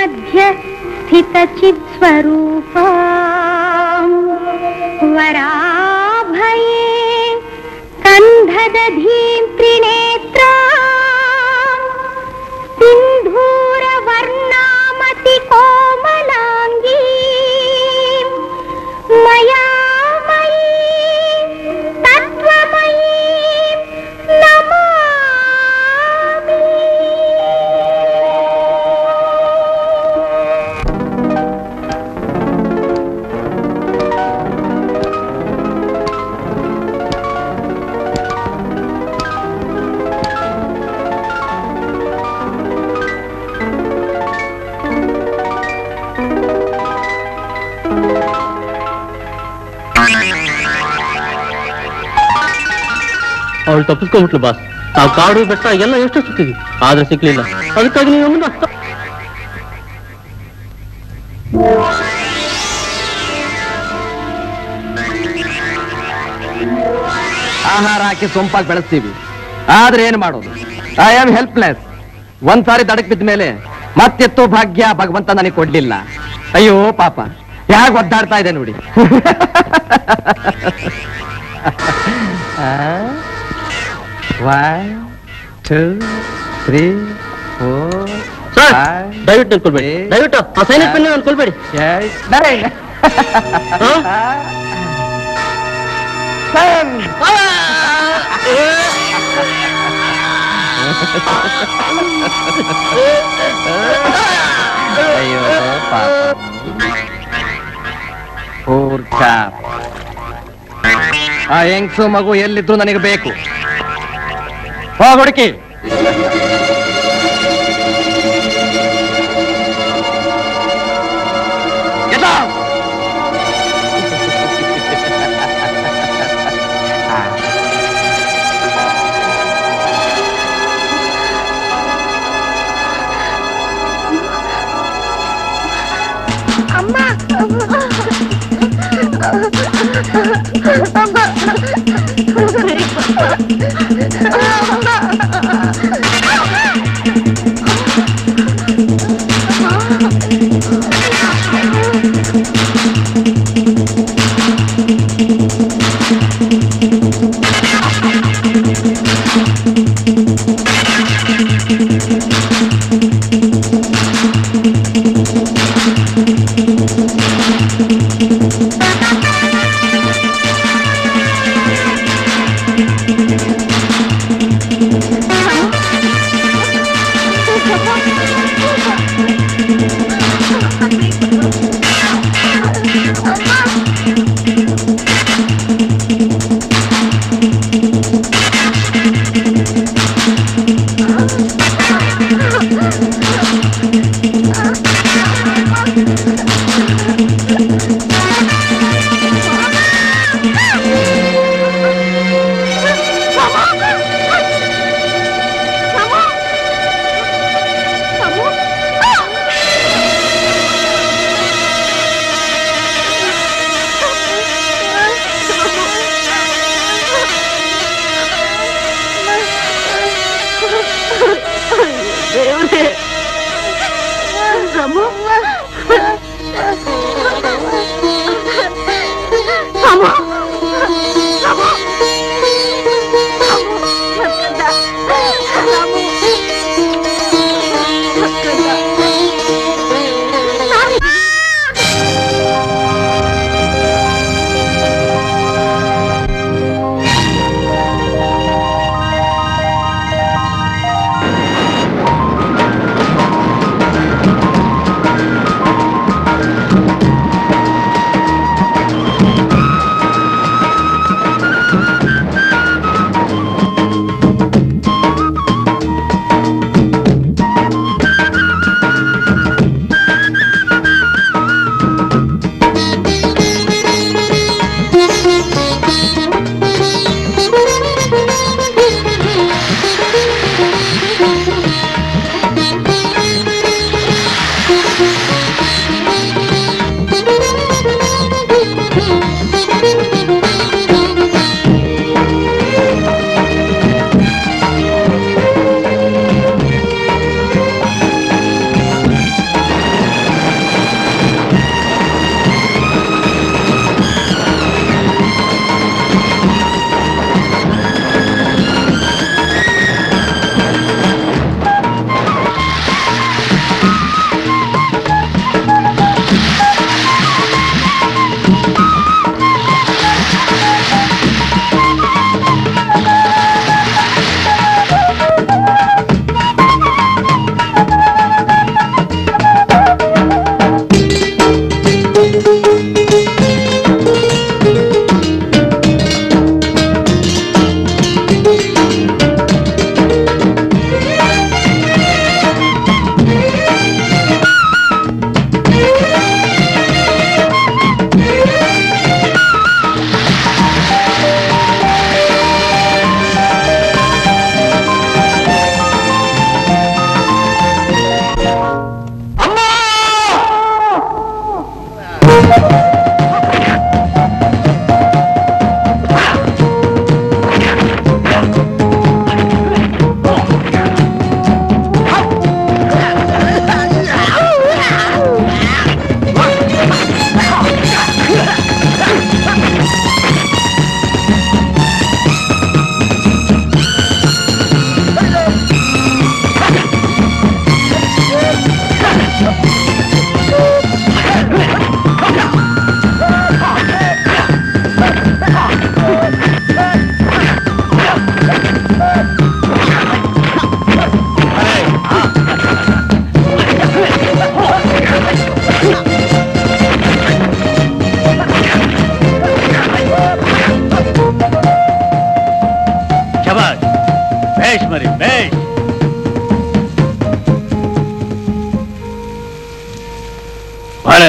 मध्य स्थितचित्स्वरूपा वराभये कन्धदधीं त्रिनेत्रा सिन्धूरवर्णामति कोमलाङ्गी मया मयी तत्त्वमयी नमामि ಅವಳು ತಪ್ಪಿಸ್ಕೊಂಡ್ಬಿಟ್ಲು ಬಾಸ್ ನಾವು ಕಾಡು ಬೆಟ್ಟ ಎಲ್ಲ ಎಷ್ಟು ಸುತ್ತಿದ್ವಿ ಆದ್ರೆ ಸಿಕ್ಲಿಲ್ಲ ಅದಕ್ಕಾಗಿ ನೀವು ನಮ್ಮನ್ನ ಅಷ್ಟ ಆಹಾರ ಹಾಕಿ ಸೊಂಪಾಗಿ ಬೆಳೆಸ್ತೀವಿ ಆದ್ರೆ ಏನ್ ಮಾಡೋದು ಐ ಆಮ್ ಹೆಲ್ಪ್ಲೆಸ್ ಒಂದ್ ಸಾರಿ ದಡಕ್ ಬಿದ್ದ ಮೇಲೆ ಮತ್ತೆತ್ತೋ ಭಾಗ್ಯ ಭಗವಂತ ನನಗೆ ಕೊಡ್ಲಿಲ್ಲ ಅಯ್ಯೋ ಪಾಪ ಯಾಕೆ ಒದ್ದಾಡ್ತಾ ಇದೆ ನೋಡಿ one two three four sir ದಯವಿಟ್ಟು ಅನ್ಕೊಳ್ಬೇಡಿ ದಯವಿಟ್ಟು ಆ ಸೈನಿಕ ಪೆನ್ ಅನ್ಕೊಳ್ಬೇಡಿ ಅಯ್ಯೋ ಪಾಪ ಪೂರ್ ಚಾಪ್. ಆ ಹೆಂಗ್ಸು ಮಗು ಎಲ್ಲಿದ್ರು ನನಗೆ ಬೇಕು ಹೋಗ್ ಹುಡುಕಿ Get out!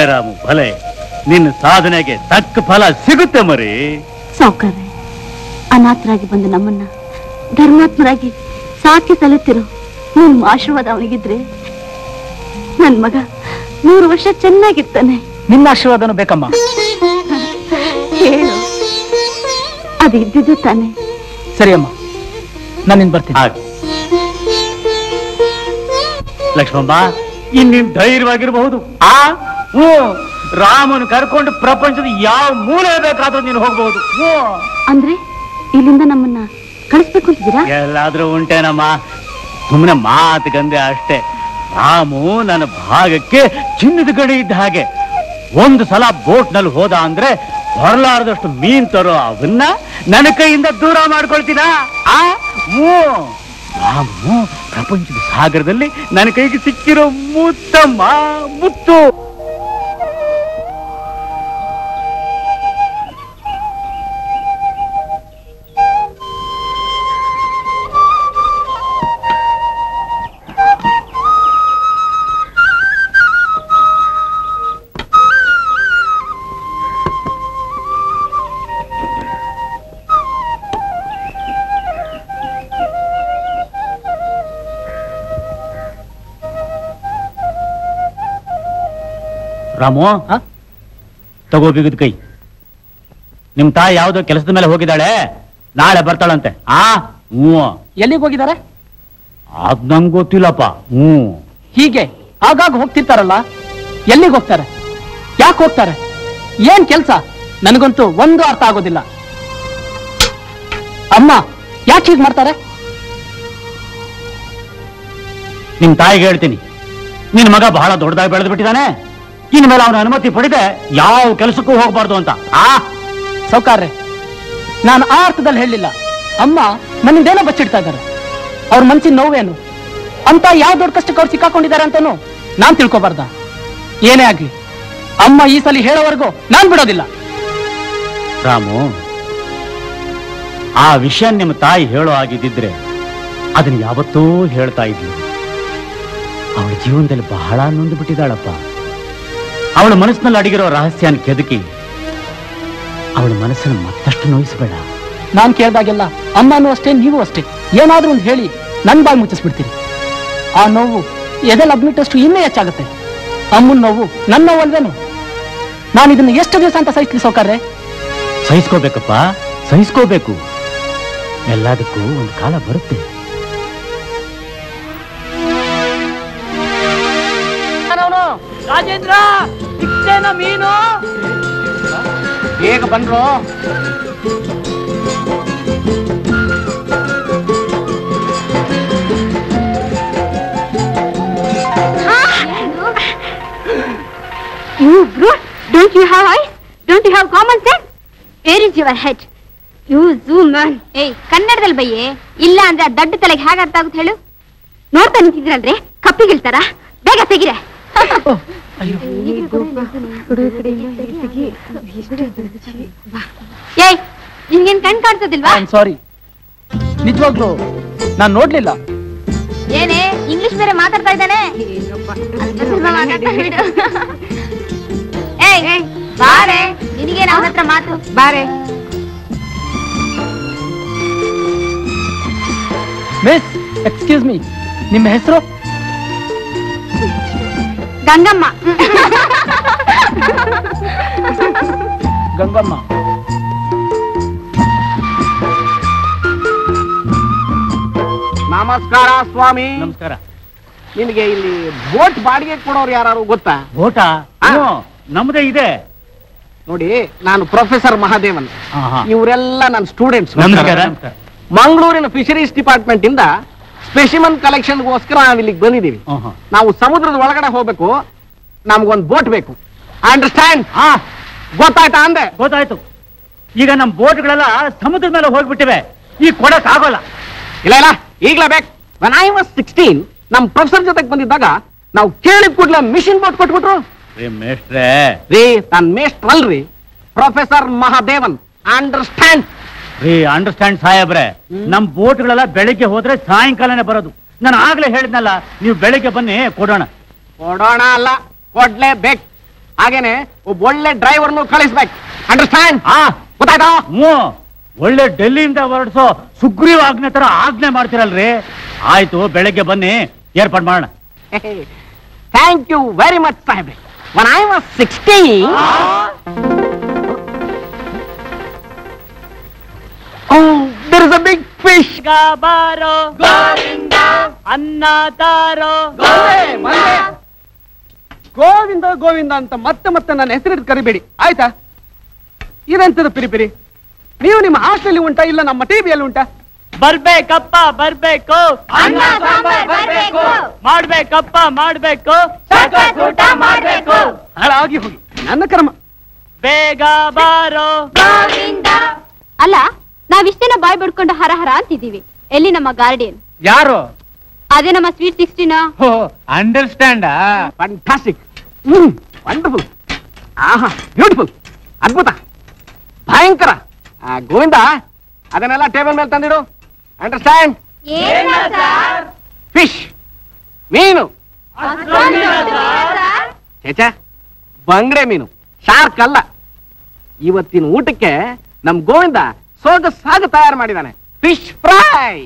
ರಾಮು ಭಲೆ ನಿನ್ನ ಸಾಧನೆಗೆ ತಕ್ಕ ಫಲ ಸಿಗುತ್ತೆ ಮರಿ ಸಾವುಕಾರ್ರೆ ಅನಾಥರಾಗಿ ಬಂದ ನಮ್ಮನ್ನ ಧರ್ಮಾತ್ಮರಾಗಿ ಸಾಕಿ ಸಲುತ್ತಿರೋ ನಿಮ್ಮ ಆಶೀರ್ವಾದ ಅವನಿಗಿದ್ರೆ ನನ್ ಮಗ ನೂರು ವರ್ಷ ಚೆನ್ನಾಗಿರ್ತಾನೆ ನಿನ್ನ ಆಶೀರ್ವಾದನು ಬೇಕಮ್ಮ ಹೇಳು ಅದು ಇದ್ದಿದ್ದು ತಾನೆ ಸರಿ ಅಮ್ಮ ನಾನು ಬರ್ತೀನಿ ಹಾಗೆ ಲಕ್ಷ್ಮಮ್ಮ ಇನ್ನಿನ್ ಧೈರ್ಯವಾಗಿರಬಹುದು ಆ ಹ್ಞೂ ರಾಮನ್ ಕರ್ಕೊಂಡು ಪ್ರಪಂಚದ ಯಾವ ಮೂಲೆ ಬೇಕಾದ್ರೂ ನೀನು ಹೋಗ್ಬಹುದು ಹ್ಞೂ ಅಂದ್ರೆ ಇಲ್ಲಿಂದ ನಮ್ಮನ್ನ ಕಳಿಸ್ಬೇಕು ಅಂತಿದ್ದೀರಾ ಎಲ್ಲಾದ್ರೂ ಉಂಟೇನಮ್ಮ ಸುಮ್ಮನೆ ಮಾತು ಗಂದೆ ಅಷ್ಟೇ ರಾಮು ನನ್ನ ಭಾಗಕ್ಕೆ ಚಿನ್ನದ ಗಡಿ ಇದ್ದ ಹಾಗೆ ಒಂದು ಸಲ ಬೋಟ್ ನಲ್ಲಿ ಹೋದ ಅಂದ್ರೆ ಹೊರಲಾರದಷ್ಟು ಮೀನ್ ತರೋ ಅವನ್ನ ನನ್ನ ಕೈಯಿಂದ ದೂರ ಮಾಡ್ಕೊಳ್ತೀನ ಆ ಹ್ಞೂ ರಾಮು ಪ್ರಪಂಚದ ಸಾಗರದಲ್ಲಿ ನನ್ನ ಕೈಗೆ ಸಿಕ್ಕಿರೋ ಮುತ್ತಮ್ಮ ಮುತ್ತು ರಾಮು ಆ? ತಗೋ ಬಿಗದ ಕೈ ನಿಮ್ ತಾಯಿ ಯಾವ್ದೋ ಕೆಲಸದ ಮೇಲೆ ಹೋಗಿದ್ದಾಳೆ ನಾಳೆ ಬರ್ತಾಳಂತೆ ಆ ಹ್ಞೂ ಎಲ್ಲಿಗೆ ಹೋಗಿದ್ದಾರೆ ಅದ್ ನಂಗೆ ಗೊತ್ತಿಲ್ಲಪ್ಪ ಹ್ಞೂ ಹೀಗೆ ಆಗಾಗ ಹೋಗ್ತಿರ್ತಾರಲ್ಲ ಎಲ್ಲಿಗೆ ಹೋಗ್ತಾರೆ ಯಾಕೆ ಹೋಗ್ತಾರೆ ಏನ್ ಕೆಲ್ಸ ನನಗಂತೂ ಒಂದು ಅರ್ಥ ಆಗೋದಿಲ್ಲ ಅಮ್ಮ ಯಾಕೆ ಹೀಗೆ ಮಾಡ್ತಾರೆ ನಿಮ್ ತಾಯಿಗೆ ಹೇಳ್ತೀನಿ ನಿನ್ ಮಗ ಬಹಳ ದೊಡ್ಡದಾಗಿ ಬೆಳೆದು ಬಿಟ್ಟಿದ್ದಾನೆ ಇನ್ ಮೇಲೆ ಅವನ ಅನುಮತಿ ಪಡೆದೆ ಯಾವ ಕೆಲಸಕ್ಕೂ ಹೋಗ್ಬಾರ್ದು ಅಂತ ಆ ಸೌಕಾರ್ರೆ ನಾನು ಆ ಅರ್ಥದಲ್ಲಿ ಹೇಳಿಲ್ಲ ಅಮ್ಮ ನನ್ನಿಂದೇನೋ ಬಚ್ಚಿಡ್ತಾ ಇದ್ದಾರೆ ಅವ್ರ ಮನ್ಸಿನ ನೋವೇನು ಅಂತ ಯಾವ ದೊಡ್ಡ ಕಷ್ಟಕ್ಕೆ ಅವ್ರು ಸಿಕ್ಕಾಕೊಂಡಿದ್ದಾರೆ ಅಂತಾನು ನಾನ್ ತಿಳ್ಕೊಬಾರ್ದ ಏನೇ ಆಗ್ಲಿ ಅಮ್ಮ ಈ ಸಲ ಹೇಳೋವರೆಗೂ ನಾನ್ ಬಿಡೋದಿಲ್ಲ ರಾಮು ಆ ವಿಷಯ ನಿಮ್ಮ ತಾಯಿ ಹೇಳೋ ಆಗಿದ್ದಿದ್ರೆ ಅದನ್ನ ಯಾವತ್ತೂ ಹೇಳ್ತಾ ಇದ್ಲು ಅವಳ ಜೀವನದಲ್ಲಿ ಬಹಳ ನೊಂದು ಬಿಟ್ಟಿದ್ದಾಳಪ್ಪ ಅವಳ ಮನಸ್ಸಿನಲ್ಲಿ ಅಡಗಿರೋ ರಹಸ್ಯನ ಕೆದಕಿ ಅವಳ ಮನಸ್ಸನ್ನು ಮತ್ತಷ್ಟು ನೋಯಿಸಬೇಡ ನಾನ್ ಕೇಳ್ದಾಗೆಲ್ಲ ಅಮ್ಮನೂ ಅಷ್ಟೇ ನೀವು ಅಷ್ಟೇ ಏನಾದ್ರೂ ಒಂದು ಹೇಳಿ ನನ್ ಬಾಯಿ ಮುಚ್ಚಿಸ್ಬಿಡ್ತೀರಿ ಆ ನೋವು ಎದೆಲ್ ಅಬ್ಮಿಟ್ಟಷ್ಟು ಇನ್ನೂ ಹೆಚ್ಚಾಗುತ್ತೆ ಅಮ್ಮನ ನೋವು ನನ್ನ ನೋವು ಅಲ್ವೇನು ನಾನು ಇದನ್ನ ಎಷ್ಟು ದಿವಸ ಅಂತ ಸಹಿಸ್ಲಿ ಸೌಕರ್ಯ ಸಹಿಸ್ಕೋಬೇಕಪ್ಪ ಸಹಿಸ್ಕೋಬೇಕು ಎಲ್ಲದಕ್ಕೂ ಒಂದು ಕಾಲ ಬರುತ್ತೆ ರಾಜೇಂದ್ರ ಮೀನು ಬೇಗ ಬಂದ್ರು You brute! Don't you have eyes? Don't you have common sense? Where is your head? You zoom man. ಏಯ್ ಕನ್ನಡದಲ್ಲಿ ಬಯ್ಯೆ ಇಲ್ಲ ಅಂದ್ರೆ ಆ ದಡ್ಡ ತಲೆಗೆ ಹೇಗೆ ಅರ್ಥ ಆಗುತ್ತೆ ಹೇಳು ನೋಡ್ತಾ ನಿಂತಿದ್ರಲ್ರಿ ಕಪ್ಪಿಗಿಳ್ತಾರ ಬೇಗ ತೆಗಿರೆ ಏಯ್ ನಿನ್ಗೇನ್ ಕಣ್ ಕಾಣ್ತದಿಲ್ವಾ ಸಾರಿ ನಿಜವಾಗ್ಲು ನಾನ್ ನೋಡ್ಲಿಲ್ಲ ಏನೇ ಇಂಗ್ಲಿಷ್ ಬೇರೆ ಮಾತಾಡ್ತಾ ಇದ್ದಾನೆ ಅಲ್ಪ ಸ್ವಲ್ಪ ಮಾತಾಡ್ತಾ ಬಿಡು. ಏಯ್ ಬಾರೆ ನಿನಗೇನು ಅವನ ಹತ್ರ ಮಾತು ಬಾರೆ ಮಿಸ್ ಎಕ್ಸ್ಕ್ಯೂಸ್ ಮೀ ನಿಮ್ಮ ಹೆಸರು ಗಂಗಮ್ಮ ಗಂಗಮ್ಮ ನಮಸ್ಕಾರ ಸ್ವಾಮಿ ನಮಸ್ಕಾರ ನಿನಗೆ ಇಲ್ಲಿ ಬೋಟ್ ಬಾಡಿಗೆ ಕೊಡೋರು ಯಾರು ಗೊತ್ತಾ ಓಟ ಆ. ಹ್ಞೂ, ನಮ್ದೇ ಇದೆ ನೋಡಿ ನಾನು ಪ್ರೊಫೆಸರ್ ಮಹಾದೇವನ್ ಹಾ, ಹಾ. ಇವರೆಲ್ಲ ನನ್ನ ಸ್ಟೂಡೆಂಟ್ಸ್ ನಮಸ್ಕಾರ ನಮಸ್ಕಾರ ಮಂಗಳೂರಿನ ಫಿಶರೀಸ್ ಡಿಪಾರ್ಟ್ಮೆಂಟ್ ಇಂದ ಸ್ಪೆಸಿಮನ್ ಕಲೆಕ್ಷನ್ಗೋಸ್ಕರ ನಾವು ಇಲ್ಲಿಗೆ ಬಂದಿದ್ದೀವಿ ಹ್ಞೂ, ಹ್ಞೂ. ನಾವು ಸಮುದ್ರದ ಒಳಗಡೆ ಹೋಗ್ಬೇಕು ನಮ್ಗೊಂದು ಬೋಟ್ ಬೇಕು ಅಂಡರ್ಸ್ಟ್ಯಾಂಡ್ ಆ, ಗೊತ್ತಾಯ್ತಾ ಅಂದೆ ಗೊತ್ತಾಯ್ತು ಈಗ ನಮ್ ಬೋಟ್ಗಳೆಲ್ಲ ಸಮುದ್ರದ ಮೇಲೆ ಹೋಗ್ಬಿಟ್ಟಿವೆ ಈ ಕೊಡಕ್ ಆಗೋಲ್ಲ ಇಲ್ಲ ಇಲ್ಲ ಈಗ್ಲೇ ಬೇಕು ವೆನ್ ಐ ವಾಸ್ ಸಿಕ್ಸ್ಟೀನ್ ನಮ್ ಪ್ರೊಫೆಸರ್ ಜೊತೆಗೆ ಬಂದಿದ್ದಾಗ ನಾವು ಕೇಳಿದ ಕೂಡಲೇ ಮಿಷಿನ್ ಬೋಟ್ ಕೊಟ್ಬಿಟ್ರು ರೀ ಮೇಷ್ಟ್ರೆ ರೀ ತನ್ ಮೇಷ್ಟ್ರ್ ಅಲ್ರಿ ಪ್ರೊಫೆಸರ್ ಮಹಾದೇವನ್ ಅಂಡರ್ಸ್ಟ್ಯಾಂಡ್ ರೀ ಅಂಡರ್ಸ್ಟ್ಯಾಂಡ್ ಸಾಹೇಬ್ರೆ ನಮ್ ಬೋಟ್ಗಳೆಲ್ಲ ಬೆಳಿಗ್ಗೆ ಹೋದ್ರೆ ಸಾಯಂಕಾಲನೇ ಬರೋದು ನಾನು ಆಗ್ಲೇ ಹೇಳಿದ್ನಲ್ಲ ನೀವು ಬೆಳಿಗ್ಗೆ ಬನ್ನಿ ಕೊಡೋಣ ಕೊಡೋಣ ಅಲ್ಲ ಕೊಡ್ಲೇಬೇಕು ಹಾಗೇನೆ ಒಬ್ಬ ಒಳ್ಳೆ ಡ್ರೈವರ್ನು ಕಳಿಸ್ಬೇಕು ಅಂಡರ್ಸ್ಟ್ಯಾಂಡ್ ಆ ಗೊತ್ತಾಯ್ತಾ ಹ್ಞೂ ಒಳ್ಳೆ ಡೆಲ್ಲಿಯಿಂದ ಹೊರಡ್ಸೋ ಸುಗ್ರೀವ ಆಜ್ಞೆ ತರ ಆಜ್ಞೆ ಮಾಡ್ತಿರಲ್ರಿ ಆಯ್ತು ಬೆಳಗ್ಗೆ ಬನ್ನಿ ಏರ್ಪಾಡು ಮಾಡೋಣ ಥ್ಯಾಂಕ್ ಯು ವೆರಿ ಮಚ್ ಸಾಹೇಬ್ರೆ when I was sixty there is a big fish ಬಾರೋ ಅನ್ನ ತಾರೋ ಗೋವಿಂದ ಗೋವಿಂದ ಅಂತ ಮತ್ತೆ ಮತ್ತೆ ನನ್ನ ಹೆಸರಿಟ್ಟು ಕರಿಬೇಡಿ ಆಯ್ತಾ ಇದೆಂತದ ಪಿರಿ ಪಿರಿ ನೀವು ನಿಮ್ಮ ಹಾಸ್ಟೆಲ್ ಉಂಟಾ ಇಲ್ಲ ನಮ್ಮ ಟಿವಿಯಲ್ಲಿ ಉಂಟಾ ಬರ್ಬೇಕಪ್ಪ ಬರ್ಬೇಕು ಅನ್ನ ಸಾಂಬಾರ್ ಬರ್ಬೇಕು. ಮಾಡ್ಬೇಕಪ್ಪ ಮಾಡ್ಬೇಕು ಸಖತ್ ಊಟ ಮಾಡ್ಬೇಕು. ಹಾಳಾಗಿ ಹೋಗಿ ನನ್ನ ಕರ್ಮ ಬೇಗ ಬಾರೋ ಅಲ್ಲ ನಾವಿಷ್ಟೇನ ಬಾಯ್ ಬಿಡ್ಕೊಂಡು ಹರ ಹರ ಅಂತಿದ್ದೀವಿ ಎಲ್ಲಿ ನಮ್ಮ ಗಾರ್ಡಿಯನ್ ಯಾರು ಅದೇ ನಮ್ಮ sweet sixteen understand fantastic hmm wonderful ಆಹಾ ಬ್ಯೂಟಿಫುಲ್ ಅದ್ಭುತ ಭಯಂಕರ ಆ, ಗೋವಿಂದ ಅದನ್ನೆಲ್ಲ ಟೇಬಲ್ ಮೇಲೆ ತಂದಿಡು ಅಂಡರ್ಸ್ಟ್ಯಾಂಡ್ ಫಿಶ್ ಮೀನು ಚೇಚಾ ಬಂಗ್ಡೆ ಮೀನು ಶಾರ್ಕ್ ಅಲ್ಲ ಇವತ್ತಿನ ಊಟಕ್ಕೆ ನಮ್ ಗೋವಿಂದ ಸೋಗ ಸಾಗ ತಯಾರು ಮಾಡಿದಾನೆ ಫಿಶ್ ಫ್ರೈ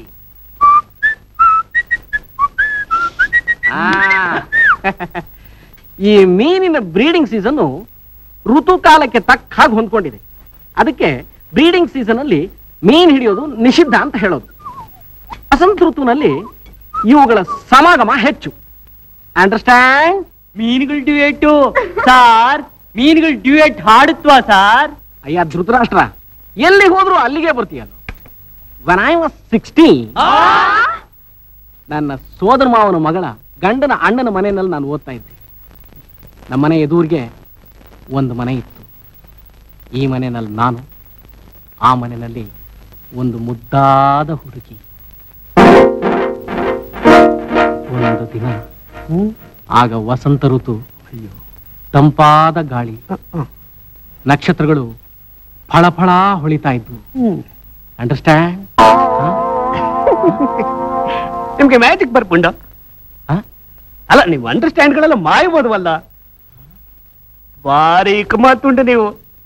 ಈ ಮೀನಿನ ಬ್ರೀಡಿಂಗ್ ಸೀಸನ್ ಋತುಕಾಲಕ್ಕೆ ತಕ್ಕ ಹಾಗೆ ಹೊಂದ್ಕೊಂಡಿದೆ ಅದಕ್ಕೆ ಬ್ರೀಡಿಂಗ್ ಸೀಸನ್ ಅಲ್ಲಿ ಮೀನ್ ಹಿಡಿಯೋದು ನಿಷಿದ್ಧ ಅಂತ ಹೇಳೋದು ವಸಂತ ಋತುವಿನಲ್ಲಿ ಇವುಗಳ ಸಮಾಗಮ ಹೆಚ್ಚು ಅಂಡರ್ಸ್ಟ್ಯಾಂಡ್ ಮೀನುಗಳು ಡ್ಯೂಯೇಟು ಸಾರ್ ಮೀನುಗಳು ಡ್ಯೂಯೇಟ್ ಹಾಡುತ್ವಾ ಸಾರ್ ಅಯ್ಯ ಧೃತರಾಷ್ಟ್ರ ಎಲ್ಲಿ ಹೋದ್ರು ಅಲ್ಲಿಗೆ ಬರ್ತೀಯಲ್ಲ ವನ್ ಐ ವಾಸ್ ಸಿಕ್ಸ್ಟಿ ನನ್ನ ಸೋದರ ಮಾವನ ಮಗಳ ಗಂಡನ ಅಣ್ಣನ ಮನೆಯಲ್ಲಿ ನಾನು ಓದ್ತಾ ಇದ್ದೆ ನಮ್ಮನೆ ಎದುರಿಗೆ ಒಂದು ಮನೆ ಇತ್ತು ಈ ಮನೆಯಲ್ಲಿ ನಾನು ಆ ಮನೆಯಲ್ಲಿ ಒಂದು ಮುದ್ದಾದ ಹುಡುಗಿ ಒಂದು ದಿನ ಆಗ ವಸಂತ ಋತು ಅಯ್ಯೋ ತಂಪಾದ ಗಾಳಿ ನಕ್ಷತ್ರಗಳು ಫಳ ಫಳ ಹೊಳಿತಾ ಇದ್ವು ಅಂಡರ್ಸ್ಟ್ಯಾಂಡ್ ನಿಮ್ಗೆ ಮ್ಯಾಜಿಕ್ ಬರ್ಪುಂಡ ಅಲ್ಲ ನೀವು ಅಂಡರ್ಸ್ಟ್ಯಾಂಡ್ಗಳೆಲ್ಲ ಮಾಯಬೋದವಲ್ಲ ಬಾರಿ ಮಾತುಂಟು ನೀವು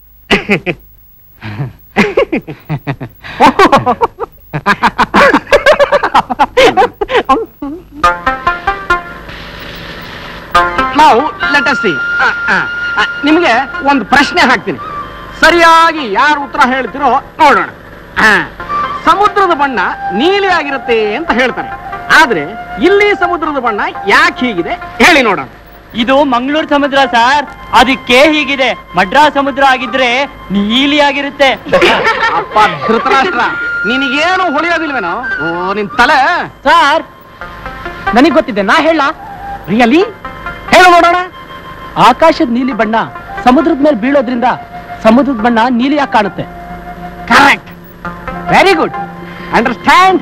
ನಾವು ಲೆಟ್ ಸಿ ನಿಮಗೆ ಒಂದು ಪ್ರಶ್ನೆ ಹಾಕ್ತೀನಿ ಸರಿಯಾಗಿ ಯಾರು ಉತ್ತರ ಹೇಳ್ತಿರೋ ನೋಡೋಣ ಆ, ಸಮುದ್ರದ ಬಣ್ಣ ನೀಲಿ ಆಗಿರುತ್ತೆ ಅಂತ ಹೇಳ್ತಾರೆ ಆದ್ರೆ ಇಲ್ಲಿ ಸಮುದ್ರದ ಬಣ್ಣ ಯಾಕೆ ಹೀಗಿದೆ ಹೇಳಿ ನೋಡೋಣ ಇದು ಮಂಗಳೂರು ಸಮುದ್ರ ಸಾರ್ ಅದಕ್ಕೆ ಹೀಗಿದೆ ಮಡ್ರಾಸ್ ಸಮುದ್ರ ಆಗಿದ್ರೆ ನೀಲಿ ಆಗಿರುತ್ತೆ ಅಪ್ಪ ಧೃತರಾಷ್ಟ್ರ ನಿನಗೇನು ಹೊಳೆಯೋದಿಲ್ವೇನೋ ಓ ನಿನ್ ತಲೆ ಸಾರ್ ನನಗೆ ಗೊತ್ತಿದೆ ನಾ ಹೇಳ ರಿಯಲಿ ಹೇಳು ನೋಡೋಣ ಆಕಾಶದ ನೀಲಿ ಬಣ್ಣ ಸಮುದ್ರದ ಮೇಲೆ ಬೀಳೋದ್ರಿಂದ ಸಮುದ್ರದ ಬಣ್ಣ ನೀಲಿಯಾಗಿ ಕಾಣುತ್ತೆ correct very good understand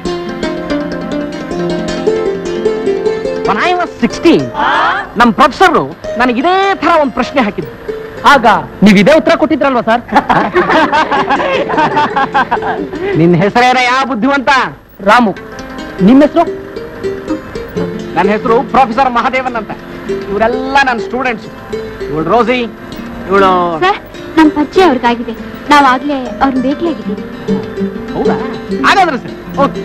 when I was 16 ನಮ್ಮ ಪ್ರೊಫೆಸರ್ ನನಗೆ ಇದೇ ತರ ಒಂದು ಪ್ರಶ್ನೆ ಹಾಕಿದ್ರು ಆಗ ನೀವ್ ಇದೇ ಉತ್ತರ ಕೊಟ್ಟಿದ್ರಲ್ವಾ ಸರ್ ನಿನ್ನ ಹೆಸರೇನ ಯಾವ ಬುದ್ಧಿವಂತ ರಾಮು ನಿಮ್ಮ ಹೆಸರು ನನ್ನ ಹೆಸರು ಪ್ರೊಫೆಸರ್ ಮಹಾದೇವನ್ ಅಂತ ಇವರೆಲ್ಲ ನನ್ನ ಸ್ಟೂಡೆಂಟ್ಸ್ ಇವಳು ರೋಸಿ ಇವಳು ಸರ್ ನಮ್ಮ ಪರಿಚಯ ಅವ್ರಿಗಾಗಿದೆ ನಾವಾಗ್ಲೇ ಅವ್ರನ್ನ ಭೇಟಿಯಾಗಿದ್ದೀವಿ ಹೌದಾ ಹಾಗಾದ್ರೆ ಸರಿ ಓಕೆ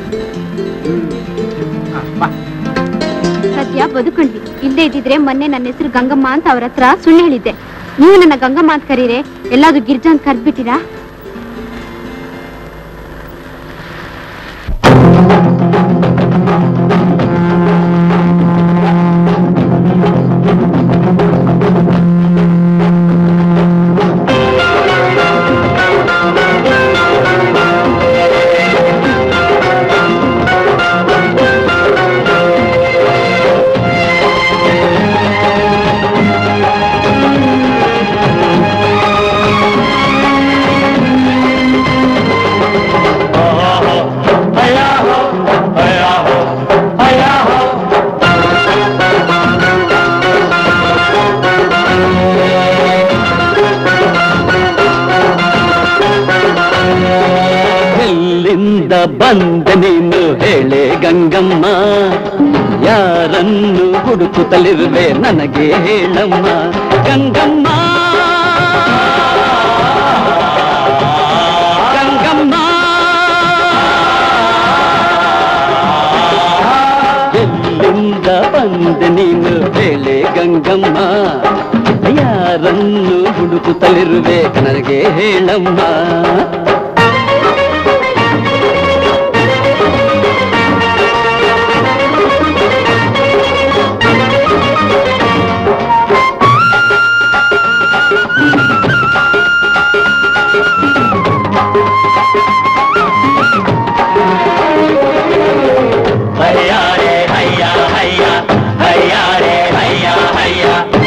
ಬಾ ಸದ್ಯ ಬದುಕೊಂಡ್ವಿ ಇಲ್ಲದೆ ಇದ್ದಿದ್ರೆ ಮೊನ್ನೆ ನನ್ನ ಹೆಸರು ಗಂಗಮ್ಮ ಅಂತ ಅವ್ರ ಹತ್ರ ಸುಳ್ಳು ಹೇಳಿದ್ದೆ ನೀವು ನನ್ನ ಗಂಗಮ್ಮ ಅಂತ ಕರೀರೆ ಎಲ್ಲಾದ್ರೂ ಗಿರ್ಜಾ ಅಂತ ಕರ್ದ್ಬಿಟ್ಟಿರಾ ಎಲ್ಲಿಂದ ಬಂದ ನೀನು ಹೇಳೆ ಗಂಗಮ್ಮ ಯಾರನ್ನು ಹುಡುಕುತ್ತಲಿರುವೆ ನನಗೆ ಹೇಳಮ್ಮ ಗಂಗಮ್ಮ ಬಂದೆ ನೀನು ಹೇಳೆ ಗಂಗಮ್ಮ ಯಾರನ್ನು ಹುಡುಕುತ್ತಲಿರುವೆ ನನಗೆ ಹೇಳಮ್ಮ ಹಯ್ಯಾರೆ ಹಯ್ಯ ಹಯ್ಯ ಹಯ್ಯಾರೆ ಹಯ್ಯ ಹಯ್ಯ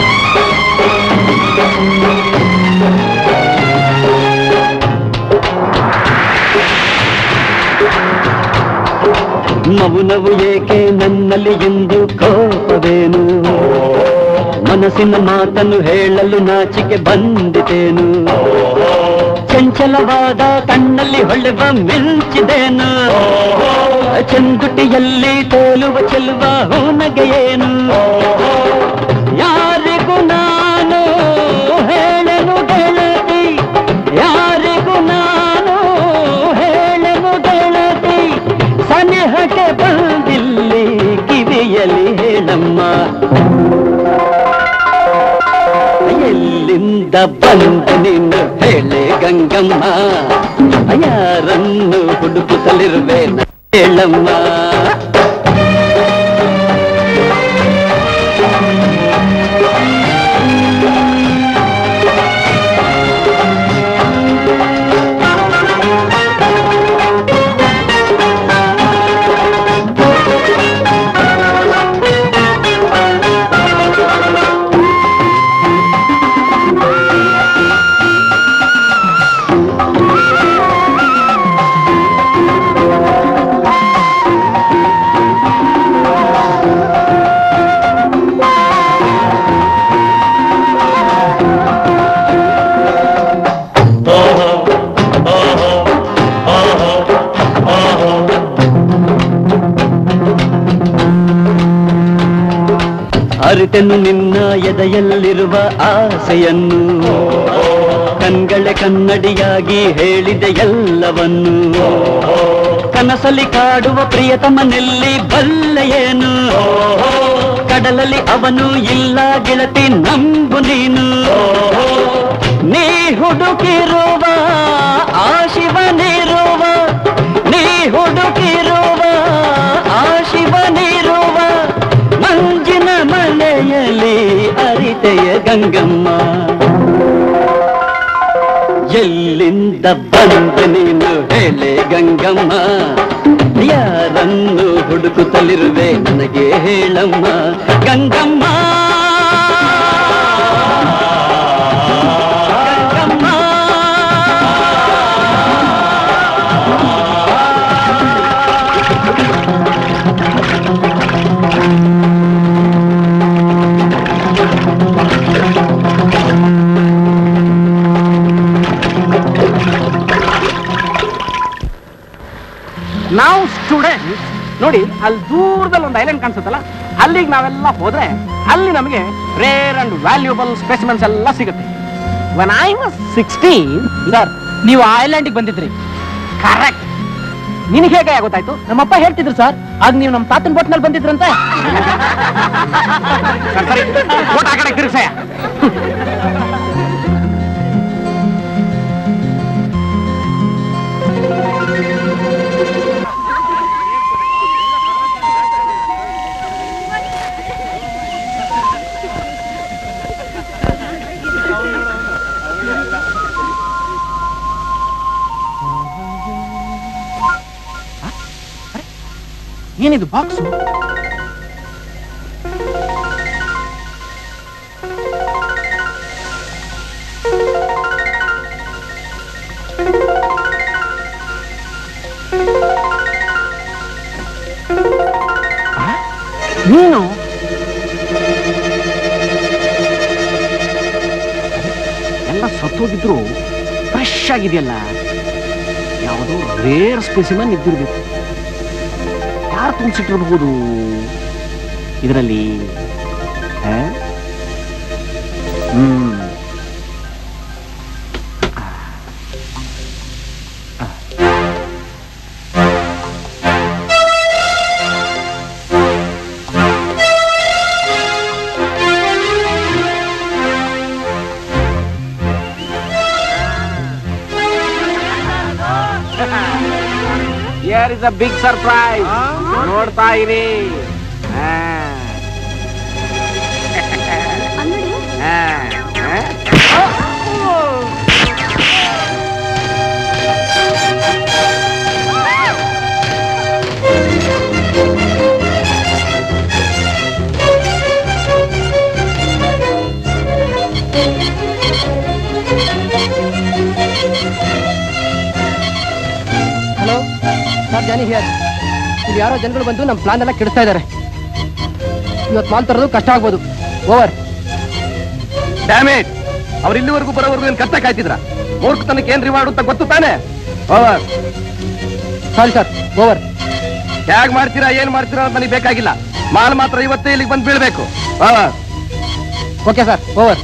ಮೌನವು ಏಕೆ ನನ್ನಲ್ಲಿ ಎಂದು ಕೋಪವೇನು ಮನಸ್ಸಿನ ಮಾತನ್ನು ಹೇಳಲು ನಾಚಿಕೆ ಬಂದಿತೇನು ಚಂಚಲವಾದ ಕಣ್ಣಲ್ಲಿ ಹೊಳೆವ ಮಿಂಚಿದೇನು ಚಂದುಟಿಯಲ್ಲಿ ತೇಲುವ ಚೆಲುವ ಹೂನಗೆಯೇನು ಯಾರಿಗೂ ನಾನು ಹೇಳನು ಗೆಳತಿ ಯಾರಿಗೂ ನಾನು ಹೇಳನು ಗೆಳತಿ ಸನಿಹಕ್ಕೆ ಬಂದಿಲ್ಲಿ ಕಿವಿಯಲ್ಲಿ ಹೇಳಮ್ಮ ಎಲ್ಲಿಂದ ಬಂದ ನೀನು ಹೇಳೆ ಗಂಗಮ್ಮ ಯಾರನ್ನು ಹುಡುಕುತ್ತಲಿರುವೆ ನ- ಹೇಳಮ್ಮ ಅರಿತೆನು ನಿನ್ನ ಎದೆಯಲ್ಲಿರುವ ಆಸೆಯನ್ನು ಕಣ್ಗಳೆ ಕನ್ನಡಿಯಾಗಿ ಹೇಳಿದೆ ಎಲ್ಲವನ್ನು ಕನಸಲಿ ಕಾಡುವ ಪ್ರಿಯತಮನಲ್ಲಿ ಬಲ್ಲೆಯೇನು ಕಡಲಲ್ಲಿ ಅವನು ಇಲ್ಲ ಗೆಳತಿ ನಂಬು ನೀನು ನೀ ಹುಡುಕಿರುವ ಆ ಶಿವನಿರುವ ನೀ ಹುಡುಕಿರುವ ಆ ಶಿವನಿರುವ ಮಂಜಿನ ಮನೆಯಲ್ಲಿ ಅರಿತೆಯ ಗಂಗಮ್ಮ ಎಲ್ಲಿಂದ ಬಂದ ನೀನು ಹೇಳೆ ಗಂಗಮ್ಮ ಯಾರನ್ನು ಹುಡುಕುತ್ತಲಿರುವೆ ನನಗೆ ಹೇಳಮ್ಮ ಗಂಗಮ್ಮ ಗಂಗಮ್ಮ ನಾವು ಸ್ಟೂಡೆಂಟ್ ನೋಡಿ ಅಲ್ಲಿ ದೂರದಲ್ಲಿ ಒಂದು ಐಲ್ಯಾಂಡ್ ಕಾಣಿಸುತ್ತಲ್ಲ ಅಲ್ಲಿಗೆ ನಾವೆಲ್ಲ ಹೋದ್ರೆ ಅಲ್ಲಿ ನಮಗೆ ರೇರ್ ಅಂಡ್ ವ್ಯಾಲ್ಯೂಬಲ್ ಸ್ಪೆಸಿಮೆನ್ಸ್ ಎಲ್ಲ ಸಿಗುತ್ತೆ when I was sixteen sir ನೀವು ಆ ಐಲ್ಯಾಂಡಿಗೆ ಬಂದಿದ್ರಿ ಕರೆಕ್ಟ್ ನಿನಗೆ ಹೇಗೆ ಗೊತ್ತಾಯ್ತು ನಮ್ಮಪ್ಪ ಹೇಳ್ತಿದ್ರು ಸರ್ ಆಗ ನೀವು ನಮ್ಮ ತಾತನ ಬೋಟ್ನಲ್ಲಿ ಬಂದಿದ್ರಂತೆ ಸರಿ ಬೋಟ್ ಆ ಕಡೆ ತಿರ್ಗ್ಸಯ್ಯ. ಏನಿದು ಬಾಕ್ಸು ನೀನು ಎಲ್ಲ ಸತ್ತೋಗಿದ್ರು ಫ್ರೆಶ್ ಆಗಿದೆಯಲ್ಲ ಯಾವುದೋ ರೇರ್ ಸ್ಪೆಸಿಮನ್ ಇದ್ದಿರ್ಬೇಕು ಯಾರು ತುಂಬಿಸಿಟ್ಟಿರ್ಬೋದು ಇದರಲ್ಲಿ hmm is a big surprise ನೋಡ್ತಾ ಇರಿ ಆ. ಆ, ಆ. ಹಲೋ ಸರ್ ಜಾನಿ ಹಿಯರ್ ಇಲ್ಲಿ ಯಾರೋ ಜನಗಳು ಬಂದು ನಮ್ಮ ಪ್ಲಾನ್ ಎಲ್ಲ ಕೆಡಿಸ್ತಾ ಇದ್ದಾರೆ ಇವತ್ತು ಮಾಲ್ ತರೋದು ಕಷ್ಟ ಆಗ್ಬೋದು ಓವರ್ ಡ್ಯಾಮೇಜ್ ಅವ್ರು ಇಲ್ಲಿವರೆಗೂ ಬರೋವರೆಗೂ ಏನ್ ಕಷ್ಟ ಕಾಯ್ತಿದ್ರ ಮೂರ್ಖತನಕ್ಕೆ ಏನ್ ರಿವಾರ್ಡ್ ಅಂತ ಗೊತ್ತು ತಾನೆ ಓವರ್ ಸಾರಿ ಸರ್ ಓವರ್ ಹೇಗ್ ಮಾಡ್ತೀರಾ ಏನ್ ಮಾಡ್ತೀರಾ ಅಂತ ನನಗೆ ಬೇಕಾಗಿಲ್ಲ ಮಾಲ್ ಮಾತ್ರ ಇವತ್ತೇ ಇಲ್ಲಿಗೆ ಬಂದು ಬೀಳ್ಬೇಕು ಓವರ್ ಓಕೆ ಸರ್ ಓವರ್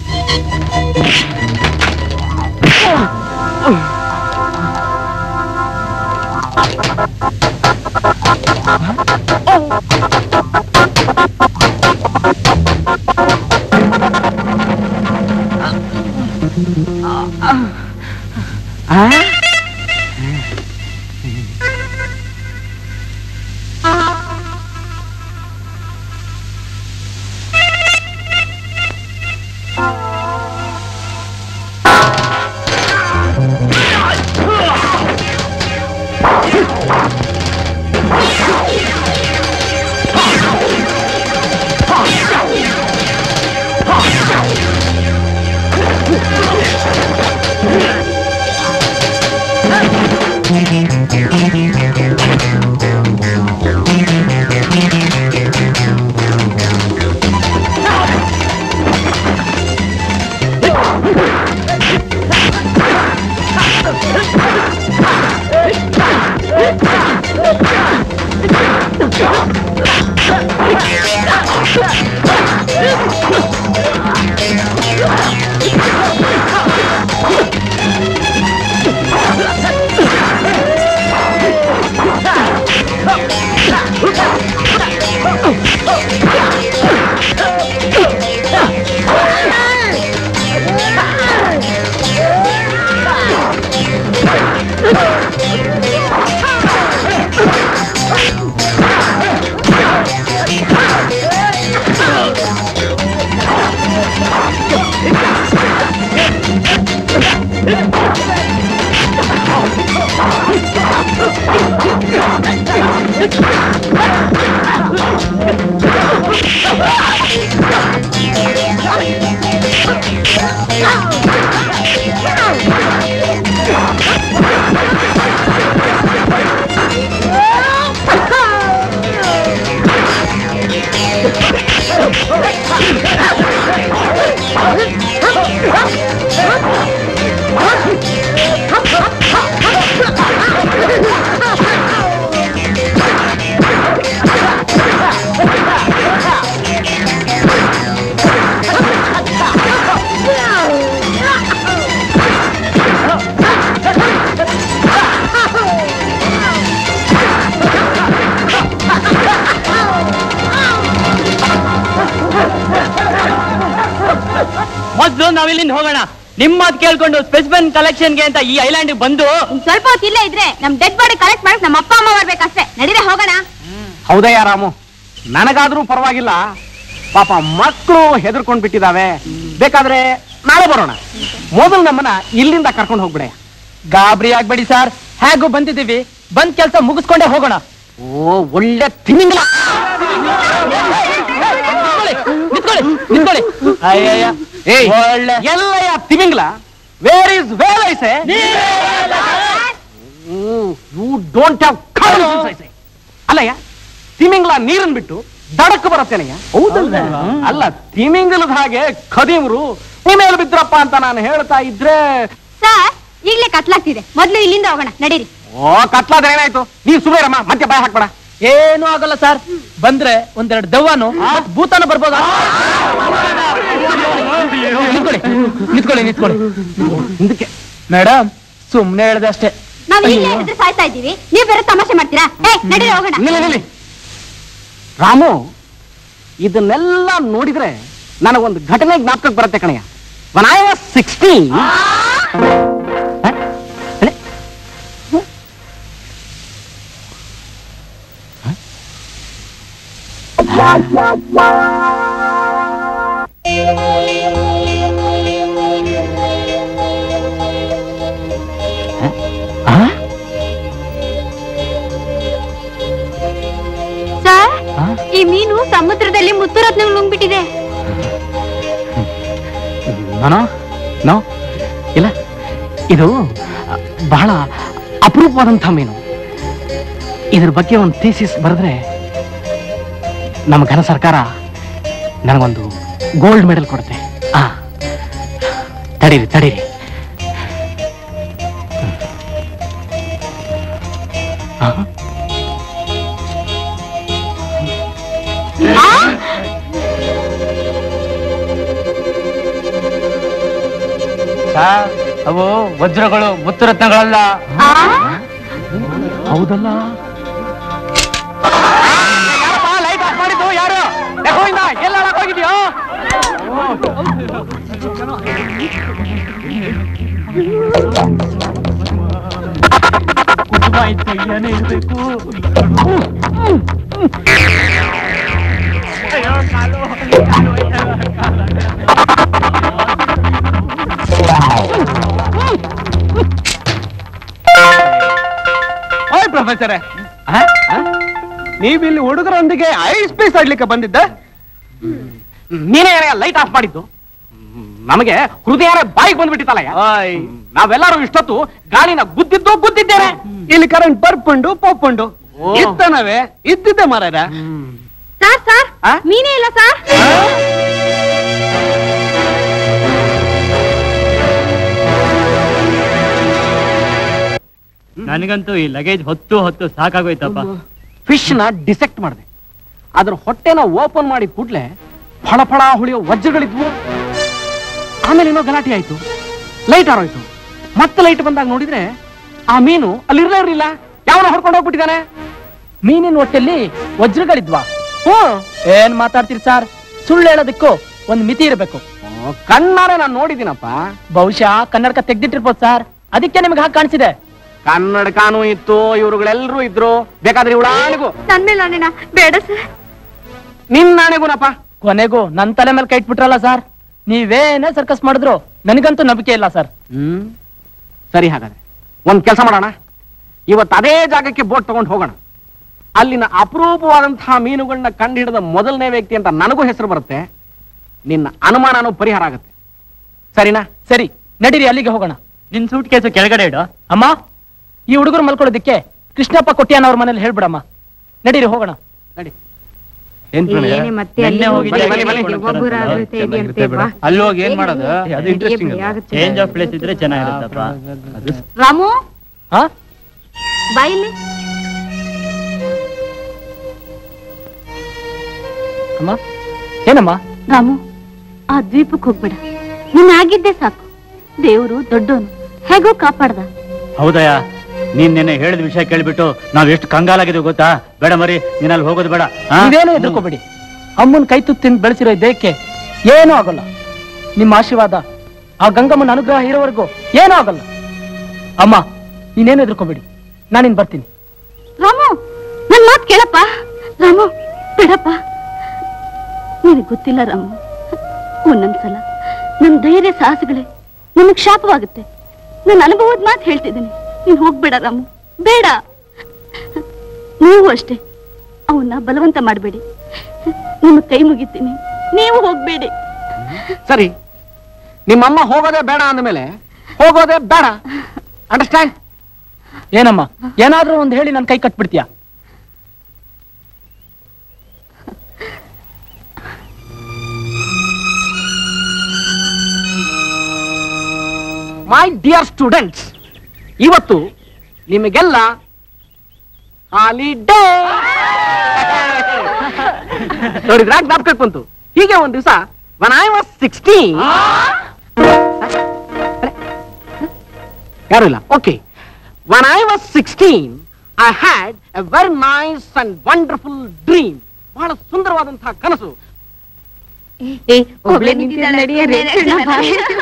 ಮೊದ್ಲು ನಾವಿಲ್ಲಿಂದ ಹೋಗೋಣ ನಿಮ್ಮ ಮಾತು ಕೇಳ್ಕೊಂಡು ಸ್ಪೆಸಿಫಿನ್ ಕಲೆಕ್ಷನ್ಗೆ ಅಂತ ಈ ಐಲ್ಯಾಂಡ್ ಬಂದು ಇನ್ ಸ್ವಲ್ಪ ಹೊತ್ತು ಇಲ್ಲೇ ಇದ್ರೆ ನಮ್ ಡೆಡ್ ಬಾಡಿ ಕಲೆಕ್ಟ್ ಮಾಡಕ್ ನಮ್ಮ ಅಪ್ಪ ಅಮ್ಮ ಬರ್ಬೇಕಷ್ಟೇ ನಡೀರೆ ಹೋಗೋಣ ಹೌದಯ್ಯ ರಾಮು ನನಗಾದ್ರೂ ಪರವಾಗಿಲ್ಲ ಪಾಪ ಮಕ್ಕಳು ಹೆದರ್ಕೊಂಡ್ ಬಿಟ್ಟಿದಾವೆ ಬೇಕಾದ್ರೆ ನಾಳೆ ಬರೋಣ ಮೊದಲು ನಮ್ಮನ್ನ ಇಲ್ಲಿಂದ ಕರ್ಕೊಂಡು ಹೋಗ್ಬಿಡೆ ಗಾಬರಿ ಆಗ್ಬೇಡಿ ಸರ್ ಹೇಗೂ ಬಂದಿದ್ದೀವಿ ಬಂದ್ ಕೆಲಸ ಮುಗಿಸ್ಕೊಂಡೇ ಹೋಗೋಣ ಓ ಒಳ್ಳೆ ತಿಮಿಂಗಲ ನಿಂತ್ಕೊಳ್ಳಿ ನಿಂತ್ಕೊಳ್ಳಿ ಅಯ್ಯಯ್ಯ ಏಯ್ ಒಳ್ಳೆ ಎಲ್ಲಯ್ಯ ತಿಮಿಂಗ್ಲ where is where I say you don't have ಅಲ್ಲಯ್ಯ ತಿಮಿಂಗ್ಲ ನೀರನ್ ಬಿಟ್ಟು ದಡಕ್ಕೆ ಬರತ್ತೇನಯ್ಯ ಹೌದಲ್ಲ ಅಲ್ಲ ತಿಮಿಂಗಲದ ಹಾಗೆ ಖದೀಮ್ರು ಮೇಲೆ ಬಿದ್ರಪ್ಪ ಅಂತ ನಾನು ಹೇಳ್ತಾ ಇದ್ರೆ ಸರ್ ಈಗ್ಲೇ ಕತ್ಲಾಗ್ತಿದೆ ಮೊದ್ಲು ಇಲ್ಲಿಂದ ಹೋಗೋಣ ನಡೀರಿ ಓ ಕತ್ಲಾದ್ರೆ ಏನಾಯ್ತು ನೀ ಸುಬೇರಮ್ಮ ಮತ್ತೆ ಬಾಯ್ ಹಾಕ್ಬೇಡ ಏನು ಆಗಲ್ಲ ಸರ್ ಬಂದ್ರೆ ಒಂದೆರಡು ದೆವ್ವನು ಮತ್ತ್ ಭೂತಾನು ಬರ್ಬೋದಾ ನಿಂತ್ಕೊಳ್ಳಿ ನಿಂತ್ಕೊಳ್ಳಿ ನಿಂತ್ಕೊಳ್ಳಿ ಹಿಂದಕ್ಕೆ ಮೇಡಮ್ ಸುಮ್ನೆ ಹೇಳ್ದೆ ಅಷ್ಟೇ ನಾವ್ ಇಲ್ಲೇ ಇದ್ರೆ ಸಾಯ್ತಾ ಇದ್ದೀವಿ ನೀವ್ ಬೇರೆ ತಮಾಷೆ ಮಾಡ್ತೀರಾ ಏ ನಡೀರಿ ಹೋಗೋಣ ನಿಲ್ಲಿ ನಿಲ್ಲಿ ರಾಮು ಇದನ್ನೆಲ್ಲ ನೋಡಿದ್ರೆ ನನಗೊಂದು ಘಟನೆ ಜ್ಞಾಪಕಕ್ಕೆ ಬರುತ್ತೆ ಕಣಯ್ಯ when I was sixteen sir ಈ ಮೀನು ಸಮುದ್ರದಲ್ಲಿ ಮುತ್ತುರತ್ನ ನುಂಗ್ಬಿಟ್ಟಿದೆ ನಾನೋ ನೋ ಇಲ್ಲ ಇದು ಬಹಳ ಅಪರೂಪವಾದಂಥ ಮೀನು ಇದ್ರ ಬಗ್ಗೆ ಒಂದು ಥೀಸಿಸ್ ಬರೆದ್ರೆ ನಮ್ಮ ಘನ ಸರ್ಕಾರ ನನಗೊಂದು ಗೋಲ್ಡ್ ಮೆಡಲ್ ಕೊಡುತ್ತೆ ಆ ತಡೀರಿ ತಡೀರಿ ಆ? ಸರ್ ಅವು ವಜ್ರಗಳು ಮುತ್ತುರತ್ನಗಳಲ್ಲ ಹೌದಲ್ಲ ಲೈಟ್ ಆಫ್ ಮಾಡಿದ್ದು ಯಾರು ಎಲ್ಲ ಹೋಗಿದ್ಯೋ ಓಯ್ ಪ್ರೊಫೆಸರ್ ನೀವಿಲ್ಲಿ ಹುಡುಗರೊಂದಿಗೆ ಐಸ್ ಪೀಸ್ ಆಡ್ಲಿಕ್ಕೆ ಬಂದಿದ್ದ ನೀನೇ ಲೈಟ್ ಆಫ್ ಮಾಡಿದ್ದು ನಮಗೆ ಹೃದಯನೇ ಬಾಯಿಗೆ ಬಂದ್ಬಿಟ್ಟಿತ್ತಲ್ಲ ನಾವೆಲ್ಲರೂ ಇಷ್ಟೊತ್ತು ಗಾಳಿನ ಗುದ್ದಿದ್ದು ಗುದ್ದಿದ್ದೇನೆ ಇಲ್ಲಿ ಕರೆಂಟ್ ಬರ್ಪುಂಡು ಪೋಪುಂಡು ಇತ್ತನವೇ ಇದ್ದಿದ್ದೆ ಮಾರಾಯ ಸರ್ ಸರ್ ಮೀನೇ ಇಲ್ಲ ಸರ್ ನನಗಂತೂ ಈ ಲಗೇಜ್ ಹೊತ್ತು ಹೊತ್ತು ಸಾಕಾಗೋಯ್ತಪ್ಪ ಫಿಶ್ ನ ಡಿಸೆಕ್ಟ್ ಮಾಡಿದೆ ಅದ್ರ ಹೊಟ್ಟೆನ ಓಪನ್ ಮಾಡಿ ಕೂಡ್ಲೆ ಫಳ ಫಳ ಹುಳಿಯೋ ವಜ್ರಗಳಿದ್ವು ಆಮೇಲೆ ಏನೋ ಗಲಾಟೆ ಆಯ್ತು ಲೈಟ್ ಆರೋಯ್ತು ಮತ್ತೆ ಲೈಟ್ ಬಂದಾಗ ನೋಡಿದ್ರೆ ಆ ಮೀನು ಅಲ್ಲಿ ಇರ್ಲೇ ಇರ್ಲಿಲ್ಲ ಯಾವನ ಹೊಡ್ಕೊಂಡು ಹೋಗ್ಬಿಟ್ಟಿದ್ದಾನೆ ಮೀನಿನ ಹೊಟ್ಟೆಲ್ಲಿ ವಜ್ರಗಳಿದ್ವಾ ಹ್ಮ್ ಏನ್ ಮಾತಾಡ್ತೀರಿ ಸರ್ ಸುಳ್ಳು ಹೇಳೋದಕ್ಕೂ ಒಂದು ಮಿತಿ ಇರಬೇಕು ಕಣ್ಣಾರೆ ನಾನು ನೋಡಿದ್ದೀನಪ್ಪ ಬಹುಶಃ ಕನ್ನಡಕ ತೆಗ್ದಿಟ್ಟಿರ್ಬೋದು ಸರ್ ಅದಕ್ಕೆ ನಿಮ್ಗೆ ಹಾಗೆ ಕಾಣಿಸಿದೆ ಕನ್ನಡಕಾನು ಇತ್ತು ಇವ್ರುಗಳೆಲ್ಲರೂ ಇದ್ರು ಬೇಕಾದ್ರೆ ಇವಳಾನಿಗೂ ನನ್ ಮೇಲೆ ಅಣ್ಣ ಬೇಡ ಸರ್ ನಿನ್ನಾಣೆಗೂನಪ್ಪ ಕೊನೆಗೂ ನನ್ ತಲೆ ಮೇಲೆ ಕೈ ಇಟ್ಬಿಟ್ರಲ್ಲ ಸರ್ ನೀವೇನೇ ಸರ್ಕಸ್ ಮಾಡಿದ್ರು ನನಗಂತೂ ನಂಬಿಕೆ ಇಲ್ಲ ಸರ್ ಹ್ಮ್ ಸರಿ ಹಾಗಾದ್ರೆ ಒಂದ್ ಕೆಲಸ ಮಾಡೋಣ ಇವತ್ತು ಅದೇ ಜಾಗಕ್ಕೆ ಬೋಟ್ ತಗೊಂಡು ಹೋಗೋಣ ಅಲ್ಲಿನ ಅಪರೂಪವಾದಂತಹ ಮೀನುಗಳನ್ನ ಕಂಡು ಹಿಡಿದ ಮೊದಲನೇ ವ್ಯಕ್ತಿ ಅಂತ ನನಗೂ ಹೆಸರು ಬರುತ್ತೆ ನಿನ್ನ ಅನುಮಾನನೂ ಪರಿಹಾರ ಆಗುತ್ತೆ ಸರಿನಾ ಸರಿ ನಡೀರಿ ಅಲ್ಲಿಗೆ ಹೋಗೋಣ ನಿನ್ ಸೂಟ್ ಕೇಸು ಕೆಳಗಡೆ ಇಡು ಅಮ್ಮ ಈ ಹುಡುಗರು ಮಲ್ಕೊಳ್ಳೋದಿಕ್ಕೆ ಕೃಷ್ಣಪ್ಪ ಕೊಟ್ಟಿಯಾನವ್ರ ಮನೇಲಿ ಹೇಳ್ಬಿಡಮ್ಮ ನಡೀರಿ ಹೋಗೋಣ ನಡಿ ಏನೇ ಮತ್ತೆ ನೆನ್ನೆ ಅಲ್ಲಿ ಹೋಗಿದ್ದೆ, ಹೋಗಿ ಬನ್ನಿ, ಬನ್ನಿ, ಒಬ್ಬೊಬ್ಬರಾದ್ರೂ ಇದೆಯಂತೆ, ಬಾ. ಅಲ್ಲಿ ಹೋಗಿ ಏನ್ ಮಾಡೋದು ಅದು ಏ, ಇಂಟ್ರೆಸ್ಟಿಂಗ್ ಆಗುತ್ತೆ. ಚೇಂಜ್ ಆಫ್ ಪ್ಲೇಸ್ ಇದ್ರೆ ಚೆನ್ನಾಗಿರುತ್ತಪ್ಪ ಅದು ರಾಮು ಹಾ ಬಾಯಿಲಿ ಅಮ್ಮ ಏನಮ್ಮ ರಾಮು ಆ ದ್ವೀಪಕ್ಕೆ ಹೋಗ್ಬೇಡ ನೀನ್ ಆಗಿದ್ದೆ ಸಾಕು ದೇವ್ರು ದೊಡ್ಡೋನು ಹೇಗೋ ಕಾಪಾಡ್ದ ಹೌದಯ್ಯ ನೀನ್ ನೆನ್ನೆ ಹೇಳಿದ ವಿಷಯ ಕೇಳ್ಬಿಟ್ಟು ನಾವ್ ಎಷ್ಟು ಕಂಗಾಲಾಗಿದ್ದೀವಿ ಗೊತ್ತಾ ಬೇಡ ಮರಿ ನೀನ್ ಅಲ್ಲಿ ಹೋಗೋದು ಬೇಡ ಹಾ? ನೀವೇನು ಹೆದರ್ಕೋಬೇಡಿ ಅಮ್ಮನ್ ಕೈ ತುತ್ತು ತಿಂದು ಬೆಳೆಸಿರೋ ಈ ದೇಹಕ್ಕೆ ಏನೂ ಆಗೋಲ್ಲ ನಿಮ್ಮ ಆಶೀರ್ವಾದ ಆ ಗಂಗಮ್ಮನ ಅನುಗ್ರಹ ಇರೋವರೆಗೂ ಏನೂ ಆಗಲ್ಲ ಅಮ್ಮ ನೀನೇನು ಹೆದರ್ಕೋಬೇಡಿ ನಾನಿನ್ ಬರ್ತೀನಿ ರಾಮು ನನ್ ಮಾತ್ ಕೇಳಪ್ಪ ರಾಮು ಬಿಡಪ್ಪ ನಿನಗ್ ಗೊತ್ತಿಲ್ಲ ರಾಮು ಒಂದೊಂದ್ಸಲ ನನ್ ಧೈರ್ಯ ಸಾಹಸಗಳೇ ನನಗ್ ಶಾಪವಾಗುತ್ತೆ ನನ್ನ ಅನುಭವದ ಮಾತು ಹೇಳ್ತಿದ್ದೀನಿ ನೀನ್ ಹೋಗ್ಬೇಡ ರಾಮು ಬೇಡ ನೀವು ಅಷ್ಟೇ ಅವನ್ನ ಬಲವಂತ ಮಾಡಬೇಡಿ ನಿಮ್ಮ ಕೈ ಮುಗಿತೀನಿ ನೀವು ಹೋಗ್ಬೇಡಿ ಸರಿ ನಿಮ್ಮಮ್ಮ ಹೋಗೋದೇ ಬೇಡ ಅಂದಮೇಲೆ ಹೋಗೋದೇ ಬೇಡ ಅಂಡರ್ಸ್ಟ್ಯಾಂಡ್ ಏನಮ್ಮ ಏನಾದ್ರೂ ಒಂದು ಹೇಳಿ ನನ್ನ ಕೈ ಕಟ್ಬಿಡ್ತೀಯಾ ಮೈ ಡಿಯರ್ ಸ್ಟೂಡೆಂಟ್ಸ್ ಇವತ್ತು ನಿಮಗೆಲ್ಲ ಹಾಲಿಡೇ ನೋಡಿದ್ರ ಜ್ಞಾಪಕಕ್ಕೆ ಬಂತು ಹೀಗೆ ಒಂದ್ ದಿವಸ ವನ್ ಐ ವಾಸ್ ಸಿಕ್ಸ್ಟೀನ್ ಯಾರು ಇಲ್ಲ okay when I was sixteen I had a very nice and wonderful dream ಬಹಳ ಸುಂದರವಾದಂತಹ ಕನಸು ಒಬ್ಳೆ ನಿಂತಿದ್ದಾಳೆ, ನಡಿಯೇ, ರೇಖಣ್ಣ ಬಾ.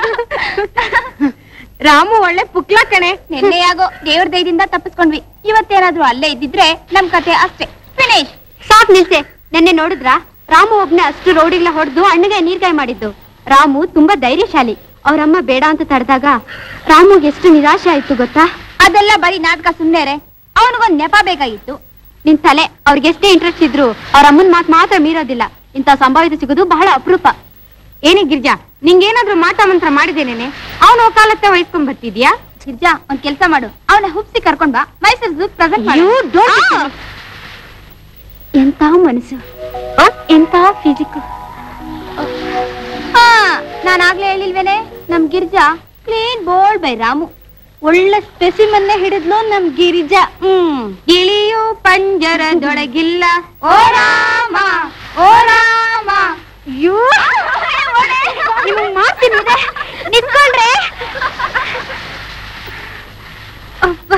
ರಾಮು ಒಳ್ಳೆ ಪುಕ್ಲ ಕಣೆ ನಿನ್ನೆ ಯಾಗೋ ದೇವ್ರ ದಯದಿಂದ ತಪ್ಪಿಸ್ಕೊಂಡ್ವಿ ಇವತ್ತೇನಾದ್ರೂ ಅಲ್ಲೇ ಇದ್ದಿದ್ರೆ ನಮ್ ಕತೆ ಅಷ್ಟೇ ಫಿನಿಶ್ ಸಾಕ್ ನಿಲ್ಸೆ ನೆನ್ನೆ ನೋಡಿದ್ರಾ ರಾಮು ಒಬ್ನೇ ಅಷ್ಟು ರೋಡಿಗ್ಲ ಹೊಡೆದು ಅಣ್ಣಗೆ ನೀರ್ಗಾಯ ಮಾಡಿದ್ದು ರಾಮು ತುಂಬಾ ಧೈರ್ಯಶಾಲಿ ಅವ್ರಮ್ಮ ಬೇಡ ಅಂತ ತಡೆದಾಗ ರಾಮುಗೆ ಎಷ್ಟು ನಿರಾಶೆ ಆಯ್ತು ಗೊತ್ತಾ ಅದೆಲ್ಲ ಬರೀ ನಾಟಕ ಸುಮ್ಮನೆ ಅವನಿಗೊಂದ್ ನೆಪ ಬೇಕಾಗಿತ್ತು ನಿನ್ ತಲೆ ಅವ್ರಿಗೆ ಎಷ್ಟೇ ಇಂಟ್ರೆಸ್ಟ್ ಇದ್ರು ಅವ್ರ ಅಮ್ಮನ್ ಮಾತ್ ಮಾತ್ರ ಮೀರೋದಿಲ್ಲ ಇಂಥ ಸಂಭಾವಿತ ಸಿಗೋದು ಬಹಳ ಅಪರೂಪ ಏನೇ ಗಿರ್ಜಾ ನಿಂಗೇನಾದ್ರೂ ಮಾಟ ಮಂತ್ರ ಮಾಡಿದೇನೇನೆ ಅವನು ಒಕಾಲತ್ತೆ ವಹಿಸ್ಕೊಂಡ್ ಬರ್ತಿದ್ಯಾ ಗಿರ್ಜಾ ಒಂದ್ ಕೆಲ್ಸ ಮಾಡು ಅವನ ಹುಪ್ಸಿ ಕರ್ಕೊಂಡ್ ಬಾ ಮೈಸೂರು ಝೂ ಪ್ರೆಸೆಂಟ್ ಎಂತ ಮನಸ್ಸು ಎಂತ ಫಿಸಿಕ್ ನಾನು ಆಗ್ಲೇ ಹೇಳಿಲ್ವೇನೆ ನಮ್ Girja clean bowled by Ramu ಒಳ್ಳೆ ಸ್ಪೆಸಿಮನ್ನೇ ಹಿಡಿದ್ಲು ನಮ್ ಗಿರಿಜಾ ಹ್ಮ್ ಗಿಳಿಯು ಪಂಜರದೊಳಗಿಲ್ಲ ಓ ರಾಮ ಓ ರಾಮ ಅಯ್ಯೋ ನಿಮಗ್ ಮಾಡ್ತೀನಿ ಇದೆ. ನಿಂತ್ಕೊಳ್ರೆ ಅಬ್ಬಾ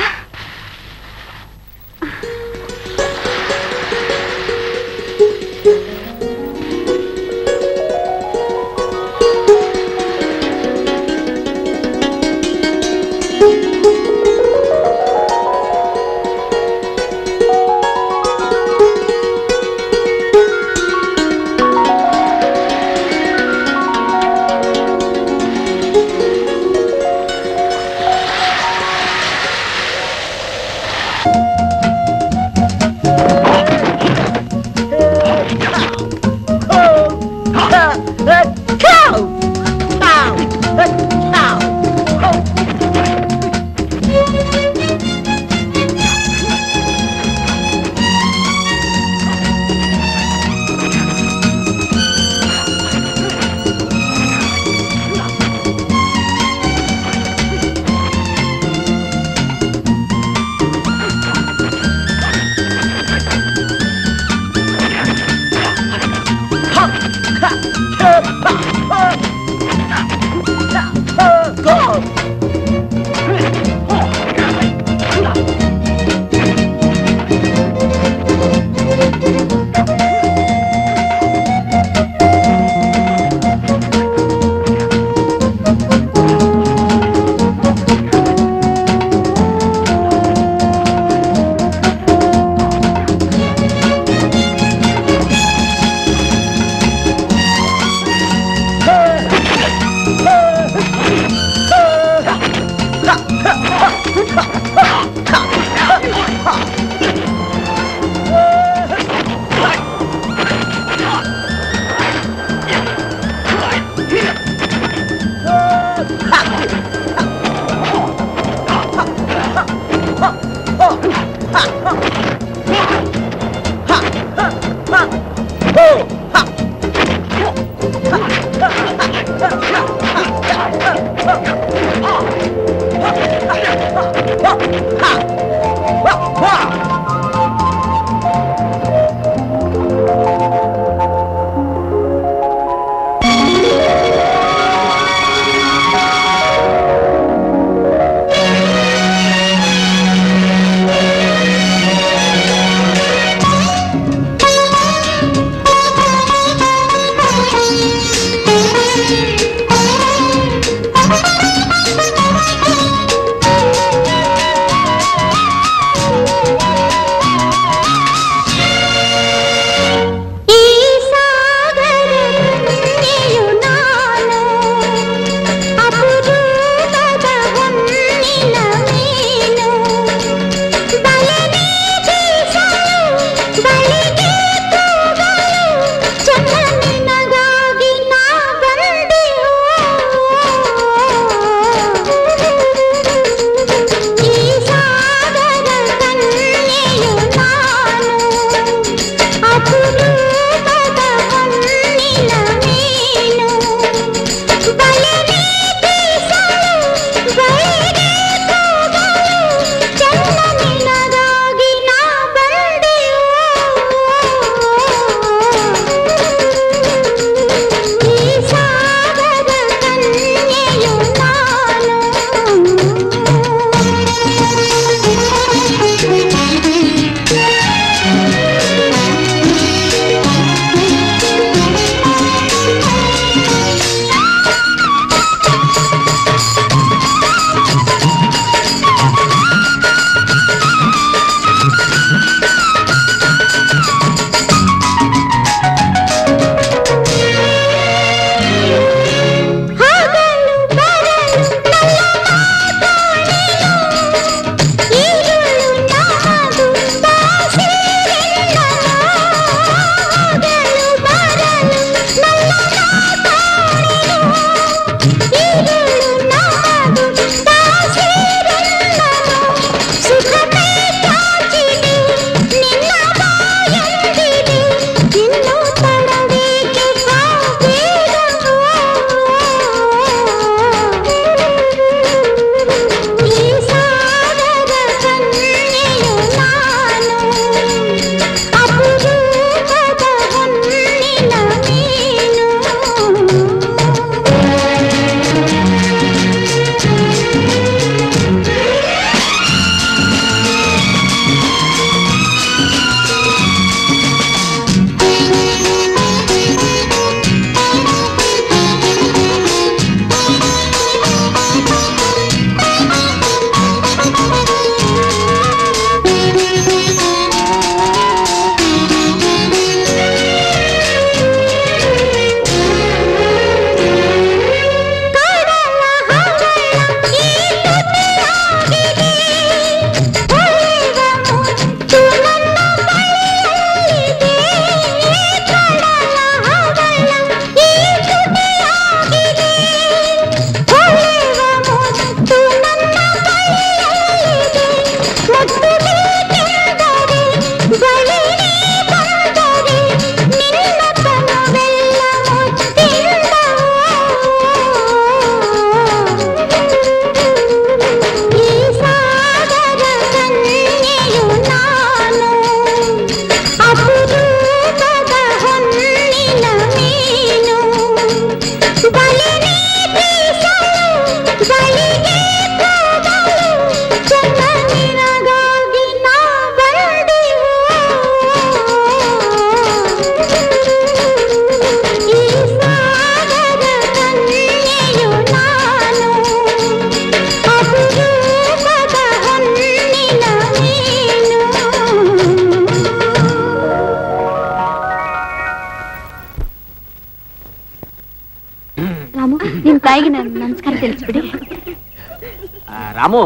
ರಾಮು ನಿಮ್ ತಾಯಿಗೆ ನಾನು ನಮಸ್ಕಾರ ತಿಳಿಸ್ಬಿಡಿ ಆ, ರಾಮು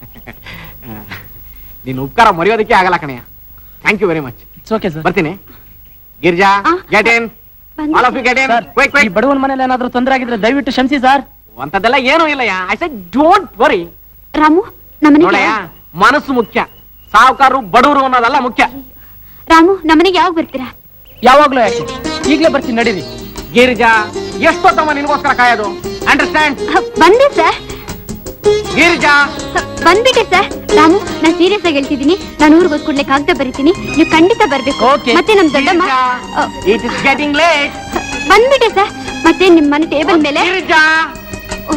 ನಿನ್ನ ಉಪಕಾರ ಮರೆಯೋದಕ್ಕೆ ಆಗಲ್ಲ ಕಣಯ್ಯ thank you very much it's okay sir ಬರ್ತೀನಿ ಗಿರ್ಜಾ ಆ. ಗೆಟ್ ಇನ್ ಬಂದೆ. All of you get in sir quick ಈ ಕ್ವಿಕ್ ಬಡವನ ಮನೇಲಿ ಏನಾದ್ರೂ ತೊಂದರೆ ಆಗಿದ್ರೆ ದಯವಿಟ್ಟು ಕ್ಷಮಿಸಿ ಸರ್ ಅಂತದೆಲ್ಲ ಏನೂ ಇಲ್ಲಯ್ಯ I said don't worry Ramu ನಮ್ಮನೆಗೆ ನೋಡಯ್ಯ ಮನಸ್ಸು ಮುಖ್ಯ ಸಾವುಕಾರರು ಬಡವರು ಅನ್ನೋದಲ್ಲ ಮುಖ್ಯ ರಾಮು ನಮ್ಮನೆಗೆ ಯಾವಾಗ ಬರ್ತೀರಾ ಯಾವಾಗ್ಲೂ ಯಾಕೆ ಈಗ್ಲೇ ಬರ್ತೀನಿ ನಡೀರಿ ಗಿರಿಜಾ ಎಷ್ಟೊತ್ತಮ್ಮ ನಿನಗೋಸ್ಕರ ಕಾಯೋದು ಅಂಡರ್ಸ್ಟ್ಯಾಂಡ್ ಹ, ಬಂದೆ ಸರ್ ಗಿರಿಜಾ ಹ, ಬಂದ್ಬಿಟ್ಟೆ ಸರ್ ರಾಮು ನಾನ್ ಸೀರಿಯಸ್ ಆಗಿ ಹೇಳ್ತಿದ್ದೀನಿ ನಾನು ಊರಿಗೆ ಹೋದ್ ಕೂಡಲೇ ಕಾಗದ ಬರೀತೀನಿ ನೀವು ಖಂಡಿತ ಬರ್ಬೇಕು Okay. ಮತ್ತೆ ನಮ್ ದೊಡ್ಡಮ್ಮ uh, it is getting late ಬಂದ್ಬಿಟ್ಟೆ ಸರ್ ಮತ್ತೆ ನಿಮ್ ಮನೆ ಟೇಬಲ್ ಮೇಲೆ ಗಿರಿಜಾ ಓ,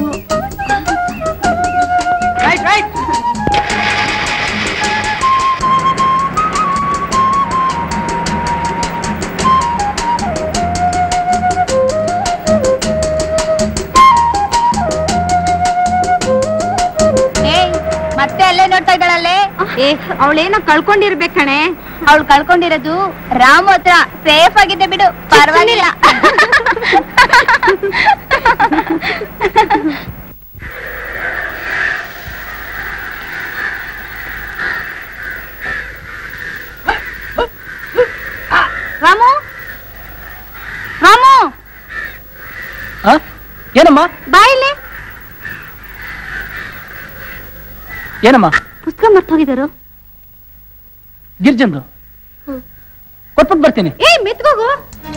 ರೈಟ್ ರೈಟ್ ಮತ್ತೆ ಅಲ್ಲೇ ನೋಡ್ತಾ ಇದ್ದಾಳಲ್ಲೇ ಏ ಅವಳೇನೋ ಕಳ್ಕೊಂಡಿರ್ಬೇಕು ಕಣೆ ಅವಳು ಕಳ್ಕೊಂಡಿರೋದು ರಾಮು ಹತ್ರ ಸೇಫ್ ಆಗಿದೆ ಬಿಡು ಪರವಾಗಿಲ್ಲ ರಾಮು ರಾಮು ಹ? ಏನಮ್ಮ ಬಾಯಿಲೆ ಏನಮ್ಮ ಪುಸ್ತಕ ಮರ್ತೋಗಿದ್ದಾರು ಗಿರ್ಜಂದು ಕೊಟ್ಬಿಟ್ಟು ಬರ್ತೀನಿ ಏ ಮೆತ್ಕೋಗು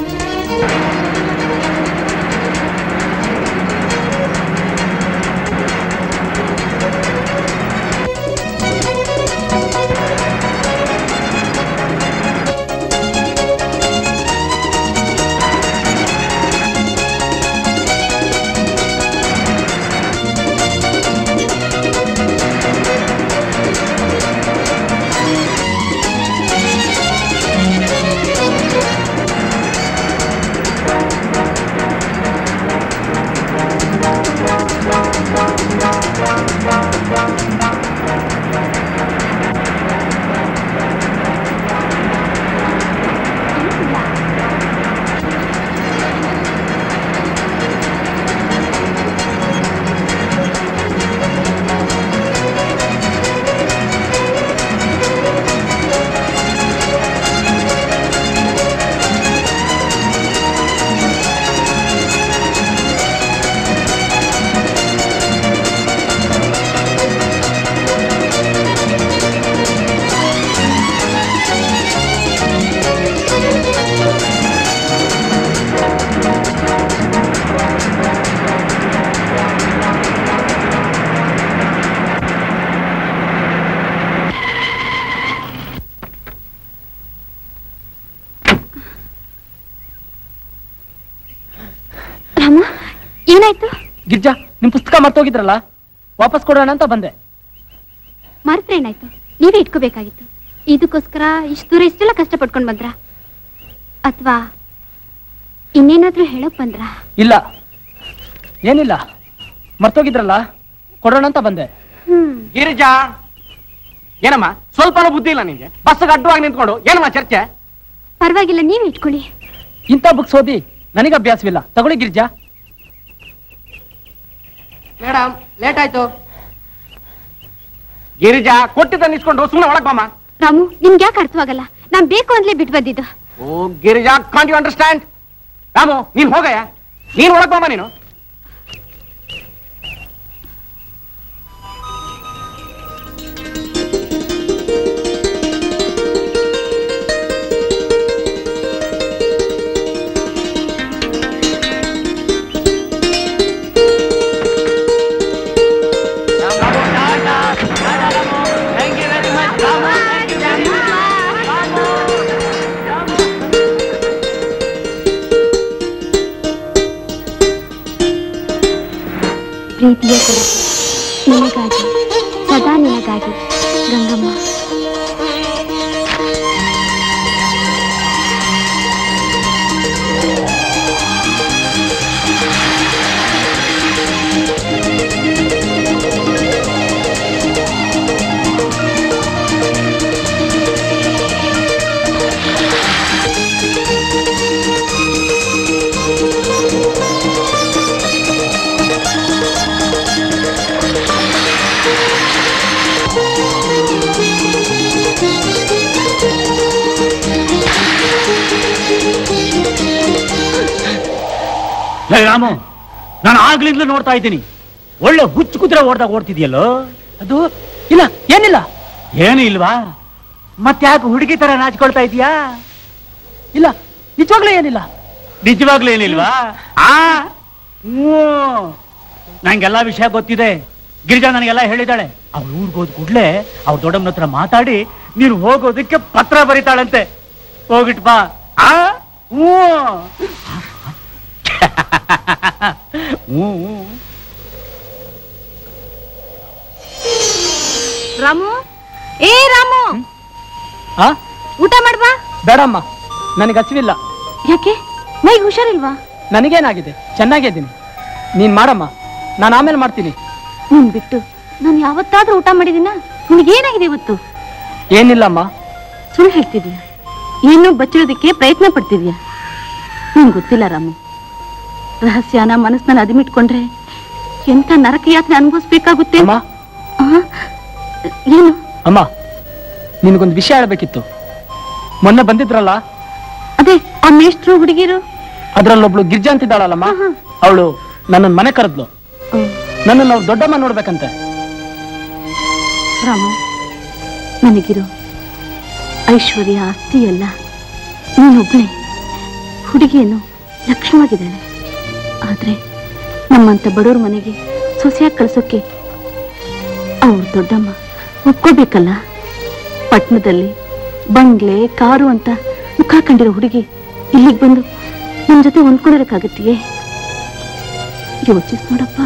ರಾಮ ಏನಾಯ್ತು ಗಿರ್ಜಾ ನಿಮ್ ಪುಸ್ತಕ ಮರ್ತೋಗಿದ್ರಲ್ಲ ವಾಪಸ್ ಕೊಡೋಣ ಅಂತ ಬಂದೆ ಮರ್ತ್ರೆ ಏನಾಯ್ತು ನೀವೇ ಇಟ್ಕೋಬೇಕಾಗಿತ್ತು ಇದಕ್ಕೋಸ್ಕರ ಇಷ್ಟು ದೂರ ಇಷ್ಟೆಲ್ಲ ಕಷ್ಟ ಪಟ್ಕೊಂಡ್ ಬಂದ್ರ ಅಥವಾ ಇನ್ನೇನಾದ್ರೂ ಹೇಳಕ್ ಬಂದ್ರ ಇಲ್ಲ ಏನಿಲ್ಲ ಮರ್ತೋಗಿದ್ರಲ್ಲ ಕೊಡೋಣ ಅಂತ ಬಂದೆ ಹ್ಮ್ ಗಿರಿಜಾ ಏನಮ್ಮ ಸ್ವಲ್ಪನೂ ಬುದ್ಧಿ ಇಲ್ಲ ನಿಂಗೆ ಬಸ್ಗೆ ಅಡ್ಡವಾಗಿ ನಿಂತ್ಕೊಂಡು ಏನಮ್ಮ ಚರ್ಚೆ ಪರವಾಗಿಲ್ಲ ನೀವೇ ಇಟ್ಕೊಳ್ಳಿ ಇಂಥ ಬುಕ್ಸ್ ಓದಿ ನನಗೆ ಅಭ್ಯಾಸವಿಲ್ಲ ತಗೊಳ್ಳಿ ಗಿರ್ಜಾ ಮೇಡಮ್ ಲೇಟ್ ಆಯ್ತು ಗಿರಿಜಾ ಕೊಟ್ಟಿದ್ದ ನಿಸ್ಕೊಂಡು ಸುಮ್ಮನೆ ಒಳಗ್ ಬಾಮ್ಮ ರಾಮು ನಿಮ್ಗೆ ಯಾಕೆ ಅರ್ಥವಾಗಲ್ಲ ನಾನ್ ಬೇಕು ಅಂದ್ಲೇ ಬಿಟ್ಟು ಬಂದಿದ್ದು ಓ Girija can't you understand Ramu ನೀನ್ ಹೋಗಯ್ಯ ನೀನ್ ಒಳಗ್ ಬಾಮ್ಮ ನೀನು ಪ್ರೀತಿಯ ಕೊರತೆ ನಿನಗಾಗಿ ಸದಾ ನಿನಗಾಗಿ ಗಂಗಮ್ಮ ಲೇ ರಾಮು ನಾನು ಆಗ್ಲಿಂದಲೂ ನೋಡ್ತಾ ಇದ್ದೀನಿ ಒಳ್ಳೆ ಹುಚ್ಚು ಕುದುರೆ ಓಡ್ದಾಗ ಓಡ್ತಿದ್ಯಲ್ಲೋ ಅದು ಇಲ್ಲ ಏನಿಲ್ಲ ಏನು ಇಲ್ವಾ ಮತ್ತ್ಯಾಕೆ ಹುಡುಗಿ ತರ ನಾಚ್ಕೊಳ್ತಾ ಇದೀಯಾ ಇಲ್ಲ ನಿಜವಾಗ್ಲೂ ಏನಿಲ್ಲ ನಿಜವಾಗ್ಲೂ ಏನಿಲ್ವಾ ಆ ಹ್ಞೂ ನಂಗೆಲ್ಲ ವಿಷಯ ಗೊತ್ತಿದೆ ಗಿರಿಜಾ ನನಗೆಲ್ಲ ಹೇಳಿದಾಳೆ ಅವ್ಳು ಊರ್ಗ್ ಹೋದ್ ಕೂಡ್ಲೆ ಅವ್ರ ದೊಡ್ಡಮ್ಮನ ಹತ್ರ ಮಾತಾಡಿ ನೀನು ಹೋಗೋದಕ್ಕೆ ಪತ್ರ ಬರೀತಾಳಂತೆ ಹೋಗಿಟ್ ಬಾ ಆ ಹ್ಞೂ ಹ್ಞೂ ಹ್ಞೂ. ರಾಮು ಏ ರಾಮು ಆ ಊಟ ಮಾಡ್ಬಾ ಬೇಡಮ್ಮ ನನಗೆ ಹಸಿವಿಲ್ಲ ಯಾಕೆ ಮೈಗೆ ಹುಷಾರಿಲ್ವಾ ನನಗೇನಾಗಿದೆ ಚೆನ್ನಾಗಿದ್ದೀನಿ ನೀನ್ ಮಾಡಮ್ಮ ನಾನು ಆಮೇಲೆ ಮಾಡ್ತೀನಿ ನೀನ್ ಬಿಟ್ಟು ನಾನು ಯಾವತ್ತಾದ್ರೂ ಊಟ ಮಾಡಿದಿನ ನಿನಗೇನಾಗಿದೆ ಇವತ್ತು ಏನಿಲ್ಲಮ್ಮ ಸುಳ್ಳು ಹೇಳ್ತಿದ್ಯಾ ಏನೋ ಬಚ್ಚಿಡೋದಕ್ಕೆ ಪ್ರಯತ್ನ ಪಡ್ತಿದ್ಯಾ ನಿನ್ ಗೊತ್ತಿಲ್ಲ ರಾಮು ರಹಸ್ಯನ ಮನಸ್ಸನ್ನ ಅದಿಮಿಟ್ಕೊಂಡ್ರೆ ಎಂತ ನರಕ ಯಾತ್ರೆ ಅನುಭವಿಸ್ಬೇಕಾಗುತ್ತೆ ಅಮ್ಮ ಆ? ಏನು ಅಮ್ಮ ನಿನಗೊಂದು ವಿಷಯ ಹೇಳ್ಬೇಕಿತ್ತು ಮೊನ್ನೆ ಬಂದಿದ್ರಲ್ಲ ಅದೇ ಆ ಮೇಷ್ಟ್ರು ಹುಡುಗಿರು ಅದ್ರಲ್ಲೊಬ್ಳು ಗಿರ್ಜಾ ಅಂತಿದ್ದಾಳಲ್ಲಮ್ಮ ಅವಳು ನನ್ನ ಮನೆ ಕರೆದ್ಲು ನನ್ನನ್ನು ಅವ್ರು ದೊಡ್ಡಮ್ಮ ನೋಡ್ಬೇಕಂತೆ ರಾಮು ನನಗಿರೋ ಐಶ್ವರ್ಯ ಆಸ್ತಿ ಎಲ್ಲ ನೀನೊಬ್ನೇ ಹುಡುಗಿಯನ್ನು ಲಕ್ಷ್ಮವಾಗಿದ್ದಾಳೆ ಆದ್ರೆ ನಮ್ಮಂತ ಬಡವ್ರ ಮನೆಗೆ ಸೊಸೆಯಾಗಿ ಕಳ್ಸೋಕೆ ಅವ್ರು ದೊಡ್ಡಮ್ಮ ಒಪ್ಕೋಬೇಕಲ್ಲ ಪಟ್ಟಣದಲ್ಲಿ ಬಂಗ್ಲೆ ಕಾರು ಅಂತ ಮುಖ ಕಂಡಿರೋ ಹುಡುಗಿ ಇಲ್ಲಿಗೆ ಬಂದು ನಮ್ ಜೊತೆ ಹೊಂದ್ಕೊಳ್ಳೋದಕ್ಕಾಗತ್ತೆಯೇ ಯೋಚಿಸ್ ನೋಡಪ್ಪ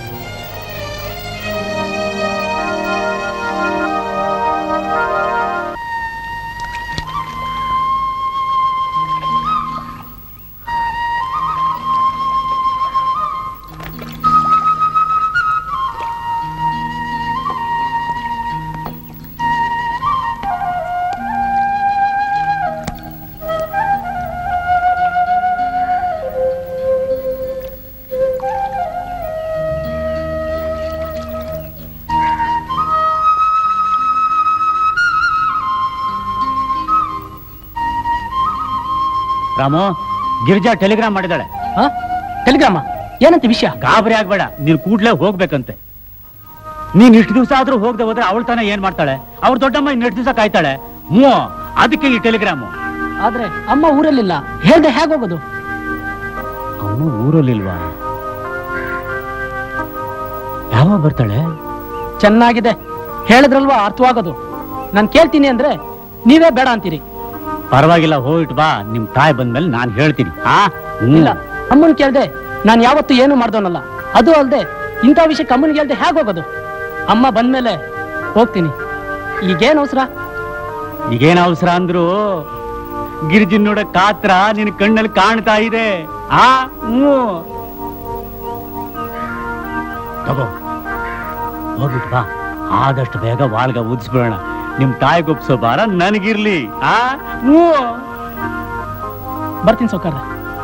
ರಾಮು ಗಿರಿಜಾ ಟೆಲಿಗ್ರಾಮ್ ಮಾಡಿದಾಳೆ ಹಾ ಟೆಲಿಗ್ರಾಮ ಏನಂತ ವಿಷಯ ಗಾಬರಿ ಆಗ್ಬೇಡ ನೀನ್ ಕೂಡ್ಲೇ ಹೋಗ್ಬೇಕಂತೆ ನೀನ್ ಇಷ್ಟು ದಿವಸ ಆದ್ರೂ ಹೋಗದೆ ಹೋದ್ರೆ ಅವಳ ತಾನೇ ಏನ್ ಮಾಡ್ತಾಳೆ ಅವ್ರ ದೊಡ್ಡಮ್ಮ ಇನ್ನು ಎಷ್ಟು ದಿವಸ ಕಾಯ್ತಾಳೆ ಹ್ಞೂ ಅದಕ್ಕೆ ಈ ಟೆಲಿಗ್ರಾಮು ಆದ್ರೆ ಅಮ್ಮ ಊರಲ್ಲಿಲ್ಲ ಹೇಳ್ದೆ ಹೇಗೆ ಹೋಗೋದು ಅವನು ಊರಲ್ಲಿಲ್ವಾ ಯಾವಾಗ ಬರ್ತಾಳೆ ಚೆನ್ನಾಗಿದೆ ಹೇಳಿದ್ರಲ್ವಾ ಅರ್ಥವಾಗೋದು ನಾನು ಕೇಳ್ತೀನಿ ಅಂದ್ರೆ ನೀವೇ ಬೇಡ ಅಂತೀರಿ ಪರವಾಗಿಲ್ಲ ಹೋಗಿಟ್ ಬಾ ನಿಮ್ ತಾಯಿ ಬಂದ್ಮೇಲೆ ನಾನ್ ಹೇಳ್ತೀನಿ ಆ ಹ್ಮ್. ಇಲ್ಲ ಅಮ್ಮನ್ ಕೇಳ್ದೆ ನಾನು ಯಾವತ್ತೂ ಏನು ಮಾಡ್ದವನಲ್ಲ ಅದು ಅಲ್ದೆ ಇಂಥ ವಿಷಯಕ್ಕೆ ಅಮ್ಮನಿಗೆ ಹೇಳ್ದೆ ಹೇಗೆ ಹೋಗೋದು ಅಮ್ಮ ಬಂದ್ಮೇಲೆ ಹೋಗ್ತೀನಿ ಈಗೇನ್ ಅವಸರ ಈಗೇನ್ ಅವಸರ ಅಂದ್ರು ಗಿರಿಜಿನ್ ನೋಡ ಕಾತ್ರ ನಿನ್ ಕಣ್ಣಲ್ಲಿ ಕಾಣ್ತಾ ಇದೆ ಆ ಹ್ಞೂ ತಗೋ ಹೋಗ್ಬಿಟ್ ಬಾ ಆದಷ್ಟು ಬೇಗ ವಾಲ್ಗ ಉದಿಸ್ಬಿಡೋಣ ನಿಮ್ ತಾಯಿ ಗುಪ್ಸೋ ಬಾರ ನನಗಿರ್ಲಿ ಆ ಹ್ಞೂ ಬರ್ತೀನಿ ಸೌಕರ್ಯ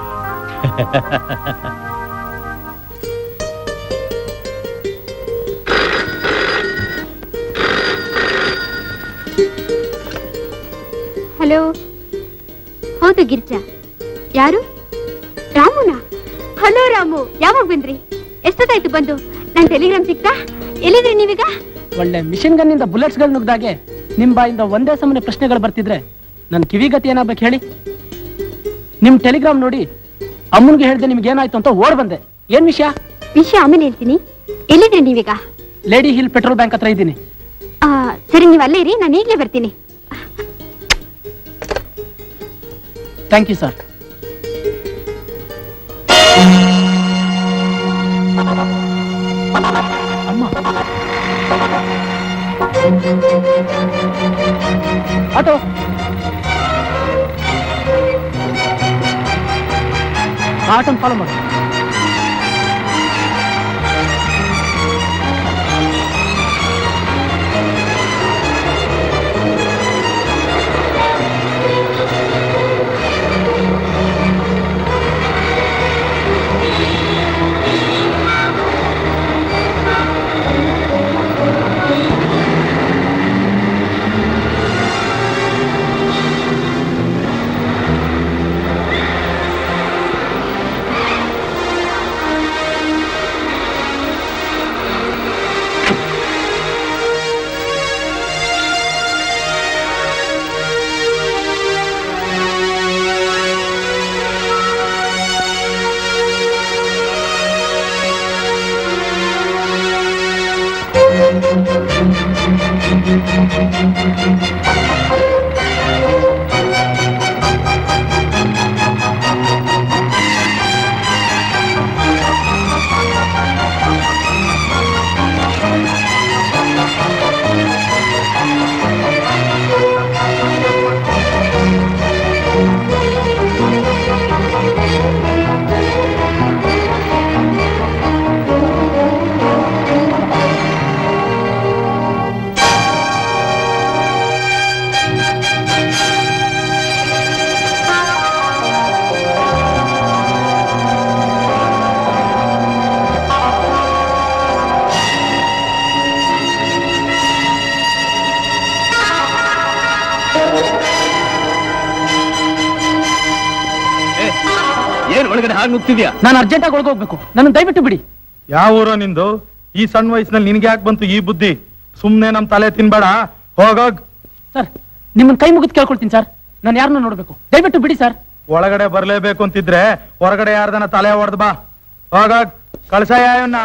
ಹಲೋ ಹೌದು ಗಿರ್ಜಾ ಯಾರು ರಾಮುನಾ ಹಲೋ ರಾಮು ಯಾವಾಗ ಬಂದ್ರಿ ಎಷ್ಟೊತ್ತಾಯ್ತು ಬಂದು ನನ್ ಟೆಲಿಗ್ರಾಮ್ ಸಿಕ್ತಾ ಎಲ್ಲಿದ್ರಿ ನೀವೀಗ ಒಳ್ಳೆ ಮಿಷಿನ್ ಗನ್ನಿಂದ ಬುಲೆಟ್ಸ್ಗಳು ನುಗ್ದಾಗೆ ನಿಮ್ ಬಾಯಿಂದ ಒಂದೇ ಸಮನೆ ಪ್ರಶ್ನೆಗಳು ಬರ್ತಿದ್ರೆ ನನ್ನ ಕಿವಿಗತಿ ಏನಾಗ್ಬೇಕು ಹೇಳಿ ನಿಮ್ ಟೆಲಿಗ್ರಾಮ್ ನೋಡಿ ಅಮ್ಮನ್ಗೆ ಹೇಳ್ದೆ ನಿಮ್ಗೆ ಏನಾಯ್ತು ಅಂತ ಓಡ್ ಬಂದೆ ಏನ್ ವಿಷಯ ವಿಷಯ ಆಮೇಲೆ ಹೇಳ್ತೀನಿ ಎಲ್ಲಿದ್ರಿ ನೀವೀಗ ಲೇಡಿ ಹಿಲ್ ಪೆಟ್ರೋಲ್ ಬ್ಯಾಂಕ್ ಹತ್ರ ಇದ್ದೀನಿ ಆ, ಸರಿ ನೀವು ಅಲ್ಲೇ ಇರಿ ನಾನು ಈಗಲೇ ಬರ್ತೀನಿ ಥ್ಯಾಂಕ್ ಯು ಸರ್ ಅಮ್ಮ ಆಟೋ ಆಟೋನ್ ಫಾಲೋ ಮಾಡಿ ಏನ್ ಒಳಗಡೆ ಹಾಗೆ ನುಗ್ತಿದ್ಯಾ ನಾನು ಅರ್ಜೆಂಟಾಗಿ ಒಳಗೋಗ್ಬೇಕು ನನ್ನ ದಯವಿಟ್ಟು ಬಿಡಿ ಯಾವ ಊರೋ ನಿಂದು ಈ ಸಣ್ಣ ವಯಸ್ಸಿನಲ್ಲಿ ನಿನ್ಗೆ ಯಾಕೆ ಬಂತು ಈ ಬುದ್ಧಿ ಸುಮ್ನೆ ನಮ್ ತಲೆ ತಿನ್ಬೇಡ ಹೋಗೋಗ್ ಸರ್ ನಿಮ್ಮನ್ನ ಕೈ ಮುಗಿದು ಕೇಳ್ಕೊಳ್ತೀನಿ ಸರ್ ನಾನು ಯಾರನ್ನ ನೋಡ್ಬೇಕು ದಯವಿಟ್ಟು ಬಿಡಿ ಸರ್ ಒಳಗಡೆ ಬರ್ಲೇಬೇಕು ಅಂತಿದ್ರೆ ಹೊರಗಡೆ ಯಾರ್ದನ ತಲೆ ಹೊಡೆದ್ ಬಾ ಹೋಗೋಗ್ ಕಳ್ಸಯ್ಯ ಇವನ್ನ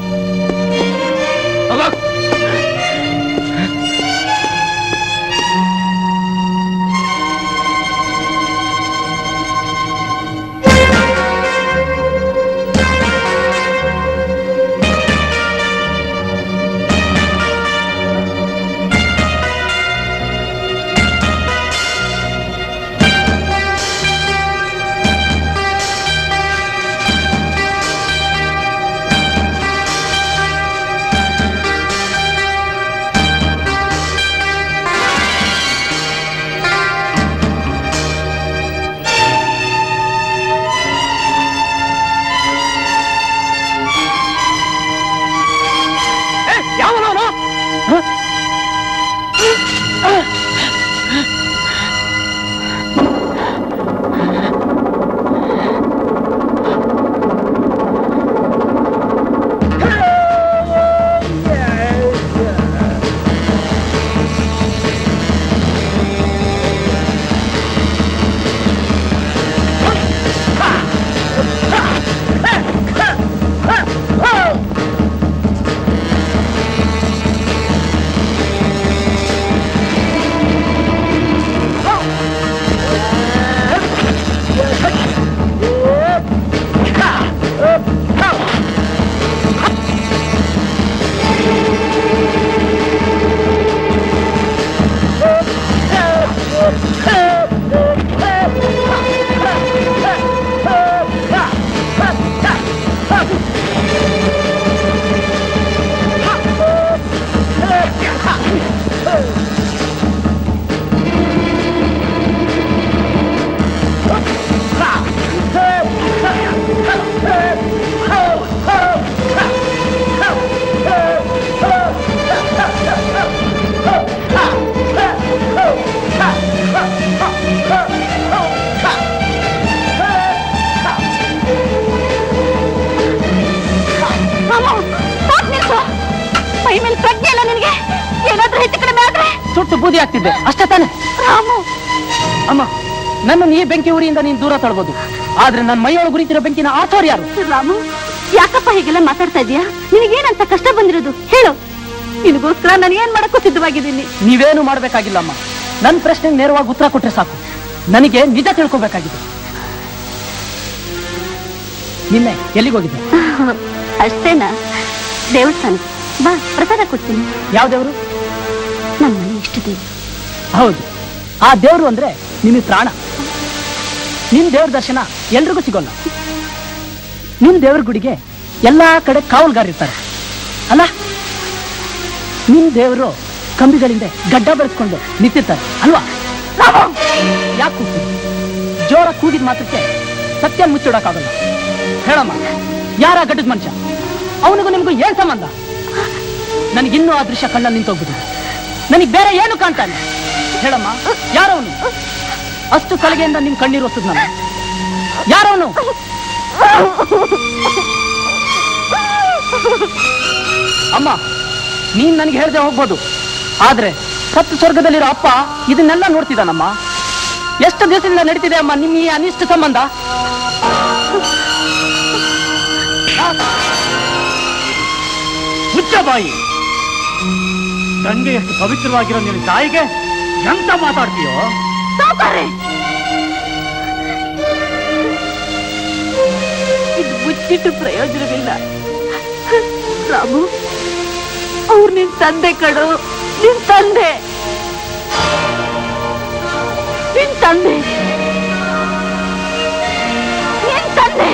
ಮೈ ಮೇಲೆ ಪ್ರಜ್ಞೆ ಇಲ್ಲ ನಿನಗೆ ಏನಾದ್ರೂ ಹೆಚ್ಚು ಕಡಿಮೆ ಆದ್ರೆ ಸುಟ್ಟು ಬೂದಿ ಆಗ್ತಿದ್ದೆ ಅಷ್ಟೇ ತಾನೆ ರಾಮು ಅಮ್ಮ ನನ್ನನ್ನು ಈ ಬೆಂಕಿ ಉರಿಯಿಂದ ನೀನು ದೂರ ತಳ್ಬೋದು ಆದ್ರೆ ನನ್ನ ಮೈಯೊಳಗೆ ಉರಿತಿರೋ ಬೆಂಕಿನ ಆಚೋರ್ ಯಾರು ರಾಮು ಯಾಕಪ್ಪ ಹೀಗೆಲ್ಲ ಮಾತಾಡ್ತಾ ಇದೀಯಾ ನಿನಗೇನಂತ ಕಷ್ಟ ಬಂದಿರೋದು ಹೇಳು ನಿನಗೋಸ್ಕರ ನಾನು ಏನ್ ಮಾಡಕ್ಕೂ ಸಿದ್ಧವಾಗಿದ್ದೀನಿ ನೀವೇನು ಮಾಡ್ಬೇಕಾಗಿಲ್ಲಮ್ಮ ನನ್ನ ಪ್ರಶ್ನೆಗೆ ನೇರವಾಗಿ ಉತ್ತರ ಕೊಟ್ರೆ ಸಾಕು ನನಗೆ ನಿಜ ತಿಳ್ಕೊಬೇಕಾಗಿದೆ ನಿನ್ನೆ ಎಲ್ಲಿಗೆ ಹೋಗಿದ್ದೆ ಅಷ್ಟೇನಾ ದೇವಸ್ಥಾನಕ್ಕೆ ಬಾ ಪ್ರಸಾದ ಕೊಡ್ತೀನಿ ಯಾವ ದೇವರು ನಮ್ಮ ಮನೆ ಇಷ್ಟ ದೇವ್ರು ಹೌದು ಆ ದೇವರು ಅಂದ್ರೆ ನಿಮಗೆ ಪ್ರಾಣ ನಿನ್ ದೇವ್ರ ದರ್ಶನ ಎಲ್ರಿಗೂ ಸಿಗೋಲ್ಲ ನಿನ್ ದೇವ್ರ ಗುಡಿಗೆ ಎಲ್ಲಾ ಕಡೆ ಕಾವಲ್ಗಾರಿರ್ತಾರೆ ಅಲ್ಲ ನಿನ್ ದೇವರು ಕಂಬಿಗಳಿಂದ ಗಡ್ಡ ಬೆಳೆಸ್ಕೊಂಡು ನಿಂತಿರ್ತಾರೆ ಅಲ್ವಾ ಯಾಕೆ ಕೂಗ್ತೀನಿ ಜೋರ ಕೂಗಿದ ಮಾತ್ರಕ್ಕೆ ಸತ್ಯ ಮುಚ್ಚಿಡಕ್ಕಾಗಲ್ಲ ಹೇಳಮ್ಮ ಯಾರ ಗಡ್ಡದ ಮನುಷ್ಯ ಅವನಿಗೂ ನಿಮ್ಗೂ ಏನ್ ಸಂಬಂಧ ನನಗಿನ್ನೂ ಆ ದೃಶ್ಯ ಕಣ್ಣಲ್ಲಿ ನಿಂತೋಗ್ಬಿಟ್ಟಿದೆ ನನಗೆ ಬೇರೆ ಏನು ಕಾಣ್ತಾ ಇಲ್ಲ ಹೇಳಮ್ಮ ಯಾರವನು ಅಷ್ಟು ಸಲಿಗೆಯಿಂದ ನಿಮ್ ಕಣ್ಣೀರು ಒತ್ತದ್ ನಾನು ಯಾರವನು ಅಮ್ಮ ನೀನ್ ನನಗೆ ಹೇಳ್ದೆ ಹೋಗ್ಬೋದು ಆದ್ರೆ ಸತ್ತು ಸ್ವರ್ಗದಲ್ಲಿರೋ ಅಪ್ಪ ಇದನ್ನೆಲ್ಲ ನೋಡ್ತಿದ್ದಾನಮ್ಮ ಎಷ್ಟು ದಿವಸದಿಂದ ನಡೀತಿದೆ ಅಮ್ಮ ನಿಮ್ ಈ ಅನಿಷ್ಟ ಸಂಬಂಧ ಮುಚ್ಚ ಬಾಯಿ ಗಂಗೆ ಎಷ್ಟು ಪವಿತ್ರವಾಗಿರೋ ನಿನ್ನ ತಾಯಿಗೆ ಎಂತ ಮಾತಾಡ್ತೀಯೋ ಸಾವುಕಾರ್ರೆ ಇದು ಮುಚ್ಚಿಟ್ಟು ಪ್ರಯೋಜನವಿಲ್ಲ ರಾಮು ಅವ್ರು ನಿನ್ ತಂದೆ ಕಡು ನಿನ್ ತಂದೆ ನಿನ್ ತಂದೆ ನಿನ್ ತಂದೆ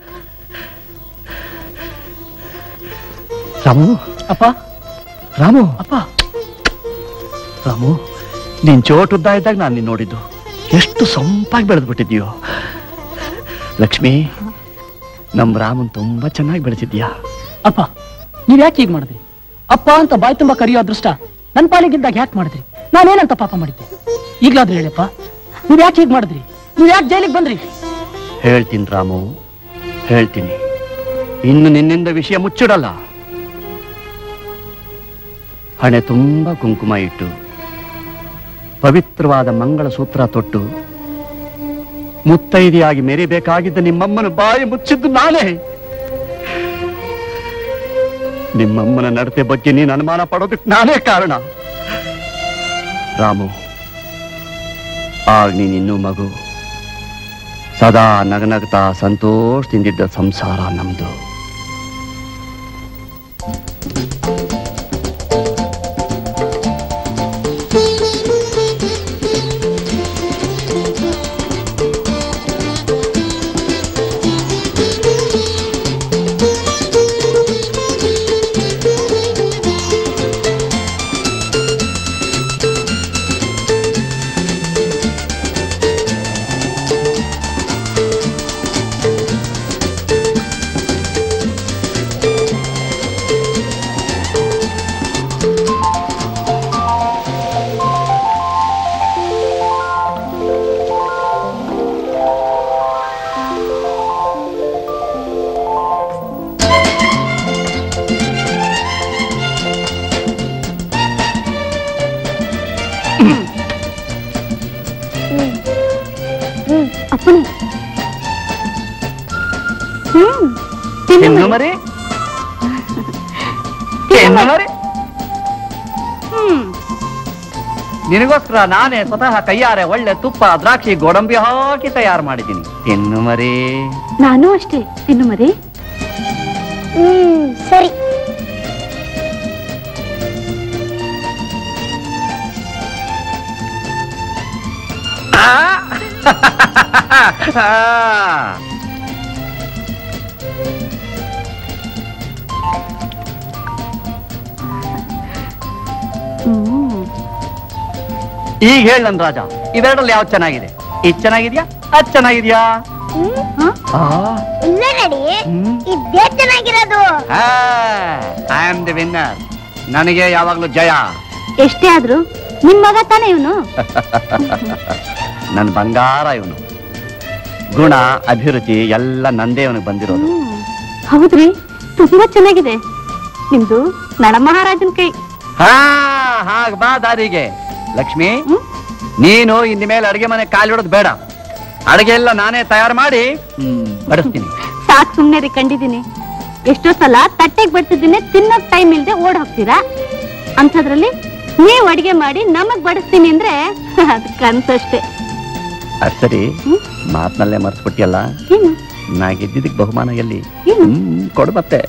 ರಾಮು ಅಪ್ಪ ರಾಮು ಅಪ್ಪ ರಾಮು ನೀನ್ ಚೋಟುದ್ದ ಇದ್ದಾಗ ನಾನು ನಿನ್ ನೋಡಿದ್ದು ಎಷ್ಟು ಸೊಂಪಾಗಿ ಬೆಳೆದ್ಬಿಟ್ಟಿದ್ಯೋ ಲಕ್ಷ್ಮಿ ನಮ್ ರಾಮನ್ ತುಂಬಾ ಚೆನ್ನಾಗಿ ಬೆಳೆಸಿದ್ಯಾ ಅಪ್ಪ ನೀವ್ ಯಾಕೆ ಹೀಗ್ ಮಾಡಿದ್ರಿ ಅಪ್ಪ ಅಂತ ಬಾಯಿ ತುಂಬಾ ಕರೆಯೋ ಅದೃಷ್ಟ ನನ್ ಪಾಲಿಗಿದ್ದಾಗ ಯಾಕೆ ಮಾಡಿದ್ರಿ ನಾನೇನಂತ ಪಾಪ ಮಾಡಿದ್ದೆ ಈಗ್ಲಾದ್ರೂ ಹೇಳಿಯಪ್ಪ ನೀವ್ ಯಾಕೆ ಹೀಗ್ ಮಾಡಿದ್ರಿ ನೀವ್ ಯಾಕೆ ಜೈಲಿಗೆ ಬಂದ್ರಿ ಹೇಳ್ತೀನಿ ರಾಮು ಹೇಳ್ತೀನಿ ಇನ್ನು ನಿನ್ನಿಂದ ವಿಷಯ ಮುಚ್ಚಿಡಲ್ಲ ಹಣೆ ತುಂಬಾ ಕುಂಕುಮ ಇಟ್ಟು ಪವಿತ್ರವಾದ ಮಂಗಳ ಸೂತ್ರ ತೊಟ್ಟು ಮುತ್ತೈದೆಯಾಗಿ ಮೆರಿಬೇಕಾಗಿದ್ದ ನಿಮ್ಮಮ್ಮನ ಬಾಯಿ ಮುಚ್ಚಿದ್ದು ನಾನೇ ನಿಮ್ಮಮ್ಮನ ನಡತೆ ಬಗ್ಗೆ ನೀನು ಅನುಮಾನ ಪಡೋದಕ್ಕೆ ನಾನೇ ಕಾರಣ ರಾಮು ಆಗ ನೀನಿನ್ನೂ ಮಗು ಸದಾ ನಗನಗ್ತಾ ಸಂತೋಷದಿಂದಿದ್ದ ಸಂಸಾರ ನಮ್ದು ಅಪ್ಪಣೆ ಹ್ಮ್ ತಿನ್ನು ಹೆಣ್ಣು ಮರಿ. ಮರಿ ಹೆಣ್ಣು ಮರಿ ಹ್ಮ್ ನಿನಗೋಸ್ಕರ ನಾನೇ ಸ್ವತಃ ಕೈಯಾರೆ ಒಳ್ಳೆ ತುಪ್ಪ ದ್ರಾಕ್ಷಿ ಗೋಡಂಬಿ ಹಾಕಿ ತಯಾರು ಮಾಡಿದ್ದೀನಿ ತಿನ್ನು ಮರಿ ನಾನು ಅಷ್ಟೇ ತಿನ್ನು ಮರಿ ಹ್ಮ್ ಸರಿ ಹ್ಮ್ ಈಗ ಹೇಳ ನನ್ ರಾಜ ಇವೆರಡಲ್ಲಿ ಯಾವ್ದು ಚೆನ್ನಾಗಿದೆ ಇದು ಚೆನ್ನಾಗಿದ್ಯಾ ಅದ್ ಚೆನ್ನಾಗಿದ್ಯಾ ಹ್ಮ್ ಆ, ಇಲ್ಲ ನಡಿ ಹ್ಮ್. ಇದೇ ಚೆನ್ನಾಗಿರೋದು ಆ, I am the winner. ನನಗೆ ಯಾವಾಗ್ಲೂ ಜಯ ಎಷ್ಟೇ ಆದ್ರೂ ನಿಮ್ ಮಗ ತಾನೇ ಇವನು ನನ್ನ ಬಂಗಾರ ಇವನು ಗುಣ ಅಭಿರುಚಿ ಎಲ್ಲ ನಂದೇ ಅವನಿಗೆ ಬಂದಿರೋದು ಹೌದ್ರಿ ತುಂಬಾ ಚೆನ್ನಾಗಿದೆ ನಿಮ್ದು ನಳ ಮಹಾರಾಜನ್ ಕೈ ಹಾ ಹಾಗ ಬಾ ದಾರಿಗೆ ಲಕ್ಷ್ಮಿ ಹ್ಮ್? ನೀನು ಇನ್ ಮೇಲೆ ಅಡಿಗೆ ಮನೆ ಕಾಲಿಡೋದು ಬೇಡ ಅಡಿಗೆ ಎಲ್ಲ ನಾನೇ ತಯಾರು ಮಾಡಿ ಹ್ಮ್, ಬಡಿಸ್ತೀನಿ ಸಾಕ್ ಸುಮ್ನೆ ರೀ ಕಂಡಿದ್ದೀನಿ ಎಷ್ಟೋ ಸಲ ತಟ್ಟೆಗೆ ಬಡ್ತಿದ್ದೀನಿ ತಿನ್ನೋಕ್ ಟೈಮ್ ಇಲ್ದೆ ಓಡ್ ಹೋಗ್ತೀರಾ ಅಂಥದ್ರಲ್ಲಿ ನೀವ್ ಅಡಿಗೆ ಮಾಡಿ ನಮಗ್ ಬಡಿಸ್ತೀನಿ ಅಂದ್ರೆ ಅದ್ ಕನ್ಸಷ್ಟೇ ಅದ್ ಸರಿ ಹ್ಮ್? ಮಾತ್ನಲ್ಲೇ ಮರ್ಸ್ಬಿಟ್ಟಿಯಲ್ಲ ಏನು ನಾ ಗೆದ್ದಿದ್ದಕ್ಕೆ ಬಹುಮಾನ ಎಲ್ಲಿ ಏನು? ಹ್ಮ್, ಕೊಡು ಮತ್ತೆ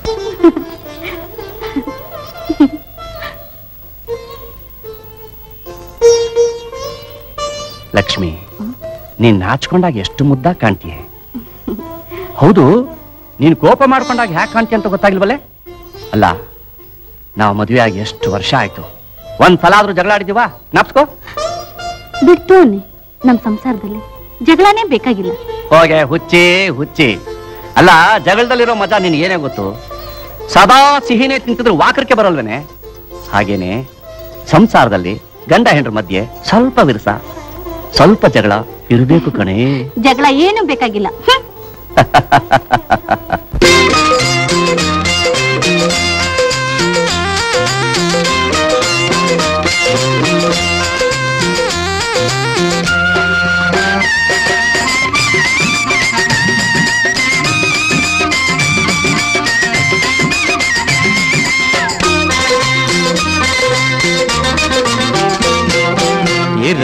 ಲಕ್ಷ್ಮಿ ನೀನ್ ನಾಚ್ಕೊಂಡಾಗ ಎಷ್ಟು ಮುದ್ದ ಕಾಣ್ತೀಯ ಹೌದು ನೀನ್ ಕೋಪ ಮಾಡ್ಕೊಂಡಾಗ ಹ್ಯಾಕ್ ಕಾಣ್ತೀಯ ಅಂತ ಗೊತ್ತಾಗಿಲ್ವಲ್ಲೇ ಅಲ್ಲ ನಾವು ಮದುವೆ ಆಗಿ ಎಷ್ಟು ವರ್ಷ ಆಯ್ತು ಒಂದ್ ಸಲ ಆದ್ರೂ ಜಗಳ ಆಡಿದೀವಾ ನಾಪ್ಸ್ಕೋ ಬಿಟ್ಟು ಅನ್ನಿ ನಮ್ ಸಂಸಾರದಲ್ಲಿ ಜಗಳನೇ ಬೇಕಾಗಿಲ್ಲ ಹೋಗೆ ಹುಚ್ಚಿ ಹುಚ್ಚಿ ಅಲ್ಲ ಜಗಳದಲ್ಲಿರೋ ಮಜಾ ನಿನ್ಗೆ ಏನೇ ಗೊತ್ತು ಸದಾ ಸಿಹಿನೇ ತಿಂತಿದ್ರು ವಾಕರಿಕೆ ಬರಲ್ವೇನೆ ಹಾಗೇನೆ ಸಂಸಾರದಲ್ಲಿ ಗಂಡ ಹೆಂಡ್ರ ಮಧ್ಯೆ ಸ್ವಲ್ಪ ವಿರಸ ಸ್ವಲ್ಪ ಜಗಳ ಇರಬೇಕು ಕಣೇ ಜಗಳ ಏನು ಬೇಕಾಗಿಲ್ಲ ಹ್ಮ್. Thank you.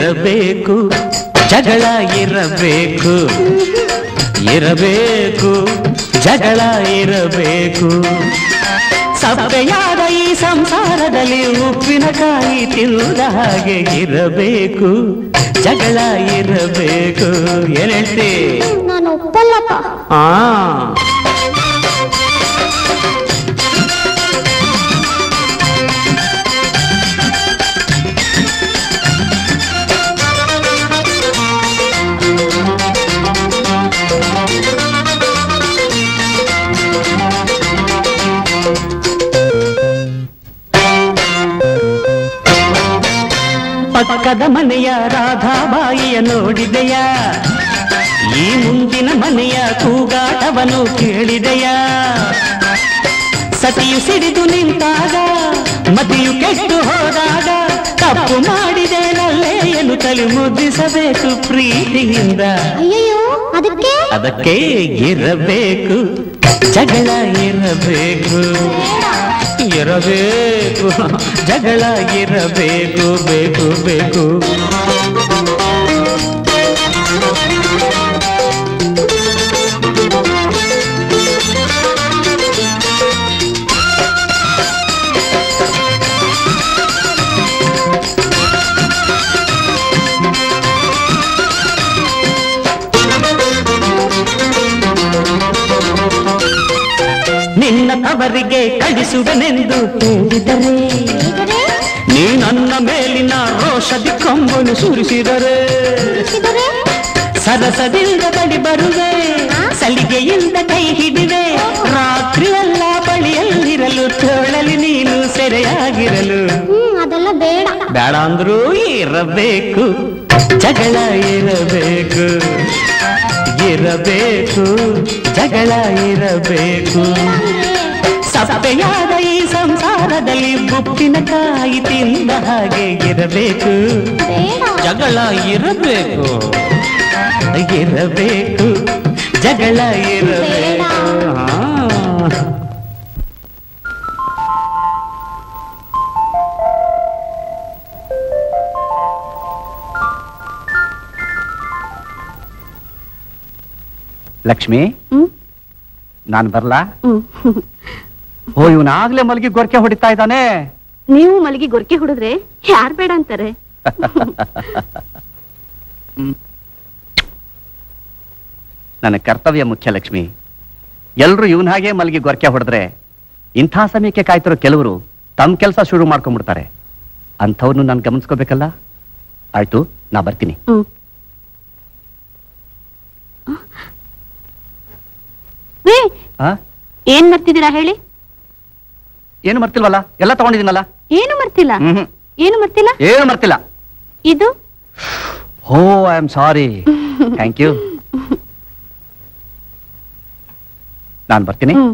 ಇರಬೇಕು ಜಗಳ ಇರಬೇಕು ಇರಬೇಕು ಜಗಳ ಇರಬೇಕು ಸಭೆಯಾದ ಈ ಸಂಸಾರದಲ್ಲಿ ಉಪ್ಪಿನಕಾಯಿ ತಿಂದ ಹಾಗೆ ಇರಬೇಕು ಜಗಳ ಇರಬೇಕು ಏನ್ ಹೇಳ್ತಿ ನಾನು ಒಪ್ಪಲ್ಲಪ್ಪ ಆ ಪಕ್ಕದ ಮನೆಯ ರಾಧಾಬಾಯಿಯ ನೋಡಿದೆಯ ಈ ಮುಂದಿನ ಮನೆಯ ಕೂಗಾಟವನ್ನು ಕೇಳಿದೆಯ ಸತಿಯು ಸಿಡಿದು ನಿಂತಾಗ ಮತಿಯು ಕೆಟ್ಟು ಹೋದಾಗ ತಪ್ಪು ಮಾಡಿದೆ ನಲ್ಲೇ ಎನ್ನುತ್ತಲು ಮುದ್ದಿಸಬೇಕು ಪ್ರೀತಿಯಿಂದ ಅಯ್ಯಯ್ಯೋ ಅದಕ್ಕೆ ಅದಕ್ಕೆ ಇರಬೇಕು ಜಗಳ ಇರಬೇಕು ಇರಬೇಕು ಜಗಳ ಇರಬೇಕು ಬೇಕು ಬೇಕು ನಿನ್ನ ತವರಿಗೆ ಕಳಿಸುವೆನೆಂದು ಹೇಳಿದರೆ ನೀ ನನ್ನ ಮೇಲಿನ ರೋಷದಿ ಕೊಂಬನು ಸುರಿಸಿದರೆ ಸರಸದಿಂದ ಬಳಿ ಬರುವೆ ಸಲಿಗೆಯಿಂದ ಕೈ ಹಿಡಿವೆ ರಾತ್ರಿಯೆಲ್ಲ ಬಳಿಯಲ್ಲಿರಲು ತೋಳಲಿ ನೀನು ಸೆರೆಯಾಗಿರಲು ಹ್ಮ್ ಅದೆಲ್ಲ ಬೇಡ ಬೇಡ ಅಂದ್ರೂ ಇರಬೇಕು ಜಗಳ ಇರಬೇಕು ಇರಬೇಕು ಜಗಳ ಇರಬೇಕು ಸಪ್ಪೆಯಾದ ಈ ಸಂಸಾರದಲ್ಲಿ ಬುಪ್ಪಿನಕಾಯಿ ತಿಂದ ಹಾಗೆ ಇರಬೇಕು ಜಗಳ ಇರಬೇಕು ಇರಬೇಕು ಜಗಳ ಇರಬೇಕು ಹಾ. ಲಕ್ಷ್ಮಿ ಹ್ಮ್? ನಾನು ಬರ್ಲಾ ಹ್ಮ್. ಓ ಇವನಾಗ್ಲೇ ಮಲಗಿ ಗೊರಕೆ ಹೊಡಿತಾ ಇದ್ದಾನೆ ನೀವು ಮಲಗಿ ಗೊರಕೆ ಹೊಡೆದ್ರೆ ಯಾರ್ ಬೇಡ ಅಂತಾರೆ ನನ್ನ ಕರ್ತವ್ಯ ಮುಖ್ಯ ಲಕ್ಷ್ಮಿ ಎಲ್ರು ಇವನ್ ಹಾಗೆ ಮಲಗಿ ಗೊರಕೆ ಹೊಡೆದ್ರೆ ಇಂಥ ಸಮಯಕ್ಕೆ ಕಾಯ್ತಿರೋ ಕೆಲವರು ತಮ್ಮ ಕೆಲಸ ಶುರು ಮಾಡ್ಕೊಂಡ್ಬಿಡ್ತಾರೆ ಅಂಥವ್ರನ್ನು ನಾನು ಗಮನಿಸ್ಕೋಬೇಕಲ್ಲ ಆಯ್ತು ನಾ ಬರ್ತೀನಿ ಹ್ಮ್ ರೀ ಆ? ಏನ್ ಮರ್ತಿದ್ದೀರಾ ಹೇಳಿ ಏನು ಮರ್ತಿಲ್ವಲ್ಲ ಎಲ್ಲ ತಗೊಂಡಿದ್ದೀನಲ್ಲ ಏನು ಮರ್ತಿಲ್ಲ ಹ್ಮ್ ಏನು ಮರ್ತಿಲ್ಲ ಏನು ಮರ್ತಿಲ್ಲ ಇದು ಹೋ I am sorry thank you ನಾನು ಬರ್ತೀನಿ ಹ್ಮ್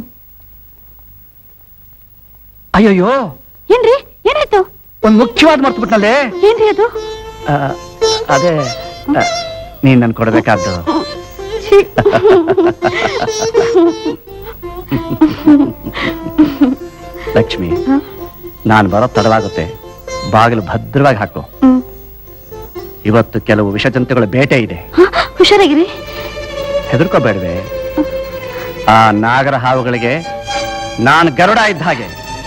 ಅಯ್ಯೋಯ್ಯೋ ಏನ್ರಿ ಏನಾಯ್ತು ಒಂದ್ ಮುಖ್ಯವಾದ ಮರ್ತು ಬಿಟ್ನಲ್ಲೇ ಏನ್ರಿ ಅದು ಆ, ಅದೇ ಆ, ನೀನ್ ನನ್ ಕೊಡ್ಬೇಕಾದ್ದು ಛೀ. ಲಕ್ಷ್ಮಿ ಹ? ನಾನ್ ಬರೋ ತಡವಾಗುತ್ತೆ ಬಾಗಿಲು ಭದ್ರವಾಗಿ ಹಾಕು ಹ್ಮ್. ಇವತ್ತು ಕೆಲವು ವಿಷಜಂತುಗಳ ಬೇಟೆ ಇದೆ ಹ, ಹುಷಾರಾಗಿರಿ ಹೆದರ್ಕೋಬೇಡ್ವೆ ಆ ನಾಗರ ಹಾವುಗಳಿಗೆ ನಾನು ಗರುಡ ಇದ್ದ ಹಾಗೆ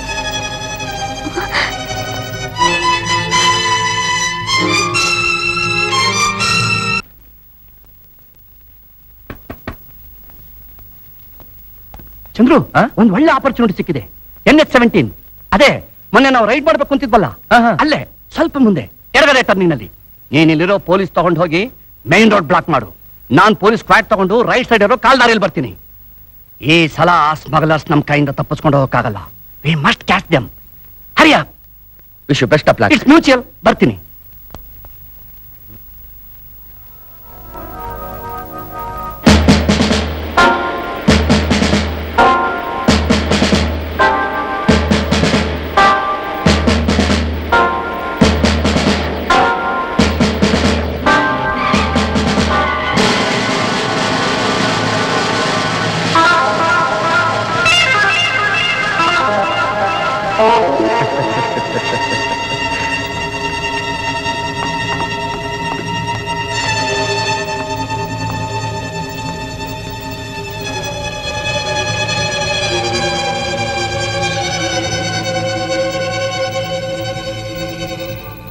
ಚಂದ್ರು ಒಂದ್ ಒಳ್ಳೆ ಆಪರ್ಚುನಿಟಿ ಸಿಕ್ಕಿದೆ ಎನ್ ಎಚ್ ಸೆವೆಂಟೀನ್ ಅದೇ ಮೊನ್ನೆ ನಾವು ರೈಡ್ ಮಾಡ್ಬೇಕು ಅಂತಿದ್ವಲ್ಲ ಅಲ್ಲೇ ಸ್ವಲ್ಪ ಮುಂದೆ ಎಡಗಡೆ ಟರ್ನಿಂಗ್ನಲ್ಲಿ ನೀನಿಲ್ಲಿರೋ ಪೊಲೀಸ್ ತಗೊಂಡು ಹೋಗಿ ಮೈನ್ ರೋಡ್ ಬ್ಲಾಕ್ ಮಾಡು ನಾನ್ ಪೊಲೀಸ್ ಕ್ವಾಟ್ ತಗೊಂಡು ರೈಟ್ ಸೈಡ್ ಇರೋ ಕಾಲ್ದಾರಿಯಲ್ಲಿ ಬರ್ತೀನಿ ಈ ಸಲ ಆ ಸ್ಮಗ್ಲರ್ಸ್ ನಮ್ ಕೈಯಿಂದ ತಪ್ಪಿಸ್ಕೊಂಡು ಹೋಗಕ್ಕಾಗಲ್ಲ ವಿ ಮಸ್ಟ್ ಕ್ಯಾಚ್ ದೆಮ್ ಹರಿಯ wish best of it's mutual ಬರ್ತೀನಿ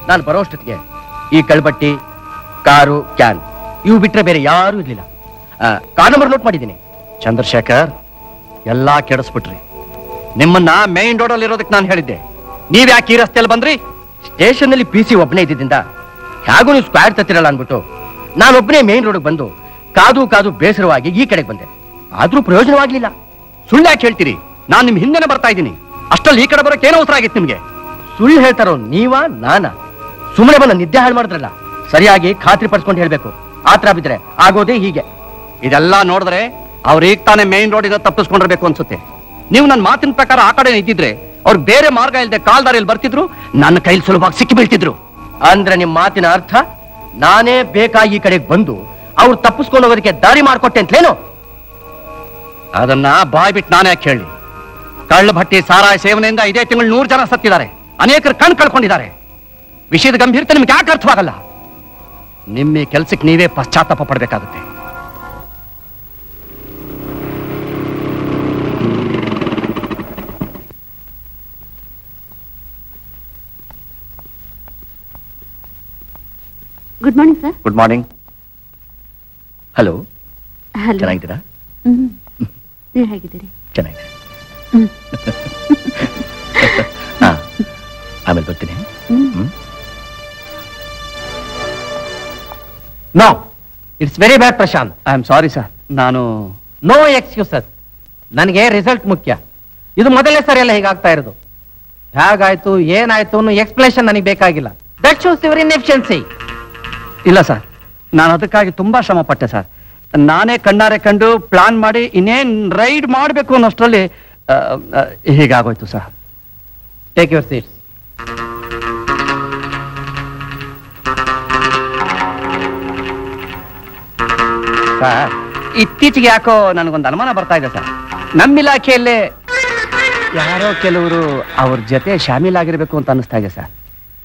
ನಾನು ಬರೋಷ್ಟೊತ್ತಿಗೆ ಈ ಕಳ್ಬಟ್ಟಿ ಕಾರು ಕ್ಯಾನ್ ಇವು ಬಿಟ್ರೆ ಬೇರೆ ಯಾರೂ ಇರ್ಲಿಲ್ಲ ಆ, ಕಾರ್ ನಂಬರ್ ನೋಟ್ ಮಾಡಿದ್ದೀನಿ ಚಂದ್ರಶೇಖರ್ ಎಲ್ಲಾ ಕೆಡಿಸ್ಬಿಟ್ರಿ ನಿಮ್ಮನ್ನ ಮೇನ್ ರೋಡ್ ಅಲ್ಲಿ ಇರೋದಕ್ಕೆ ನಾನು ಹೇಳಿದ್ದೆ ನೀವ್ ಯಾಕೆ ಈ ರಸ್ತೆಯಲ್ಲಿ ಬಂದ್ರಿ ಸ್ಟೇಷನ್ ನಲ್ಲಿ ಪಿ ಸಿ ಒಬ್ಬನೇ ಇದ್ದಿದ್ದರಿಂದ ಹೇಗೂ ನೀವು ಸ್ಕ್ವಾಡ್ ತತ್ತಿರಲ್ಲ ಅನ್ಬಿಟ್ಟು ನಾನೊಬ್ಬನೇ ಮೇನ್ ರೋಡ್ ಬಂದು ಕಾದು ಕಾದು ಬೇಸರವಾಗಿ ಈ ಕಡೆಗೆ ಬಂದೆ ಆದ್ರೂ ಪ್ರಯೋಜನವಾಗ್ಲಿಲ್ಲ ಸುಳ್ಳು ಯಾಕೆ ಹೇಳ್ತೀರಿ ನಾನು ನಿಮ್ ಹಿಂದೆನೆ ಬರ್ತಾ ಇದ್ದೀನಿ ಅಷ್ಟಲ್ಲಿ ಈ ಕಡೆ ಬರೋಕೆ ಏನೋ ಅವಸರ ಆಗಿತ್ತು ನಿಮ್ಗೆ ಸುಳ್ಳು ಹೇಳ್ತಾರೋ ನೀವಾ ನಾನಾ ಸುಮ್ಮನೆ ಬಂದ ನಿದ್ದೆ ಹಾಳು ಮಾಡಿದ್ರಲ್ಲ ಸರಿಯಾಗಿ ಖಾತ್ರಿ ಪಡಿಸ್ಕೊಂಡು ಹೇಳ್ಬೇಕು ಆತರ ಬಿದ್ರೆ ಆಗೋದೇ ಹೀಗೆ ಇದೆಲ್ಲ ನೋಡಿದ್ರೆ ಅವ್ರು ಈಗ ತಾನೇ ಮೇನ್ ರೋಡಿಂದ ತಪ್ಪಿಸ್ಕೊಂಡಿರ್ಬೇಕು ಅನ್ಸುತ್ತೆ ನೀವು ನನ್ನ ಮಾತಿನ ಪ್ರಕಾರ ಆ ಕಡೆ ಇದ್ದಿದ್ರೆ ಅವ್ರು ಬೇರೆ ಮಾರ್ಗ ಇಲ್ಲದೆ ಕಾಲ್ದಾರಿಯಲ್ಲಿ ಬರ್ತಿದ್ರು ನನ್ನ ಕೈಲಿ ಸುಲಭವಾಗಿ ಸಿಕ್ಕಿ ಬೀಳ್ತಿದ್ರು ಅಂದ್ರೆ ನಿಮ್ ಮಾತಿನ ಅರ್ಥ ನಾನೇ ಬೇಕಾಗಿ ಈ ಕಡೆಗೆ ಬಂದು ಅವ್ರು ತಪ್ಪಿಸ್ಕೊಂಡು ಹೋಗೋದಕ್ಕೆ ದಾರಿ ಮಾಡ್ಕೊಟ್ಟೆ ಅಂತಲೇನು ಅದನ್ನ ಬಾಯ್ ಬಿಟ್ಟು ನಾನೇ ಯಾಕೆ ಹೇಳಿ ಕಳ್ಳ ಭಟ್ಟಿ ಸಾರಾಯ ಸೇವನೆಯಿಂದ ಇದೇ ತಿಂಗಳು ನೂರು ಜನ ಸತ್ತಿದ್ದಾರೆ ಅನೇಕರು ಕಣ್ ಕಳ್ಕೊಂಡಿದ್ದಾರೆ ವಿಷಯದ ಗಂಭೀರತೆ ನಿಮ್ಗೆ ಯಾಕೆ ಅರ್ಥವಾಗಲ್ಲ ನಿಮ್ಮ ಈ ಕೆಲ್ಸಕ್ಕೆ ನೀವೇ ಪಶ್ಚಾತ್ತಾಪ ಪಡಬೇಕಾಗುತ್ತೆ good morning sir good morning hello hello ಚೆನ್ನಾಗಿದ್ದೀರಾ ಹ್ಮ್ ನೀವು ಹೇಗಿದ್ದೀರಿ ಚೆನ್ನಾಗಿದೆ ಹ್ಮ್. ಹಾ ಆಮೇಲೆ ಬರ್ತೀನಿ ಹ್ಮ್. No it's very bad Prashant I am sorry sir ನಾನು ನೋ ಎಕ್ಸ್ಕ್ಯೂಸಸ್ ನನಗೆ ರಿಸಲ್ಟ್ ಮುಖ್ಯ ಇದು ಮೊದಲನೇ ಸರಿ ಎಲ್ಲ ಹೀಗಾಗ್ತಾ ಇರೋದು ಹೇಗಾಯ್ತು ಏನಾಯ್ತು ಅನ್ನೋ ಎಕ್ಸ್ಪ್ಲೇಷನ್ ನನಗೆ ಬೇಕಾಗಿಲ್ಲ ದಟ್ ಶೋಸ್ ಯುವರ್ ಇನ್ಎಫಿಷಿಯನ್ಸಿ ಇಲ್ಲ ಸರ್ ನಾನು ಅದಕ್ಕಾಗಿ ತುಂಬಾ ಶ್ರಮ ಪಟ್ಟೆ ಸರ್ ನಾನೇ ಕಣ್ಣಾರೆ ಕಂಡು ಪ್ಲಾನ್ ಮಾಡಿ ಇನ್ನೇನ್ ರೈಡ್ ಮಾಡಬೇಕು ಅನ್ನೋಷ್ಟರಲ್ಲಿ ಆ, ಆ, ಹೀಗಾಗೋಯ್ತು sir take your seats sir ಇತ್ತೀಚೆಗೆ ಯಾಕೋ ನನಗೊಂದು ಅನುಮಾನ ಬರ್ತಾ ಇದೆ ಸರ್ ನಮ್ಮ ಇಲಾಖೆಯಲ್ಲೇ ಯಾರೋ ಕೆಲವರು ಅವ್ರ ಜೊತೆ ಶಾಮೀಲಾಗಿರ್ಬೇಕು ಅಂತ ಅನಿಸ್ತಾ ಇದೆ sir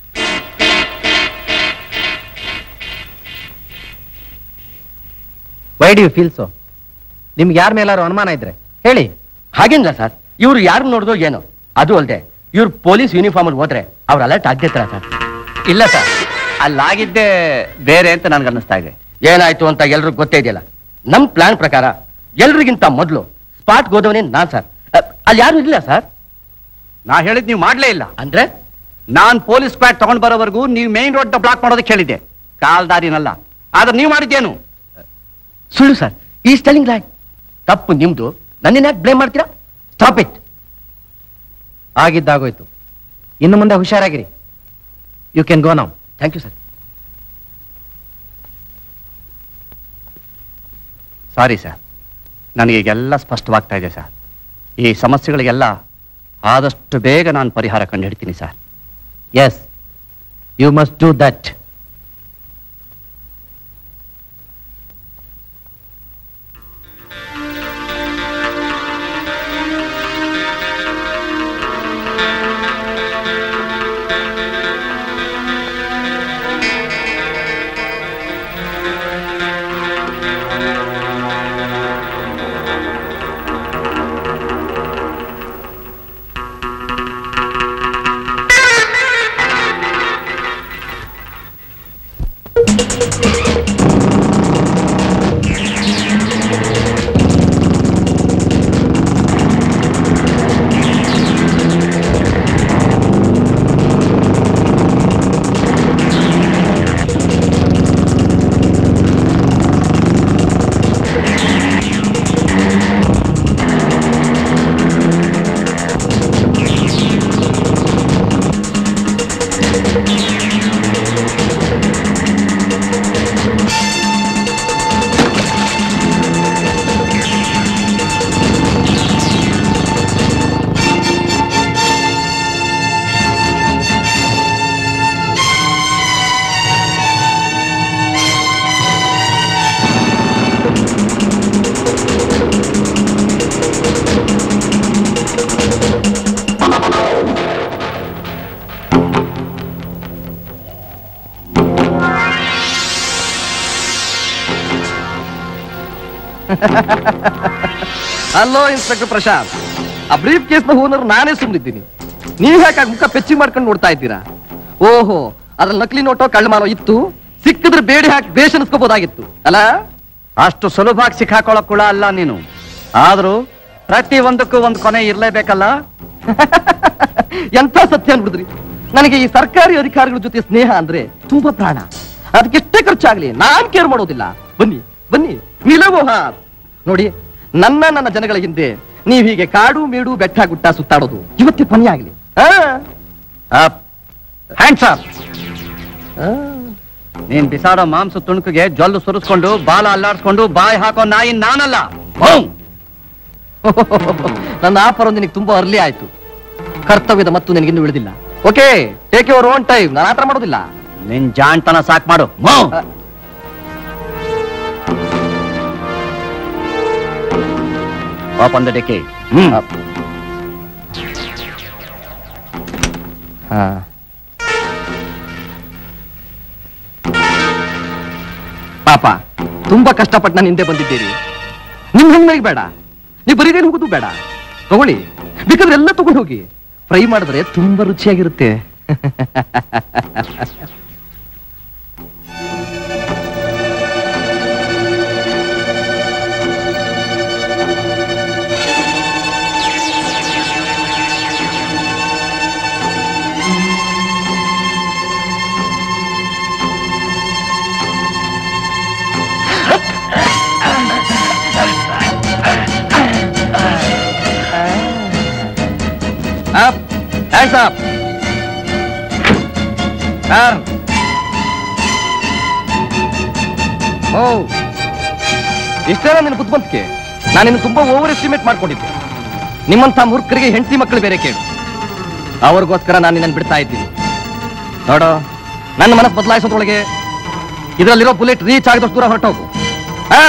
why do you feel so ನಿಮ್ಗೆ ಯಾರ ಮೇಲಾರು ಅನುಮಾನ ಇದ್ರೆ ಹೇಳಿ ಹಾಗೇನಿಲ್ಲ ಸರ್ ಇವ್ರು ಯಾರು ನೋಡಿದ್ರು ಏನೋ ಅದು ಅಲ್ಲದೆ ಇವ್ರು ಪೊಲೀಸ್ ಯೂನಿಫಾರ್ಮ್ ಅಲ್ಲಿ ಹೋದ್ರೆ ಅವ್ರ ಅಲರ್ಟ್ ಆಗ್ತಿರ್ತಾರ ಸರ್ ಇಲ್ಲ ಸರ್ ಅಲ್ಲಾಗಿದ್ದೇ ಬೇರೆ ಅಂತ ನನ್ಗೆ ಅನ್ನಿಸ್ತಾ ಇದೆ ಏನಾಯ್ತು ಅಂತ ಎಲ್ರಿಗೂ ಗೊತ್ತೇ ಇದೆಯಲ್ಲ ನಮ್ ಪ್ಲಾನ್ ಪ್ರಕಾರ ಎಲ್ರಿಗಿಂತ ಮೊದಲು ಸ್ಪಾಟ್ ಹೋದವನೇ ನಾನ್ ಸರ್ ಅ, ಅಲ್ಲಿ ಯಾರು ಇಲ್ಲ ಸರ್ ನಾ ಹೇಳಿದ್ ನೀವು ಮಾಡ್ಲೇ ಇಲ್ಲ ಅಂದ್ರೆ ನಾನ್ ಪೊಲೀಸ್ ಸ್ಕ್ವಾಡ್ ತಗೊಂಡ್ ಬರೋವರೆಗೂ ನೀವು ಮೇನ್ ರೋಡ್ ಬ್ಲಾಕ್ ಮಾಡೋದಕ್ಕೆ ಹೇಳಿದ್ದೆ ಕಾಲ್ದಾರಿನಲ್ಲ ಆದ್ರೆ ನೀವು ಮಾಡಿದ್ದೇನು ಸುಳ್ಳು ಸರ್ ಈ ಸ್ಟೆಲಿಂಗ್ ಲೈನ್ ತಪ್ಪು ನಿಮ್ದು ನನ್ನನ್ನ ಯಾಕೆ ಬ್ಲೇಮ್ ಮಾಡ್ತೀರಾ ಸ್ಟಾಪ್ ಇಟ್ ಆಗಿದ್ದಾಗೋಯ್ತು ಇನ್ನು ಮುಂದೆ ಹುಷಾರಾಗಿರಿ you can go now thank you sir sorry sir ನನಗೆ ಈಗೆಲ್ಲ ಸ್ಪಷ್ಟವಾಗ್ತಾ ಇದೆ ಸರ್ ಈ ಸಮಸ್ಯೆಗಳಿಗೆಲ್ಲ ಆದಷ್ಟು ಬೇಗ ನಾನು ಪರಿಹಾರ ಕಂಡುಹಿಡ್ತೀನಿ sir yes you must do that hello inspector Prashant ಆ ಬ್ರೀಫ್ ಕೇಸ್ ನ ಓನರ್ ನಾನೇ ಸುಮ್ಮನಿದ್ದೀನಿ ನೀವ್ ಯಾಕೆ ಮುಖ ಪೆಚ್ಚಿ ಮಾಡ್ಕೊಂಡು ನೋಡ್ತಾ ಇದ್ದೀರಾ ಓಹೋ ಅದ್ರಲ್ಲಿ ನಕಲಿ ನೋಟೋ ಕಳ್ಳಮಾಲೋ ಇತ್ತು ಸಿಕ್ಕಿದ್ರೆ ಬೇಡಿ ಹಾಕಿ ಬೇಷ್ ಅನ್ಸ್ಕೋಬಹುದಾಗಿತ್ತು ಅಲ್ಲ ಅಷ್ಟು ಸುಲಭವಾಗಿ ಸಿಕ್ಕಾಕೊಳ್ಳೋ ಕುಳ ಅಲ್ಲ ನೀನು ಆದ್ರೂ ಪ್ರತಿ ಒಂದಕ್ಕೂ ಒಂದು ಕೊನೆ ಇರ್ಲೇಬೇಕಲ್ಲ ಎಂಥ ಸತ್ಯ ಅನ್ಬಿಡಿದ್ರಿ ನನಗೆ ಈ ಸರ್ಕಾರಿ ಅಧಿಕಾರಿಗಳ ಜೊತೆ ಸ್ನೇಹ ಅಂದ್ರೆ ತುಂಬಾ ಪ್ರಾಣ ಅದಕ್ಕೆಷ್ಟೇ ಖರ್ಚಾಗ್ಲಿ ನಾನ್ ಕೇರ್ ಮಾಡೋದಿಲ್ಲ ಬನ್ನಿ ಬನ್ನಿ ನಿಲವು ಹಾ ನೋಡಿ ನನ್ನ ನನ್ನ ಜನಗಳ ಹಿಂದೆ ನೀವ್ ಹೀಗೆ ಕಾಡು ಮೇಡು ಬೆಟ್ಟ ಗುಟ್ಟ ಸುತ್ತಾಡೋದು ಇವತ್ತೇ ಕೊನೆ ಆಗ್ಲಿ ಹ್ಯಾಂಡ್ಸ್ ಅಪ್ ನೀನ್ ಬಿಸಾಡೋ ಮಾಂಸ ತುಣುಕಿಗೆ ಜೊಲ್ಲು ಸುರಿಸ್ಕೊಂಡು ಬಾಲ ಅಲ್ಲಾಡ್ಸ್ಕೊಂಡು ಬಾಯಿ ಹಾಕೋ ನಾಯಿ ನಾನಲ್ಲ ಹೋಂ. ನನ್ನ ಆಫರ್ ನಿನಗೆ ತುಂಬಾ ಅರ್ಲಿ ಆಯ್ತು ಕರ್ತವ್ಯದ ಮತ್ತು ನಿನಗಿನ್ನೂ ಉಳಿದಿಲ್ಲ okay take your own time ನಾನು ಆತರ ಮಾಡೋದಿಲ್ಲ ನಿನ್ ಜಾಣ್ತನ ಸಾಕ್ ಮಾಡು ಮೋ ಓಪನ್ ದ ಡೆಕೆ ಹ್ಮ್ ಹಾ ಪಾಪ ತುಂಬಾ ಕಷ್ಟಪಟ್ಟು ನಾನು ಹಿಂದೆ ಬಂದಿದ್ದೀರಿ ನಿಮ್ ಹೆಣ್ಮೈಗೆ ಬೇಡ ನೀವು ಬರೀದೇನು ಹೋಗೋದು ಬೇಡ ತಗೊಳ್ಳಿ ಬೇಕಾದ್ರೆ ಎಲ್ಲ ತಗೊಂಡು ಹೋಗಿ ಫ್ರೈ ಮಾಡಿದ್ರೆ ತುಂಬಾ ರುಚಿಯಾಗಿರುತ್ತೆ Up. Hands up. Turn. ಓ ಇಷ್ಟೇನ ನಿನ್ನ ಬುದ್ಧಿವಂತಿಕೆ ನಾನು ನಿನ್ನ ತುಂಬಾ ಓವರ್ ಎಸ್ಟಿಮೇಟ್ ಮಾಡ್ಕೊಂಡಿದ್ದೆ ನಿಮ್ಮಂತ ಮೂರ್ಖರಿಗೆ ಹೆಂಡತಿ ಮಕ್ಕಳು ಬೇರೆ ಕೇಳು ಅವ್ರಿಗೋಸ್ಕರ ನಾನು ನಿನ್ನನ್ನು ಬಿಡ್ತಾ ಇದ್ದೀನಿ ನೋಡು ನನ್ನ ಮನಸ್ಸು ಬದಲಾಯಿಸೋದ್ರೊಳಗೆ ಇದರಲ್ಲಿರೋ ಬುಲೆಟ್ ರೀಚ್ ಆಗದಷ್ಟು ದೂರ ಹೊರಟೋಗು ಹಾ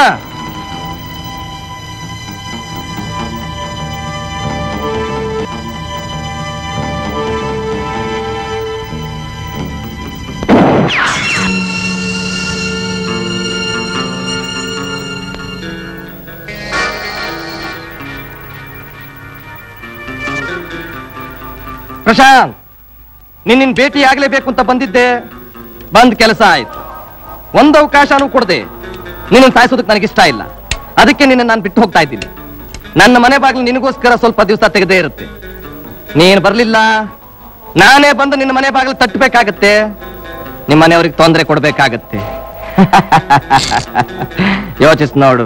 ಪ್ರಶಾಂತ್ ನಿನ್ನ ಭೇಟಿ ಆಗ್ಲೇಬೇಕು ಅಂತ ಬಂದಿದ್ದೆ ಬಂದ್ ಕೆಲಸ ಆಯ್ತು ಒಂದು ಅವಕಾಶನೂ ಕೊಡದೆ ನಿನ್ನ ಸಾಯಿಸೋದಕ್ಕೆ ನನಗೆ ಇಷ್ಟ ಇಲ್ಲ ಅದಕ್ಕೆ ನಿನ್ನ ನಾನು ಬಿಟ್ಟು ಹೋಗ್ತಾ ಇದ್ದೀನಿ ನನ್ನ ಮನೆ ಬಾಗಿಲು ನಿನಗೋಸ್ಕರ ಸ್ವಲ್ಪ ದಿವಸ ತೆಗೆದೇ ಇರುತ್ತೆ ನೀನು ಬರ್ಲಿಲ್ಲ ನಾನೇ ಬಂದು ನಿನ್ನ ಮನೆ ಬಾಗಿಲು ತಟ್ಟಬೇಕಾಗತ್ತೆ ನಿಮ್ಮ ಮನೆಯವ್ರಿಗೆ ತೊಂದರೆ ಕೊಡ್ಬೇಕಾಗತ್ತೆ ಯೋಚಿಸ್ ನೋಡು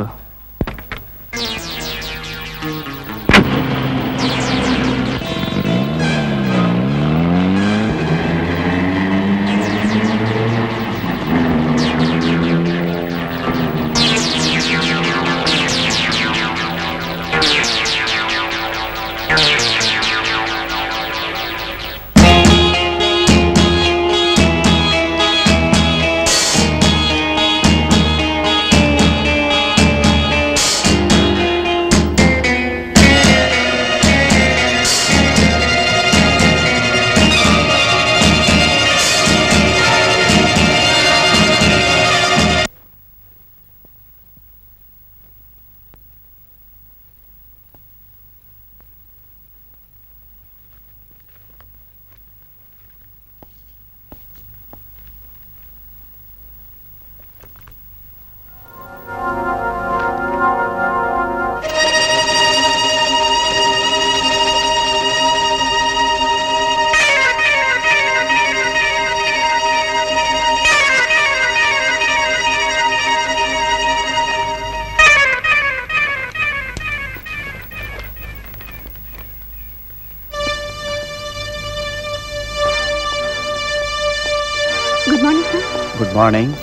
good morning sir good morning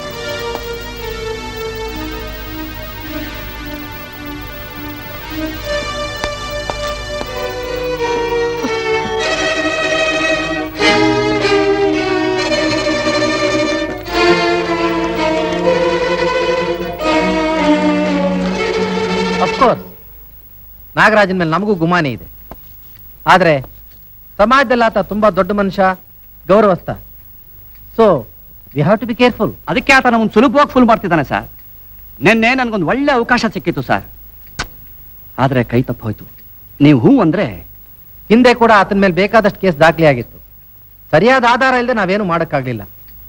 of course ನಾಗರಾಜನ ಮೇಲೆ ನಮಗೂ ಗುಮಾನಿ ಇದೆ ಆದ್ರೆ ಸಮಾಜದಲ್ಲಿ ಆತ ತುಂಬಾ ದೊಡ್ಡ ಮನುಷ್ಯ ಗೌರವಸ್ಥ so we have to be careful ಅದಕ್ಕೆ ಆತ ಒಂದು ಸುಲಭವಾಗಿ ಫುಲ್ ಮಾಡ್ತಿದ್ದಾನೆ ಸರ್ ನಿನ್ನೆ ನನ್ಗೊಂದು ಒಳ್ಳೆ ಅವಕಾಶ ಸಿಕ್ಕಿತ್ತು ಸರ್ ಆದ್ರೆ ಕೈ ತಪ್ಪು ಹೋಯ್ತು ನೀವು ಹೂ ಅಂದ್ರೆ ಹಿಂದೆ ಕೂಡ ಆತನ ಮೇಲೆ ಬೇಕಾದಷ್ಟು ಕೇಸ್ ದಾಖಲೆ ಆಗಿತ್ತು ಸರಿಯಾದ ಆಧಾರ ಇಲ್ಲದೆ ನಾವೇನು ಮಾಡಕ್ಕಾಗ್ಲಿಲ್ಲ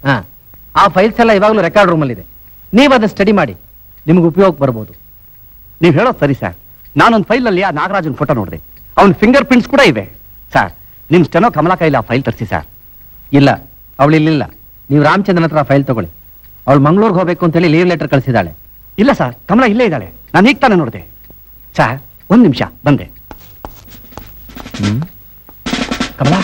ಹಾ ಆ ಫೈಲ್ಸ್ ಎಲ್ಲ ಇವಾಗಲೂ ರೆಕಾರ್ಡ್ ರೂಮಲ್ಲಿ ಇದೆ ನೀವು ಅದನ್ನ ಸ್ಟಡಿ ಮಾಡಿ ನಿಮ್ಗೆ ಉಪಯೋಗ ಬರ್ಬೋದು ನೀವು ಹೇಳೋದು ಸರಿ ಸರ್ ನಾನೊಂದು ಫೈಲಲ್ಲಿ ಆ ನಾಗರಾಜನ್ ಫೋಟೋ ನೋಡಿದೆ ಅವನ ಫಿಂಗರ್ ಪ್ರಿಂಟ್ಸ್ ಕೂಡ ಇವೆ ಸರ್ ನಿಮ್ ಸ್ಟೆನೋ ಕಮಲಾ ಕೈಲಿ ಆ ಫೈಲ್ ತರಿಸಿ ಸರ್ ಇಲ್ಲ ಅವಳು ಇಲ್ಲಿಲ್ಲ ನೀವು ರಾಮಚಂದ್ರನ್ ಹತ್ರ ಫೈಲ್ ತಗೊಳ್ಳಿ ಅವಳು ಮಂಗಳೂರಿಗೆ ಹೋಗ್ಬೇಕು ಅಂತೇಳಿ ಲೀವ್ ಲೆಟರ್ ಕಳಿಸಿದಾಳೆ ಇಲ್ಲ ಸರ್ ಕಮಲಾ ಇಲ್ಲೇ ಇದ್ದಾಳೆ ನಾನು ಈಗ ತಾನೇ ನೋಡಿದೆ ಸರ್ ಒಂದ್ ನಿಮಿಷ ಬಂದೆ ಕಮಲಾ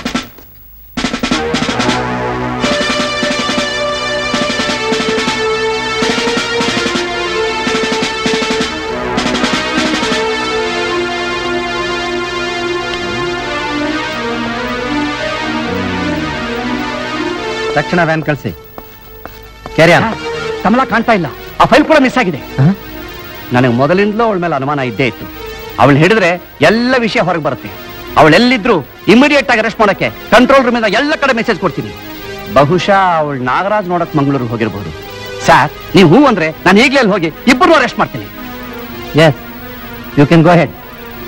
ತಕ್ಷಣ ವ್ಯಾನ್ ಕಳಿಸಿ ಕ್ಯಾರಿಯಾನ್ ಕಮಲಾ ಕಾಣ್ತಾ ಇಲ್ಲ ಆ ಫೈಲ್ ಕೂಡ ಮಿಸ್ ಆಗಿದೆ ನನಗೆ ಮೊದಲಿಂದಲೂ ಅವಳ ಮೇಲೆ ಅನುಮಾನ ಇದ್ದೇ ಇತ್ತು ಅವಳು ಹಿಡಿದ್ರೆ ಎಲ್ಲ ವಿಷಯ ಹೊರಗೆ ಬರುತ್ತೆ ಅವಳೆಲ್ಲಿದ್ರು ಇಮಿಡಿಯೇಟ್ ಆಗಿ ಅರೆಸ್ಟ್ ಮಾಡಕ್ಕೆ ಕಂಟ್ರೋಲ್ ರೂಮ್ ಇಂದ ಎಲ್ಲ ಕಡೆ ಮೆಸೇಜ್ ಕೊಡ್ತೀನಿ ಬಹುಶಃ ಅವಳು ನಾಗರಾಜ್ ನೋಡಕ್ ಮಂಗಳೂರಿಗೆ ಹೋಗಿರ್ಬೋದು ಸರ್ ನೀವು ಹೂ ಅಂದ್ರೆ ನಾನು ಈಗಲೇ ಅಲ್ಲಿ ಹೋಗಿ ಇಬ್ಬರು ಅರೆಸ್ಟ್ ಮಾಡ್ತೀನಿ yes you can go head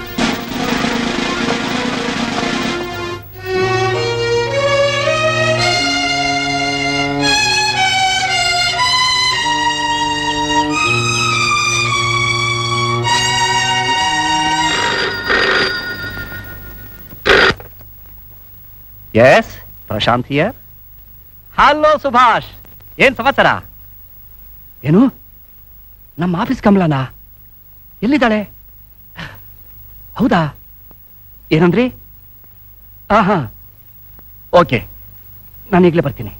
yes Prashant here hello Subhash ಏನ್ ಸಮಾಚಾರ ಏನು ನಮ್ಮ ಆಫೀಸ್ ಕಮಲನಾ ಎಲ್ಲಿದ್ದಾಳೆ ಹೌದಾ ಏನಂದ್ರಿ ಹಾ ಓಕೆ ನಾನು ಈಗಲೇ ಬರ್ತೀನಿ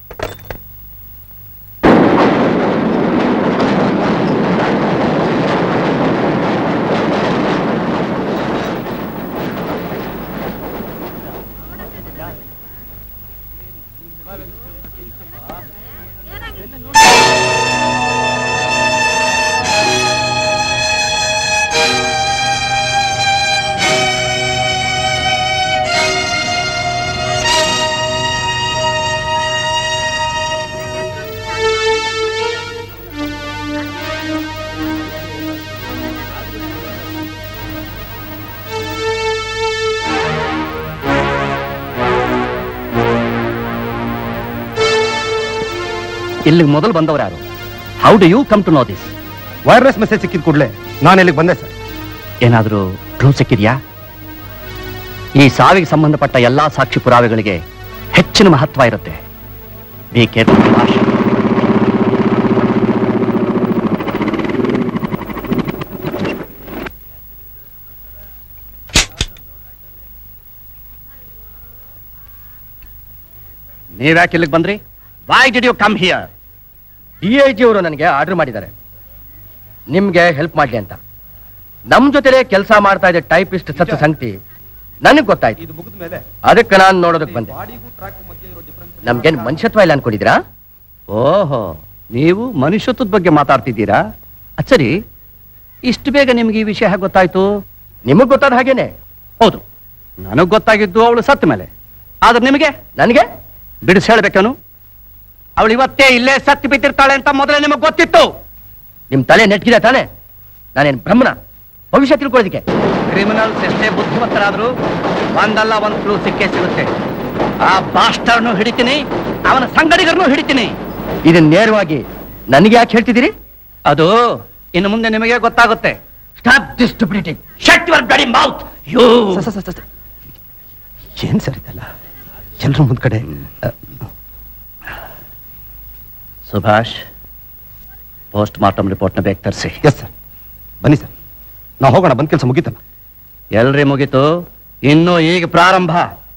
ಇಲ್ಲಿಗೆ ಮೊದಲು ಬಂದವರು ಯಾರು how do you come to know this wireless message ಸಿಕ್ಕಿದ ಕೂಡಲೇ ನಾನು ಇಲ್ಲಿಗೆ ಬಂದೆ ಸರ್ ಏನಾದರೂ ಕ್ಲೂ ಸಿಕ್ಕಿದ್ಯಾ ಈ ಸಾವಿಗೆ ಸಂಬಂಧಪಟ್ಟ ಎಲ್ಲಾ ಸಾಕ್ಷಿ ಪುರಾವೆಗಳಿಗೆ ಹೆಚ್ಚಿನ ಮಹತ್ವ ಇರುತ್ತೆ ಬಿ ಕೇರ್ಫುಲ್ ಸುಭಾಷ್ ನೀವ್ಯಾಕೆ ಇಲ್ಲಿಗೆ ಬಂದ್ರಿ why did you come here D I G ಅವರು ನನಗೆ ಆರ್ಡರ್ ಮಾಡಿದ್ದಾರೆ ನಿಮ್ಗೆ ಹೆಲ್ಪ್ ಮಾಡ್ಲಿ ಅಂತ ನಮ್ ಜೊತೆಲೆ ಕೆಲಸ ಮಾಡ್ತಾ ಇದ್ದ ಟೈಪಿಸ್ಟ್ ಸತ್ತ ಸಂಗತಿ ನನಗ್ ಗೊತ್ತಾಯ್ತು ಇದು ಮುಗಿದ ಮೇಲೆ ಅದಕ್ಕೆ ನಾನು ನೋಡೋದಕ್ಕೆ ಬಂದೆ ನಮ್ಗೇನ್ ಮನುಷ್ಯತ್ವ ಇಲ್ಲ ಅನ್ಕೊಂಡಿದ್ರಾ ಓಹೋ ನೀವು ಮನುಷ್ಯತ್ವದ ಬಗ್ಗೆ ಮಾತಾಡ್ತಿದ್ದೀರಾ ಅದ್ ಸರಿ ಇಷ್ಟು ಬೇಗ ನಿಮ್ಗೆ ಈ ವಿಷಯ ಹೇಗೆ ಗೊತ್ತಾಯ್ತು ನಿಮಗ್ ಗೊತ್ತಾದ ಹಾಗೇನೆ ಹೌದು ನನಗ್ ಗೊತ್ತಾಗಿದ್ದು ಅವಳು ಸತ್ತ ಮೇಲೆ ಆದ್ರೆ ನಿಮಗೆ ನನಗೆ ಬಿಡಿಸಿ ಹೇಳ್ಬೇಕೇನು ಅವಳು ಇವತ್ತೇ ಇಲ್ಲೇ ಸತ್ತು ಬಿದ್ದಿರ್ತಾಳೆ ಅಂತ ಮೊದಲೇ ನಿಮಗೆ ಗೊತ್ತಿತ್ತು ನಿಮ್ ತಲೆ ನೆಟ್ಗಿದೆ ತಾನೆ ನಾನೇನ್ ಬ್ರಹ್ಮನ ಭವಿಷ್ಯ ತಿಳ್ಕೊಳ್ಳೋದಕ್ಕೆ ಕ್ರಿಮಿನಲ್ಸ್ ಎಷ್ಟೇ ಬುದ್ಧಿವಂತರಾದ್ರೂ ಒಂದಲ್ಲ ಒಂದ್ ಕ್ಲೂ ಸಿಕ್ಕೇ ಸಿಗುತ್ತೆ ಆ ಬಾಸ್ಟರ್ನು ಹಿಡಿತೀನಿ ಅವನ ಸಂಗಡಿಗರನ್ನು ಹಿಡಿತೀನಿ ಇದನ್ನ ನೇರವಾಗಿ ನನಗೆ ಯಾಕೆ ಹೇಳ್ತಿದ್ದೀರಿ ಅದು ಇನ್ನು ಮುಂದೆ ನಿಮಗೆ ಗೊತ್ತಾಗುತ್ತೆ stop distributing shut your bloody mouth you ಏನ್ ಸರ್ ಇದೆಲ್ಲ ಎಲ್ರ ಮುಂದ್ ಕಡೆ ಸುಭಾಷ್ ಪೋಸ್ಟ್ ಮಾರ್ಟಮ್ ರಿಪೋರ್ಟ್ನ ಬೇಗ ತರಿಸಿ ಎಸ್ ಸರ್ ಬನ್ನಿ ಸರ್ ನಾವು ಹೋಗೋಣ ಬಂದ್ ಕೆಲಸ ಮುಗೀತಲ್ಲ ಎಲ್ರಿ ಮುಗೀತು ಇನ್ನು ಈಗ ಪ್ರಾರಂಭ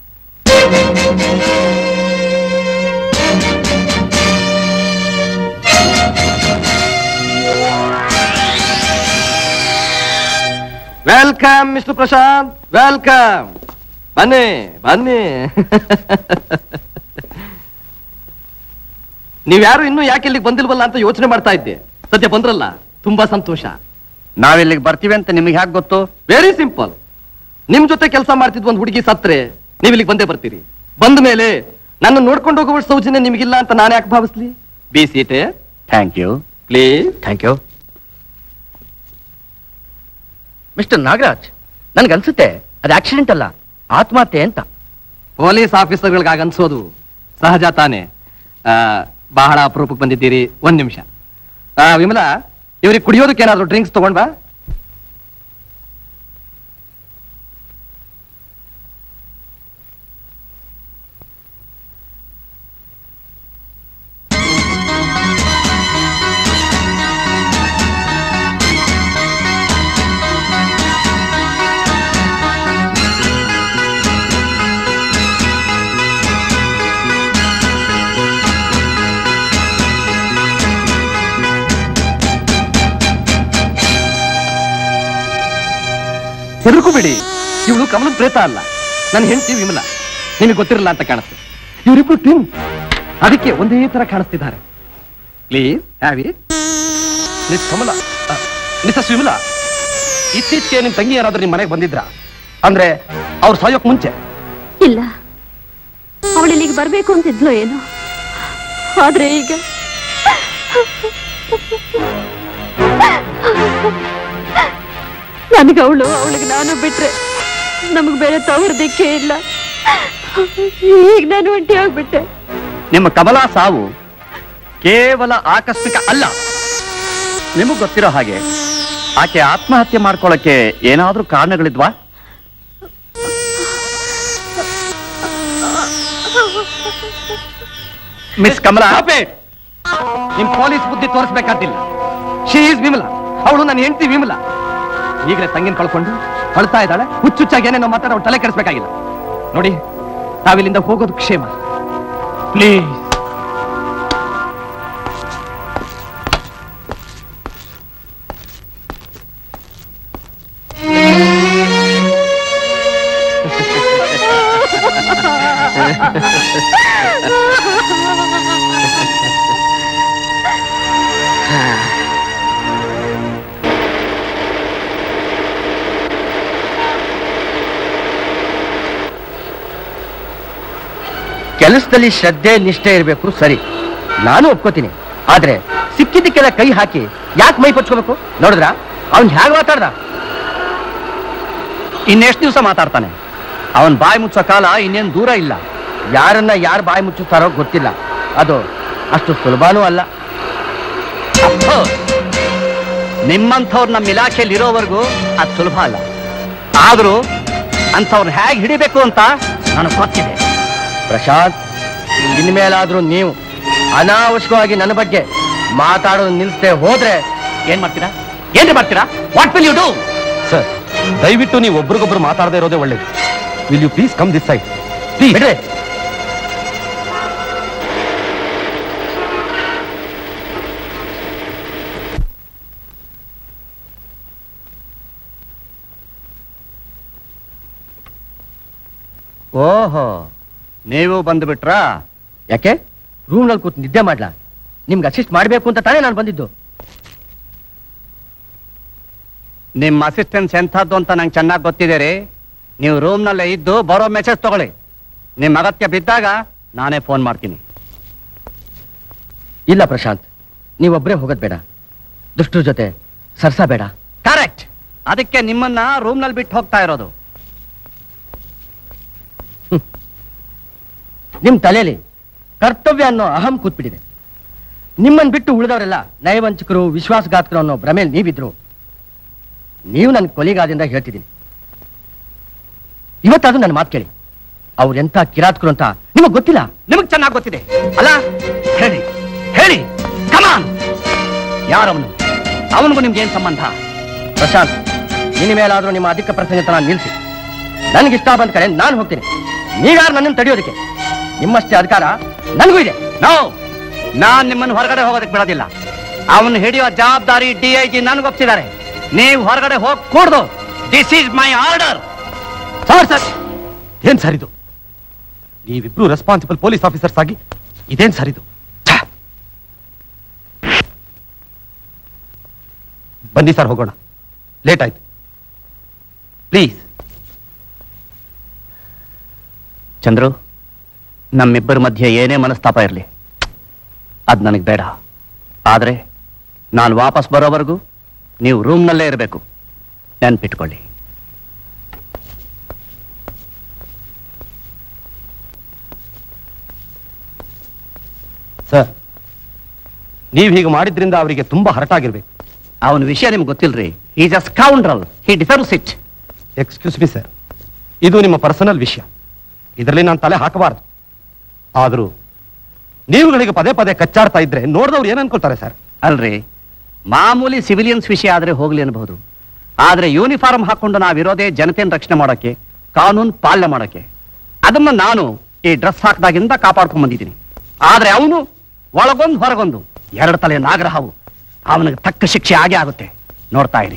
ವೆಲ್ಕಮ್ ಮಿಸ್ಟರ್ ಪ್ರಶಾಂತ್ ವೆಲ್ಕಮ್ ಬನ್ನಿ ಬನ್ನಿ ನೀವ್ಯಾರು ಇನ್ನೂ ಯಾಕೆ ಇಲ್ಲಿಗೆ ಬಂದಿಲ್ವಲ್ಲ ಅಂತ ಯೋಚನೆ ಮಾಡ್ತಾ ಇದ್ದೆ ಸದ್ಯ ಬಂದ್ರಲ್ಲ ತುಂಬಾ ಸಂತೋಷ ನಾವಿಲ್ಲಿಗೆ ಬರ್ತೀವಿ ಅಂತ ನಿಮಗೆ ಹೇಗೆ ಗೊತ್ತು ವೆರಿ ಸಿಂಪಲ್ ನಿಮ್ ಜೊತೆ ಕೆಲಸ ಮಾಡ್ತಿದ್ ಒಂದು ಹುಡುಗಿ ಸತ್ರೆ ನೀವು ಇಲ್ಲಿಗೆ ಬಂದೇ ಬರ್ತೀರಿ ಬಂದ ಮೇಲೆ ನನ್ನ ನೋಡ್ಕೊಂಡು ಹೋಗುವ ಸೌಜನ್ಯ ನಿಮಗಿಲ್ಲ ಅಂತ ನಾನು ಯಾಕೆ ಭಾವಿಸ್ಲಿ be seated thank you please thank you mister Nagaraj ನನ್ಗನ್ಸುತ್ತೆ ಅದು ಆಕ್ಸಿಡೆಂಟ್ ಅಲ್ಲ ಆತ್ಮಹತ್ಯೆ ಅಂತ ಪೊಲೀಸ್ ಆಫೀಸರ್ಗಳಿಗೆ ಅನ್ಸೋದು ಸಹಜ ತಾನೆ ಆ, ಬಹಳ ಅಪರೂಪಕ್ಕೆ ಬಂದಿದ್ದೀರಿ ಒಂದ್ ನಿಮಿಷ ಆ, ವಿಮಲಾ ಇವ್ರಿಗೆ ಕುಡಿಯೋದಕ್ಕೆ ಏನಾದ್ರು ಡ್ರಿಂಕ್ಸ್ ತಗೊಂಡ್ ಬಾ ಹೆದರ್ಕೋಬೇಡಿ ಇವಳು ಕಮಲದ ಪ್ರೇತ ಅಲ್ಲ ನನ್ನ ಹೆಂಡತಿ ವಿಮಲ ನಿಮಗೆ ಗೊತ್ತಿರಲ್ಲ ಅಂತ ಕಾಣುತ್ತೆ ಇವರಿಬ್ರು ಟಿಮ್ ಅದಕ್ಕೆ ಒಂದೇ ತರ ಕಾಣಿಸ್ತಿದ್ದಾರೆ ಪ್ಲೀಸ್ ಹ್ಯಾವಿ ಮಿಸ್ ಕಮಲ ಮಿಸಸ್ ವಿಮಲ ಇತ್ತೀಚೆಗೆ ನಿಮ್ ತಂಗಿ ಯಾರಾದ್ರೂ ನಿಮ್ ಮನೆಗೆ ಬಂದಿದ್ರ ಅಂದ್ರೆ ಅವ್ರು ಸಾಯೋಕ್ ಮುಂಚೆ ಇಲ್ಲ ಅವಳು ಇಲ್ಲಿಗೆ ಬರ್ಬೇಕು ಅಂತಿದ್ಲು ಏನೋ ಆದ್ರೆ ಈಗ ನನಗೆ ಅವಳು ಅವಳಿಗೆ ನಾನು ಬಿಟ್ರೆ ನಮಗ್ ಬೇರೆ ತವರ್ದಿಕ್ಕೆ ಇಲ್ಲ ಈಗ ನಾನು ಒಂಟಿ ಆಗ್ಬಿಟ್ಟೆ ನಿಮ್ಮ ಕಮಲಾ ಸಾವು ಕೇವಲ ಆಕಸ್ಮಿಕ ಅಲ್ಲ ನಿಮಗ್ ಗೊತ್ತಿರೋ ಹಾಗೆ ಆಕೆ ಆತ್ಮಹತ್ಯೆ ಮಾಡ್ಕೊಳ್ಳಕ್ಕೆ ಏನಾದ್ರೂ ಕಾರಣಗಳಿದ್ವಾ ಮಿಸ್ ಕಮಲಾ ನಿಮ್ ಪೊಲೀಸ್ ಬುದ್ಧಿ ತೋರಿಸ್ಬೇಕಾದಿಲ್ಲ ಶಿ ಈಸ್ ವಿಮಲ ಅವಳು ನನ್ನ ಹೆಂಡತಿ ವಿಮಲ ಈಗಲೇ ತಂಗಿನ ಕಳ್ಕೊಂಡು ಅಳ್ತಾ ಇದ್ದಾಳೆ ಹುಚ್ಚುಚ್ಚಾಗಿ ಏನೇನೋ ಮಾತಾಡ ಅವ್ಳು ತಲೆ ಕೆಡಿಸ್ಬೇಕಾಗಿಲ್ಲ ನೋಡಿ ನಾವಿಲ್ಲಿಂದ ಹೋಗೋದು ಕ್ಷೇಮ ಪ್ಲೀಸ್ ಕೆಲಸದಲ್ಲಿ ಶ್ರದ್ಧೆ ನಿಷ್ಠೆ ಇರಬೇಕು ಸರಿ ನಾನು ಒಪ್ಕೋತೀನಿ ಆದ್ರೆ ಸಿಕ್ಕಿದ್ದಕ್ಕೆಲ್ಲ ಕೈ ಹಾಕಿ ಯಾಕೆ ಮೈ ಪಚ್ಕೋಬೇಕು ನೋಡಿದ್ರ ಅವ್ನ್ ಹ್ಯಾಗ್ ಮಾತಾಡ್ದ ಇನ್ನೆಷ್ಟು ದಿವಸ ಮಾತಾಡ್ತಾನೆ ಅವನ್ ಬಾಯಿ ಮುಚ್ಚೋ ಕಾಲ ಇನ್ನೇನ್ ದೂರ ಇಲ್ಲ ಯಾರನ್ನ ಯಾರು ಬಾಯಿ ಮುಚ್ಚುತ್ತಾರೋ ಗೊತ್ತಿಲ್ಲ ಅದು ಅಷ್ಟು ಸುಲಭನೂ ಅಲ್ಲ ಅಪ್ಪೋ, ನಿಮ್ಮಂಥವ್ರು ನಮ್ಮ ಇಲಾಖೆಯಲ್ಲಿ ಇರೋವರೆಗೂ ಅದು ಸುಲಭ ಅಲ್ಲ ಆದ್ರೂ ಅಂಥವ್ರನ್ನ ಹೇಗೆ ಹಿಡಿಬೇಕು ಅಂತ ನನಗೆ ಗೊತ್ತಿದೆ ಪ್ರಶಾಂತ್ ಇನ್ಮೇಲಾದ್ರೂ ನೀವು ಅನಾವಶ್ಯಕವಾಗಿ ನನ್ನ ಬಗ್ಗೆ ಮಾತಾಡೋದು ನಿಲ್ಸದೆ ಹೋದ್ರೆ ಏನ್ ಮಾಡ್ತೀರಾ ಏನ್ರಿ ಮಾಡ್ತೀರಾ what will you do sir ದಯವಿಟ್ಟು ನೀವು ಒಬ್ರಿಗೊಬ್ರು ಮಾತಾಡದೇ ಇರೋದೇ ಒಳ್ಳೇದು will you please come this side ಬಿಡ್ರಿ ಓಹೋ ನೀವು ಬಂದ್ಬಿಟ್ರಾ ಯಾಕೆ ರೂಮ್ನಲ್ಲಿ ಕೂತು ನಿದ್ದೆ ಮಾಡ್ಲಾ ನಿಮ್ಗೆ ಅಸಿಸ್ಟ್ ಮಾಡ್ಬೇಕು ಅಂತ ತಾನೇ ನಾನು ಬಂದಿದ್ದು ನಿಮ್ಮ ಅಸಿಸ್ಟೆನ್ಸ್ ಎಂಥದ್ದು ಅಂತ ನಂಗೆ ಚೆನ್ನಾಗಿ ಗೊತ್ತಿದೆ ರೀ ನೀವು ರೂಮ್ನಲ್ಲೇ ಇದ್ದು ಬರೋ ಮೆಸೇಜ್ ತಗೊಳ್ಳಿ ನಿಮ್ಮ ಅಗತ್ಯ ಬಿದ್ದಾಗ ನಾನೇ ಫೋನ್ ಮಾಡ್ತೀನಿ ಇಲ್ಲ ಪ್ರಶಾಂತ್ ನೀವೊಬ್ಬರೇ ಹೋಗೋದ್ ಬೇಡ ದುಷ್ಟರ ಜೊತೆ ಸರ್ಸ ಬೇಡ ಕರೆಕ್ಟ್ ಅದಕ್ಕೆ ನಿಮ್ಮನ್ನ ರೂಮ್ನಲ್ಲಿ ಬಿಟ್ಟು ಹೋಗ್ತಾ ಇರೋದು ಹ್ಮ್. ನಿಮ್ ತಲೆಯಲ್ಲಿ ಕರ್ತವ್ಯ ಅನ್ನೋ ಅಹಂ ಕೂತ್ಬಿಟ್ಟಿದೆ ನಿಮ್ಮನ್ನ ಬಿಟ್ಟು ಉಳಿದವರೆಲ್ಲ ನಯವಂಚಕರು ವಿಶ್ವಾಸಘಾತಕರು ಅನ್ನೋ ಭ್ರಮೇಲಿ ನೀವಿದ್ರು ನೀವು ನನ್ನ ಕೊಲಿಗಾದಿಂದ ಹೇಳ್ತಿದ್ದೀನಿ ಇವತ್ತಾದ್ರೂ ನನ್ನ ಮಾತು ಕೇಳಿ ಅವ್ರೆಂತ ಕಿರಾತಕರು ಅಂತ ನಿಮಗ್ ಗೊತ್ತಿಲ್ಲ ನಿಮಗ್ ಚೆನ್ನಾಗಿ ಗೊತ್ತಿದೆ ಅಲ್ಲ ಹೇಳಿ ಹೇಳಿ ಕಮಾನ್ ಯಾರವನು ಅವನಿಗೂ ನಿಮ್ಗೆ ಏನ್ ಸಂಬಂಧ ಪ್ರಶಾಂತ್ ಇನ್ಮೇಲಾದ್ರೂ ನಿಮ್ಮ ಅಧಿಕ ಪ್ರಸಂಗತನ ನಿಲ್ಸಿ ನನ್ಗೆ ಇಷ್ಟ ಬಂದ ಕಡೆ ನಾನು ಹೋಗ್ತೀನಿ ನೀವ್ಯಾರು ನನ್ನನ್ನು ತಡೆಯೋದಕ್ಕೆ ನಿಮ್ಮಷ್ಟೇ ಅಧಿಕಾರ ನನಗೂ ಇದೆ ನೋ ನಾನ್ ನಿಮ್ಮನ್ನು ಹೊರಗಡೆ ಹೋಗೋದಕ್ಕೆ ಬಿಡೋದಿಲ್ಲ ಅವನು ಹಿಡಿಯೋ ಜವಾಬ್ದಾರಿ ಡಿ ಐ ಜಿ ನನಗೊಪ್ಸಿದ್ದಾರೆ ನೀವು ಹೊರಗಡೆ ಹೋಗ್ ಕೂಡ್ದು this is my order sir sir ಏನ್ ಸರ್ ಇದು ನೀವಿಬ್ರು ರೆಸ್ಪಾನ್ಸಿಬಲ್ ಪೊಲೀಸ್ ಆಫೀಸರ್ಸ್ ಆಗಿ ಇದೇನ್ ಸರ್ ಇದು ಛೆ! ಬನ್ನಿ ಸರ್ ಹೋಗೋಣ ಲೇಟ್ ಆಯ್ತು ಪ್ಲೀಸ್ ಚಂದ್ರು ನಮ್ಮಿಬ್ಬರ ಮಧ್ಯೆ ಏನೇ ಮನಸ್ತಾಪ ಇರಲಿ ಅದ್ ನನಗೆ ಬೇಡ ಆದ್ರೆ ನಾನು ವಾಪಸ್ ಬರೋವರೆಗೂ ನೀವು ರೂಮ್ನಲ್ಲೇ ಇರಬೇಕು ನೆನ್ಪಿಟ್ಕೊಳ್ಳಿ ಸರ್ ನೀವು ಹೀಗೆ ಮಾಡಿದ್ರಿಂದ ಅವರಿಗೆ ತುಂಬಾ ಹರಟಾಗಿರ್ಬೇಕು ಅವನ ವಿಷಯ ನಿಮ್ಗೆ ಗೊತ್ತಿಲ್ರಿ is a scoundrel he deserves it excuse me sir ಇದು ನಿಮ್ಮ ಪರ್ಸನಲ್ ವಿಷಯ ಇದರಲ್ಲಿ ನಾನು ತಲೆ ಹಾಕಬಾರದು ಆದರೂ ನೀವುಗಳಿಗೆ ಪದೇ ಪದೇ ಕಚ್ಚಾಡ್ತಾ ಇದ್ರೆ ನೋಡಿದವ್ರು ಏನ್ ಅನ್ಕೊಳ್ತಾರೆ ಸರ್ ಅಲ್ರಿ ಮಾಮೂಲಿ ಸಿವಿಲಿಯನ್ಸ್ ವಿಷಯ ಆದ್ರೆ ಹೋಗ್ಲಿ ಅನ್ಬಹುದು ಆದ್ರೆ ಯೂನಿಫಾರ್ಮ್ ಹಾಕೊಂಡು ನಾವಿರೋದೇ ಜನತೆಯನ್ನು ರಕ್ಷಣೆ ಮಾಡೋಕೆ ಕಾನೂನು ಪಾಲನೆ ಮಾಡೋಕೆ ಅದನ್ನ ನಾನು ಈ ಡ್ರೆಸ್ ಹಾಕಿದಾಗಿಂದ ಕಾಪಾಡ್ಕೊಂಡ್ ಬಂದಿದ್ದೀನಿ ಆದ್ರೆ ಅವನು ಒಳಗೊಂದು ಹೊರಗೊಂದು ಎರಡು ತಲೆ ನಾಗರಹಾವು ಅವನಿಗೆ ತಕ್ಕ ಶಿಕ್ಷೆ ಆಗೇ ಆಗುತ್ತೆ ನೋಡ್ತಾ ಇರಿ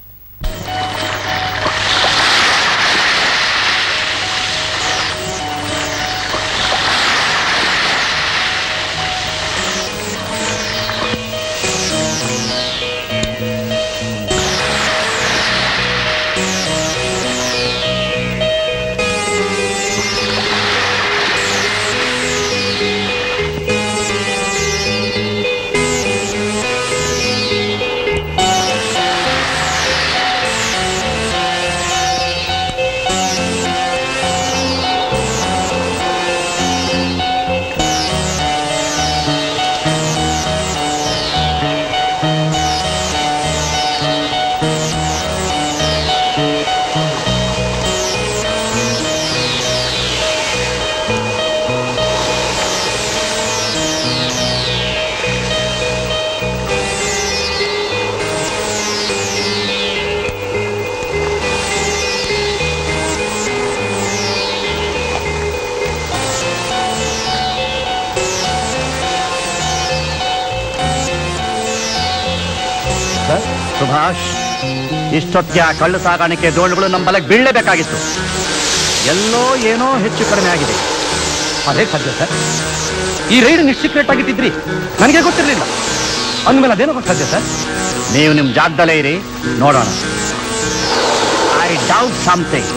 ಸುಭಾಷ್ ಇಷ್ಟೊತ್ತಿಗೆ ಆ ಕಳ್ಳು ಸಾಗಾಣಿಕೆ ದೋಣಿಗಳು ನಮ್ಮ ಬಲಕ್ಕೆ ಬೀಳಲೇಬೇಕಾಗಿತ್ತು ಎಲ್ಲೋ ಏನೋ ಹೆಚ್ಚು ಕಡಿಮೆ ಆಗಿದೆ ಅದೇ ಸಾಧ್ಯ ಸರ್ ಈ ರೈಡ್ ನಿಶ್ಚಿಕ್ರೇಟ್ ಆಗಿದ್ದಿದ್ರಿ ನನಗೆ ಗೊತ್ತಿರಲಿಲ್ಲ ಅಂದ್ಮೇಲೆ ಅದೇನೋ ಸಾಧ್ಯ ಸರ್ ನೀವು ನಿಮ್ ಜಾಗದಲ್ಲೇ ಇರಿ ನೋಡೋಣ I doubt something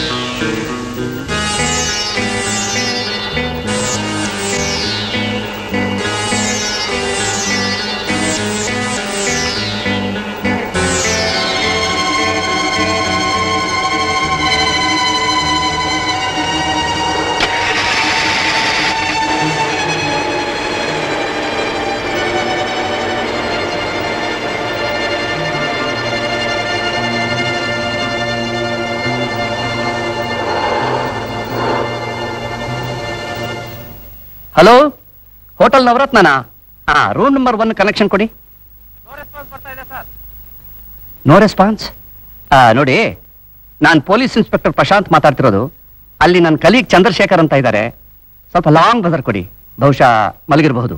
hello hotel ನವರತ್ನನಾ ಹಾ ರೂಮ್ ನಂಬರ್ ಒನ್ ಕನೆಕ್ಷನ್ ಕೊಡಿ ನೋ ರೆಸ್ಪಾನ್ಸ್ ನೋಡಿ ನಾನು ಪೊಲೀಸ್ ಇನ್ಸ್ಪೆಕ್ಟರ್ ಪ್ರಶಾಂತ್ ಮಾತಾಡ್ತಿರೋದು ಅಲ್ಲಿ ನನ್ನ ಕಲೀಗ್ ಚಂದ್ರಶೇಖರ್ ಅಂತ ಇದ್ದಾರೆ ಸ್ವಲ್ಪ ಲಾಂಗ್ ಬಜರ್ ಕೊಡಿ ಬಹುಶಃ ಮಲಗಿರಬಹುದು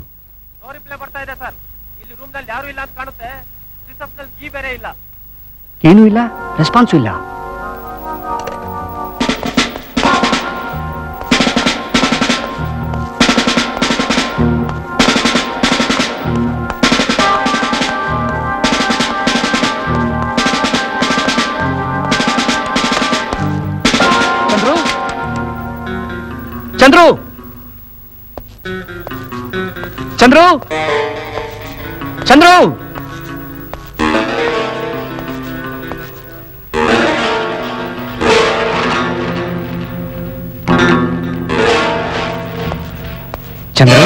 ಏನೂ ಇಲ್ಲ ರೆಸ್ಪಾನ್ಸು ಇಲ್ಲ Chandru Chandru Chandru Chandru Chandru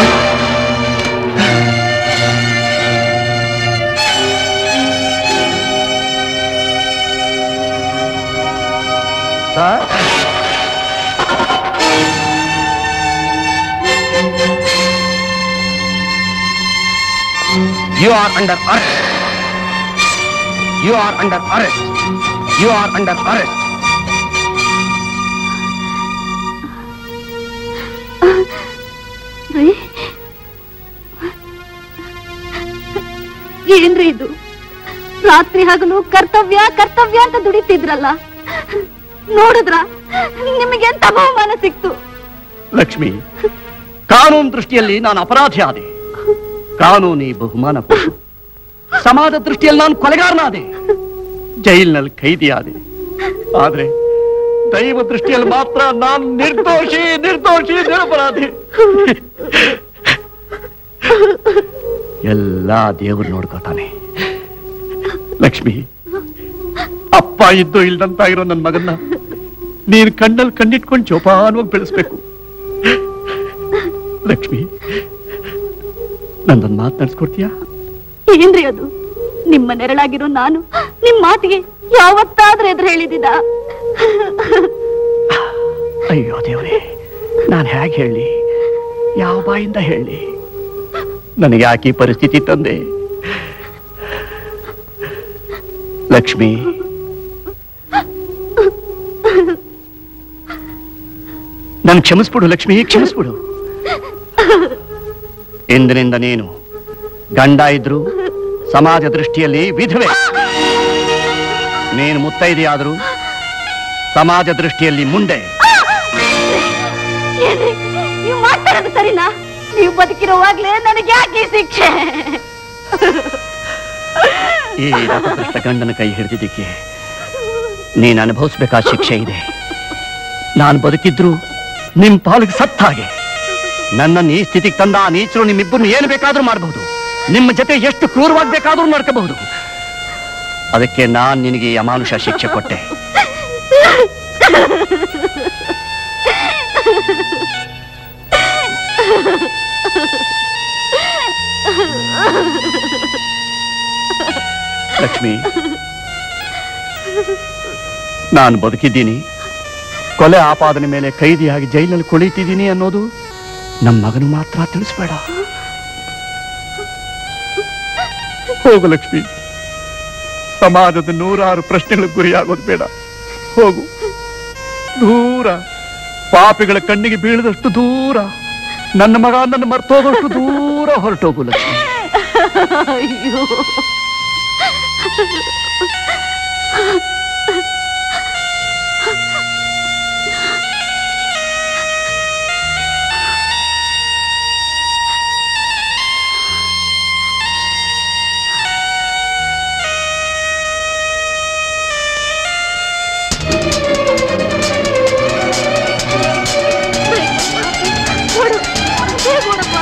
sir You are under arrest. You are under arrest. You are under arrest. ರೀ ಏನ್ರಿ ಇದು ರಾತ್ರಿ ಹಗಲು ಕರ್ತವ್ಯ ಕರ್ತವ್ಯ ಅಂತ ದುಡಿತಿದ್ರಲ್ಲ ನೋಡಿದ್ರ ನಿಮಗೆ ಎಂತ ಬಹುಮಾನ ಸಿಕ್ತು ಲಕ್ಷ್ಮಿ ಕಾನೂನು ದೃಷ್ಟಿಯಲ್ಲಿ ನಾನು ಅಪರಾಧಿ ಆದೆ ಕಾನೂನಿ ಬಹುಮಾನ ಕೊಟ್ಟು ಸಮಾಜ ದೃಷ್ಟಿಯಲ್ಲಿ ನಾನು ಕೊಲೆಗಾರನಾದೆ ಜೈಲಿನಲ್ಲಿ ಖೈದಿ ಆದೆ ಆದ್ರೆ ದೈವ ದೃಷ್ಟಿಯಲ್ಲಿ ಮಾತ್ರ ನಾನು ನಿರ್ದೋಷಿ ನಿರ್ದೋಷಿ ನಿರಪರಾಧಿ ಎಲ್ಲ ದೇವರು ನೋಡ್ಕೋತಾನೆ ಲಕ್ಷ್ಮಿ ಅಪ್ಪ ಇದ್ದು ಇಲ್ದಂತ ಇರೋ ನನ್ನ ಮಗನ್ನ ನೀನ್ ಕಣ್ಣಲ್ಲಿ ಕಣ್ಣಿಟ್ಕೊಂಡು ಜೋಪಾನವಾಗಿ ಬೆಳೆಸ್ಬೇಕು ಲಕ್ಷ್ಮಿ ನಂದೊಂದು ಮಾತನಾಡ್ಸ್ಕೊಡ್ತೀಯಾ ಏನ್ರಿ ಅದು ನಿಮ್ಮ ನೆರಳಾಗಿರೋ ನಾನು ನಿಮ್ ಮಾತಿಗೆ ಯಾವತ್ತಾದ್ರೂ ಎದುರು ಹೇಳಿದಿದ ಅಯ್ಯೋ ದೇವ್ರೆ ನಾನು ಹೇಗೆ ಹೇಳಿ ಯಾವ ಬಾಯಿಂದ ಹೇಳಿ ನನಗೆ ಯಾಕೆ ಈ ಪರಿಸ್ಥಿತಿ ತಂದೆ ಲಕ್ಷ್ಮಿ ನನ್ ಕ್ಷಮಿಸ್ಬಿಡು ಲಕ್ಷ್ಮಿ ಕ್ಷಮಿಸ್ಬಿಡು ಇಂದಿನಿಂದ ನೀನು ಗಂಡ ಇದ್ರು ಸಮಾಜ ದೃಷ್ಟಿಯಲ್ಲಿ ವಿಧವೆ ನೀನು ಮುತ್ತೈದೆಯಾದರೂ ಸಮಾಜ ದೃಷ್ಟಿಯಲ್ಲಿ ಮುಂದೆ ಏನ್ರಿ ನೀವು ಮಾಡ್ತಾ ಇರೋದು ಸರಿನಾ ನೀವು ಬದುಕಿರುವಾಗ್ಲೇ ನನಗೆ ಯಾಕೆ ಈ ಶಿಕ್ಷೆ ಈ ರಥಭ್ರಷ್ಟ ಗಂಡನ ಕೈ ಹಿಡಿದಿದ್ದಕ್ಕೆ ನೀನು ಅನುಭವಿಸ್ಬೇಕಾದ ಶಿಕ್ಷೆ ಇದೆ ನಾನು ಬದುಕಿದ್ರು ನಿಮ್ ಪಾಲಿಗೆ ಸತ್ತ ಹಾಗೆ ನನ್ನನ್ನು ಈ ಸ್ಥಿತಿಗೆ ತಂದ ಆ ನೀಚರು ನಿಮ್ಮಿಬ್ಬರನ್ನು ಏನು ಬೇಕಾದ್ರೂ ಮಾಡಬಹುದು ನಿಮ್ಮ ಜೊತೆ ಎಷ್ಟು ಕ್ರೂರವಾಗಿ ಬೇಕಾದ್ರೂ ನಡ್ಕಬಹುದು ಅದಕ್ಕೆ ನಾನ್ ನಿನಗೆ ಈ ಅಮಾನುಷ ಶಿಕ್ಷೆ ಕೊಟ್ಟೆ ಲಕ್ಷ್ಮಿ ನಾನು ಬದುಕಿದ್ದೀನಿ ಕೊಲೆ ಆಪಾದನೆ ಮೇಲೆ ಕೈದಿಯಾಗಿ ಜೈಲಲ್ಲಿ ಕೊಳೀತಿದ್ದೀನಿ ಅನ್ನೋದು ನಮ್ಮ ಮಗನು ಮಾತ್ರ ತಿಳಿಸ್ಬೇಡ ಹೋಗು ಲಕ್ಷ್ಮಿ ಸಮಾಜದ ನೂರಾರು ಪ್ರಶ್ನೆಗಳಿಗೆ ಗುರಿಯಾಗೋದು ಬೇಡ ಹೋಗು ದೂರ ಪಾಪಿಗಳ ಕಣ್ಣಿಗೆ ಬೀಳದಷ್ಟು ದೂರ ನನ್ನ ಮಗ ನನ್ನ ಮರ್ತೋದಷ್ಟು ದೂರ ಹೊರಟೋಗು ಲಕ್ಷ್ಮಿ ಅಯ್ಯೋ ಓಡು ಬೇಗ ಓಡಪ್ಪ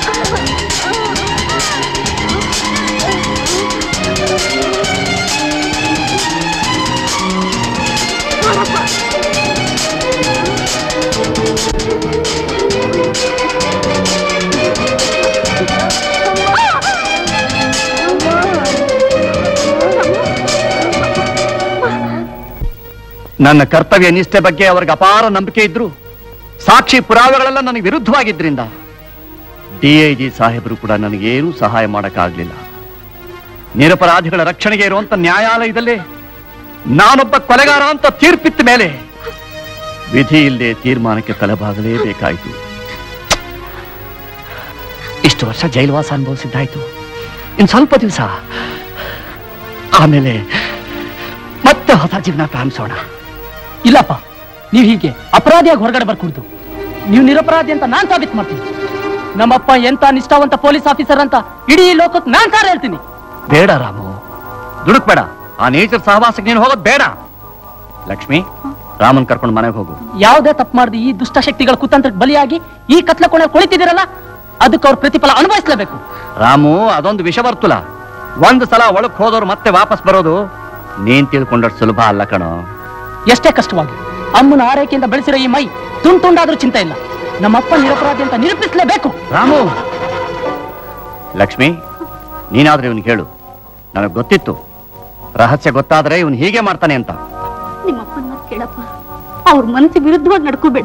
ನನ್ನ ಕರ್ತವ್ಯ ನಿಷ್ಠೆ ಬಗ್ಗೆ ಅವರಿಗೆ ಅಪಾರ ನಂಬಿಕೆ ಇದ್ರು ಸಾಕ್ಷಿ ಪುರಾವೆಗಳೆಲ್ಲ ನನಗೆ ವಿರುದ್ಧವಾಗಿದ್ರಿಂದ ಡಿಐಜಿ ಸಾಹೇಬರು ಕೂಡ ನನಗೇನೂ ಸಹಾಯ ಮಾಡಕ್ಕಾಗ್ಲಿಲ್ಲ ನಿರಪರಾಧಿಗಳ ರಕ್ಷಣೆಗೆ ಇರುವಂತ ನ್ಯಾಯಾಲಯದಲ್ಲಿ ನಾನೊಬ್ಬ ಕೊಲೆಗಾರ ಅಂತ ತೀರ್ಪಿತ್ತ ಮೇಲೆ ವಿಧಿ ಇಲ್ಲದೆ ತೀರ್ಮಾನಕ್ಕೆ ತಲೆಬಾಗಲೇಬೇಕಾಯಿತು ಇಷ್ಟು ವರ್ಷ ಜೈಲವಾಸ ಅನುಭವಿಸಿದ್ದಾಯ್ತು ಇನ್ ಸ್ವಲ್ಪ ದಿವಸ ಆಮೇಲೆ ಮತ್ತೆ ಹೊಸ ಜೀವನ ಪ್ರಾರಂಭಿಸೋಣ ಇಲ್ಲಪ್ಪ ನೀವು ಹೀಗೆ ಅಪರಾಧಿಯಾಗಿ ಹೊರಗಡೆ ಬರ್ಕೊಡ್ತು ನೀವು ನಿರಪರಾಧಿ ಅಂತ ನಾನ್ ಸಾಬೀತು ಮಾಡ್ತೀನಿ ನಮ್ಮಪ್ಪ ಎಂತ ನಿಷ್ಠಾವಂತ ಪೊಲೀಸ್ ಆಫೀಸರ್ ಅಂತ ಇಡೀ ಲೋಕಕ್ಕೆ ನಾನ್ ಸಾರ ಹೇಳ್ತೀನಿ ಬೇಡ ರಾಮು ದುಡುಕ್ಬೇಡ ಆ ನೇಚರ್ ಸಹವಾಸಕ್ಕೆ ನೀನು ಹೋಗೋದು ಬೇಡ ಲಕ್ಷ್ಮಿ ರಾಮನ್ ಕರ್ಕೊಂಡು ಮನೆಗೆ ಹೋಗು ಯಾವುದೇ ತಪ್ಪು ಮಾಡಿದ ಈ ದುಷ್ಟಶಕ್ತಿಗಳ ಕುತಂತ್ರಕ್ಕೆ ಬಲಿಯಾಗಿ ಈ ಕತ್ಲ ಕೊನೆ ಕುಳಿತಿದ್ದೀರಲ್ಲ ಅದಕ್ಕೆ ಅವ್ರ ಪ್ರತಿಫಲ ಅನುಭವಿಸ್ಲೇಬೇಕು ರಾಮು ಅದೊಂದು ವಿಷವರ್ತುಲ ಒಂದು ಸಲ ಒಳಕ್ ಹೋದವ್ರು ಮತ್ತೆ ವಾಪಸ್ ಬರೋದು ನೀನ್ ತಿಳ್ಕೊಂಡಷ್ಟು ಸುಲಭ ಅಲ್ಲ ಕಣೋ ಎಷ್ಟೇ ಕಷ್ಟವಾಗಿ ಅಮ್ಮನ ಆರೈಕೆಯಿಂದ ಬೆಳೆಸಿರೋ ಈ ಮೈ ತುಂಡ್ ತುಂಡಾದ್ರೂ ಚಿಂತೆ ಇಲ್ಲ ನಮ್ಮಪ್ಪ ನಿರಪರಾಧಿ ಅಂತ ನಿರೂಪಿಸಲೇಬೇಕು ರಾಮು ಲಕ್ಷ್ಮಿ ನೀನಾದ್ರೆ ಇವನಿಗೆ ಹೇಳು ನನಗೆ ಗೊತ್ತಿತ್ತು ರಹಸ್ಯ ಗೊತ್ತಾದ್ರೆ ಇವನು ಹೀಗೆ ಮಾಡ್ತಾನೆ ಅಂತ ನಿಮ್ಮಪ್ಪನ ಮಾತು ಕೇಳಪ್ಪ ಅವ್ರ ಮನಸ್ಸಿಗೆ ವಿರುದ್ಧವಾಗಿ ನಡ್ಕೋಬೇಡ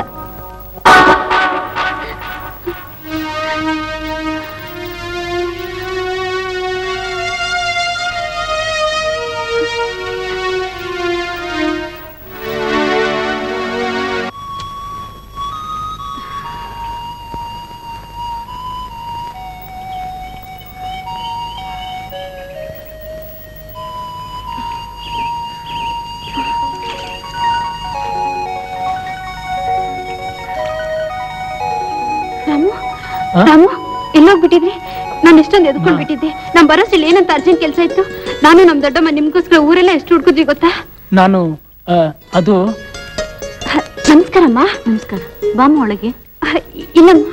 ರಾಮು ರಾಮು ಎಲ್ಲೋಗ್ಬಿಟ್ಟಿದ್ರಿ ನಾನು ಎಷ್ಟೊಂದು ಎದ್ಕೊಂಡ್ ಬಿಟ್ಟಿದ್ದೆ ನಮ್ ಬರೋಷ್ಟಿಲ್ಲ ಏನಂತ ಅರ್ಜೆಂಟ್ ಕೆಲಸ ಇತ್ತು ನಾನು ನಮ್ ದೊಡ್ಡಮ್ಮ ನಿಮ್ಗೋಸ್ಕರ ಊರೆಲ್ಲ ಎಷ್ಟು ಹುಡ್ಕಿದ್ವಿ ಗೊತ್ತಾ ನಾನು ಆ, ಅದು ನಮಸ್ಕಾರಮ್ಮ ನಮಸ್ಕಾರ ಬಾಮ ಒಳಗೆ ಅಹ್, ಇಲ್ಲಮ್ಮ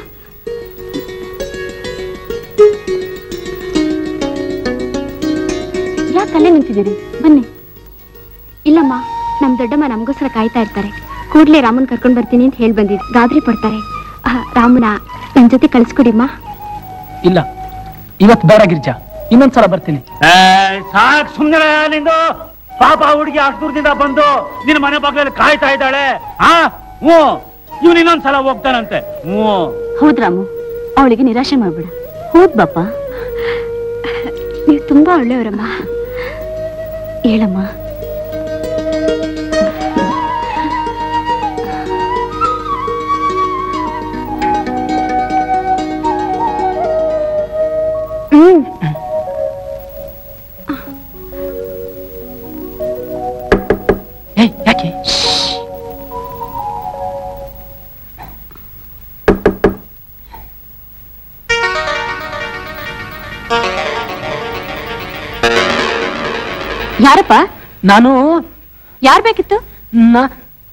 ಯಾಕೆ ಅಲ್ಲೇ ನಿಂತಿದ್ದೀರಿ ಬನ್ನಿ ಇಲ್ಲಮ್ಮ ನಮ್ ದೊಡ್ಡಮ್ಮ ನಮಗೋಸ್ಕರ ಕಾಯ್ತಾ ಇರ್ತಾರೆ ಕೂಡ್ಲೇ ರಾಮನ್ ಕರ್ಕೊಂಡ್ ಬರ್ತೀನಿ ಅಂತ ಹೇಳಿ ಬಂದಿದ್ ಗಾಬರಿ ಪಡ್ತಾರೆ ಅಹ್, ರಾಮನ ನನ್ ಜೊತೆ ಕಳಿಸ್ಕೊಡಿಮ್ಮ ಇಲ್ಲ ಇವತ್ತು ಬೇಡ ಗಿರ್ಜಾ ಇನ್ನೊಂದ್ಸಲ ಬರ್ತೀನಿ ಏ, ಸಾಕ್ ಸುಮ್ನೆ ನಿಂದು ಪಾಪ ಹುಡುಗಿ ಅಷ್ಟು ದೂರದಿಂದ ಬಂದು ನಿನ್ನ ಮನೆ ಬಾಗಿಲಲ್ಲಿ ಕಾಯ್ತಾ ಇದ್ದಾಳೆ ಆ ಹ್ಞೂ ಇವ್ನು ಇನ್ನೊಂದ್ಸಲ ಹೋಗ್ತಾನಂತೆ ಹ್ಞೂ ಹೌದ್ ರಾಮು ಅವಳಿಗೆ ನಿರಾಶೆ ಮಾಡ್ಬೇಡ ಹೌದ್ ಬಾಪ ನೀವು ತುಂಬಾ ಒಳ್ಳೆಯವರಮ್ಮ ಹೇಳಮ್ಮ ಹ್ಮ್ ಏ ಯಾಕೆ ಯಾರಪ್ಪ ನಾನು ಯಾರ್ ಬೇಕಿತ್ತು ನಾ-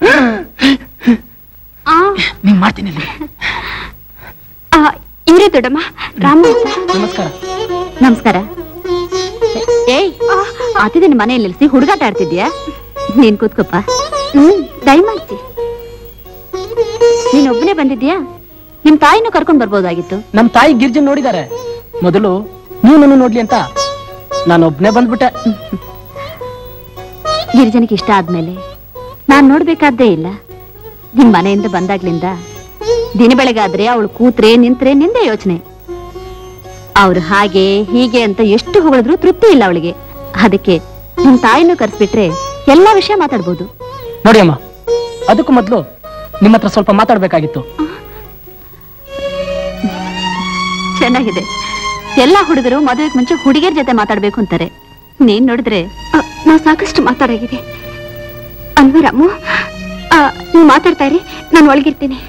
ಆ ನೀನ್ ಮಾಡ್ತೀನಿ ಇಲ್ಲಿ. ಆ, ಇವ್ರೇ ದೊಡ್ಡಮ್ಮ ರಾಮ ಅಂತ. ನಮಸ್ಕಾರ ನಮಸ್ಕಾರ ಏಯ್ ಆತಿದ್ದೀನಿ ಮನೆಯಲ್ಲಿ ನಿಲ್ಸಿ ಹುಡುಗಾಟ ಆಡ್ತಿದ್ಯಾ ನೀನ್ ಕೂತ್ಕೊಪ್ಪ ಹ್ಮ್ ದಯಮಾಡ್ಸಿ ನೀನ್ ಒಬ್ಬನೇ ಬಂದಿದ್ಯಾ ನಿಮ್ ತಾಯಿನೂ ಕರ್ಕೊಂಡ್ ಬರ್ಬೋದಾಗಿತ್ತು ನಮ್ ತಾಯಿ ಗಿರ್ಜನ್ ನೋಡಿದ್ದಾರೆ ಮೊದಲು ನೀವು ನನ್ನ ನೋಡ್ಲಿ ಅಂತ ನಾನು ಒಬ್ನೇ ಬಂದ್ಬಿಟ್ಟೆ ಗಿರಿಜನಿಗೆ ಇಷ್ಟ ಆದ್ಮೇಲೆ ನಾನ್ ನೋಡ್ಬೇಕಾದ್ದೇ ಇಲ್ಲ ನಿಮ್ ಮನೆಯಿಂದ ಬಂದಾಗ್ಲಿಂದ ದಿನ ಬೆಳಗಾದ್ರೆ ಅವಳು ಕೂತ್ರೆ ನಿಂತ್ರೆ ನಿಂದೆ ಯೋಚನೆ ಅವ್ರು ಹಾಗೆ ಹೀಗೆ ಅಂತ ಎಷ್ಟು ಹೊಗಳಿದ್ರು ತೃಪ್ತಿ ಇಲ್ಲ ಅವಳಿಗೆ ಅದಕ್ಕೆ ನಿಮ್ ತಾಯಿನೂ ಕರ್ಸ್ಬಿಟ್ರೆ ಎಲ್ಲಾ ವಿಷಯ ಮಾತಾಡ್ಬೋದು ನೋಡಿ ಅಮ್ಮ ಅದಕ್ಕೂ ಮೊದಲು ನಿಮ್ಮ ಹತ್ರ ಸ್ವಲ್ಪ ಮಾತಾಡ್ಬೇಕಾಗಿತ್ತು ಚೆನ್ನಾಗಿದೆ ಎಲ್ಲಾ ಹುಡುಗರು ಮದುವೆಗೆ ಮುಂಚೆ ಹುಡುಗಿಯರ ಜೊತೆ ಮಾತಾಡ್ಬೇಕು ಅಂತಾರೆ ನೀನ್ ನೋಡಿದ್ರೆ ಆ, ನಾವು ಸಾಕಷ್ಟು ಮಾತಾಡಾಗಿದೆ ಅಲ್ವಾ ರಾಮು ಆ, ನೀವು ಮಾತಾಡ್ತಾ ಇರಿ ನಾನು ಒಳಗಿರ್ತೀನಿ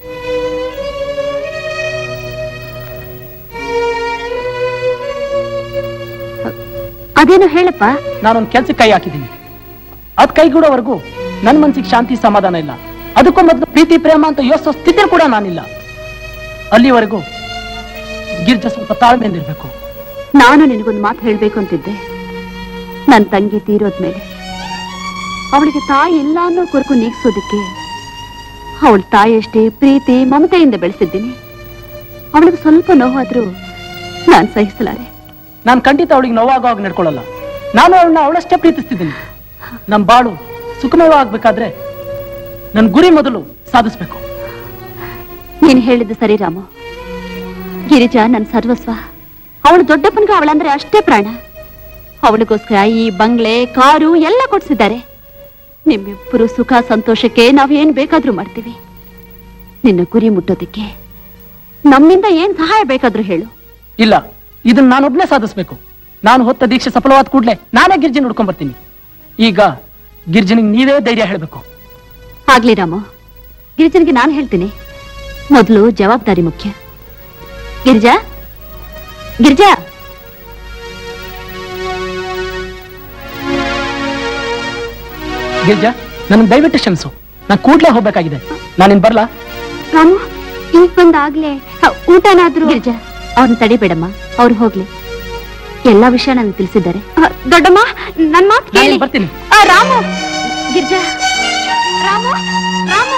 ಅದೇನು ಹೇಳಪ್ಪ ನಾನೊಂದ್ ಕೆಲ್ಸಕ್ಕೆ ಕೈ ಹಾಕಿದ್ದೀನಿ ಅದ್ ಕೈಗೂಡೋವರೆಗೂ ನನ್ ಮನ್ಸಿಗೆ ಶಾಂತಿ ಸಮಾಧಾನ ಇಲ್ಲ ಅದಕ್ಕೂ ಮೊದಲು ಪ್ರೀತಿ ಪ್ರೇಮ ಅಂತ ಯೋಚಿಸೋ ಸ್ಥಿತಿ ಕೂಡ ನಾನಿಲ್ಲ ಅಲ್ಲಿವರೆಗೂ ಗಿರ್ಜ ಸ್ವಲ್ಪ ತಾಳ್ಮೆಯಿಂದಿರ್ಬೇಕು ನಾನು ನಿನಗೊಂದು ಮಾತು ಹೇಳ್ಬೇಕು ಅಂತಿದ್ದೆ ನನ್ನ ತಂಗಿ ತೀರೋದ್ಮೇಲೆ ಅವಳಿಗೆ ತಾಯಿ ಇಲ್ಲ ಅನ್ನೋ ಕೊರಕು ನೀಗ್ಸೋದಕ್ಕೆ ಅವಳ ತಾಯಿಯಷ್ಟೇ ಪ್ರೀತಿ ಮಮತೆಯಿಂದ ಬೆಳೆಸಿದ್ದೀನಿ ಅವಳಿಗೆ ಸ್ವಲ್ಪ ನೋವಾದ್ರೂ ನಾನು ಸಹಿಸಲಾರೆ ನಾನು ಖಂಡಿತ ಅವಳಿಗೆ ನೋವಾಗೋ ಹಾಗೆ ನಡ್ಕೊಳ್ಳಲ್ಲ ನಾನು ಅವಳನ್ನ ಅವಳಷ್ಟೇ ಪ್ರೀತಿಸ್ತಿದ್ದೀನಿ ನಮ್ ಬಾಳು ಸುಖಮಯ ಆಗ್ಬೇಕಾದ್ರೆ ನನ್ ಗುರಿ ಮೊದಲು ಸಾಧಿಸ್ಬೇಕು ನೀನು ಹೇಳಿದ್ದು ಸರಿ ರಾಮು ಗಿರಿಜಾ ನನ್ನ ಸರ್ವಸ್ವ ಅವಳು ದೊಡ್ಡಪ್ಪನಿಗೆ ಅವಳಂದ್ರೆ ಅಷ್ಟೇ ಪ್ರಾಣ ಅವಳಿಗೋಸ್ಕರ ಈ ಬಂಗ್ಲೆ ಕಾರು ಎಲ್ಲ ಕೊಡ್ಸಿದ್ದಾರೆ ನಿಮ್ಮಿಬ್ಬರು ಸುಖ ಸಂತೋಷಕ್ಕೆ ನಾವೇನ್ ಬೇಕಾದ್ರೂ ಮಾಡ್ತೀವಿ ನಿನ್ನ ಗುರಿ ಮುಟ್ಟೋದಕ್ಕೆ ನಮ್ಮಿಂದ ಏನ್ ಸಹಾಯ ಬೇಕಾದ್ರೂ ಹೇಳು ಇಲ್ಲ ಇದನ್ನ ನಾನೊಬ್ನೇ ಸಾಧಿಸ್ಬೇಕು ನಾನು ಹೊತ್ತ ದೀಕ್ಷೆ ಸಫಲವಾದ ಕೂಡ್ಲೆ ನಾನೇ ಗಿರ್ಜನ್ ಹುಡ್ಕೊಂಡ್ ಬರ್ತೀನಿ ಈಗ ಗಿರ್ಜನಿಗೆ ನೀವೇ ಧೈರ್ಯ ಹೇಳ್ಬೇಕು ಆಗ್ಲಿ ರಾಮ ಗಿರಿಜನ್ಗೆ ನಾನು ಹೇಳ್ತೀನಿ ಮೊದಲು ಜವಾಬ್ದಾರಿ ಮುಖ್ಯ ಗಿರಿಜಾ ಗಿರಿಜಾ ಗಿರ್ಜಾ ನನ್ ದಯವಿಟ್ಟು ಕ್ಷಮಿಸು ನಾನು ಕೂಡ್ಲೇ ಹೋಗ್ಬೇಕಾಗಿದೆ ನಾನಿನ್ ಬರ್ಲಾ ರಾಮು ಈಗ ಬಂದಾಗ್ಲೇ ಆ, ಊಟನಾದ್ರೂ ಗಿರಿಜಾ ಅವ್ರನ್ನ ತಡಿಬೇಡಮ್ಮ ಅವ್ರು ಹೋಗ್ಲಿ ಎಲ್ಲಾ ವಿಷಯ ನನಗೆ ತಿಳಿಸಿದ್ದಾರೆ ಆ, ದೊಡ್ಡಮ್ಮ ನನ್ ಮಾತು ಕೇಳಿ ನಾನಿನ್ ಬರ್ತೀನಿ ಆ, ರಾಮು ಗಿರ್ಜಾ ರಾಮು ರಾಮು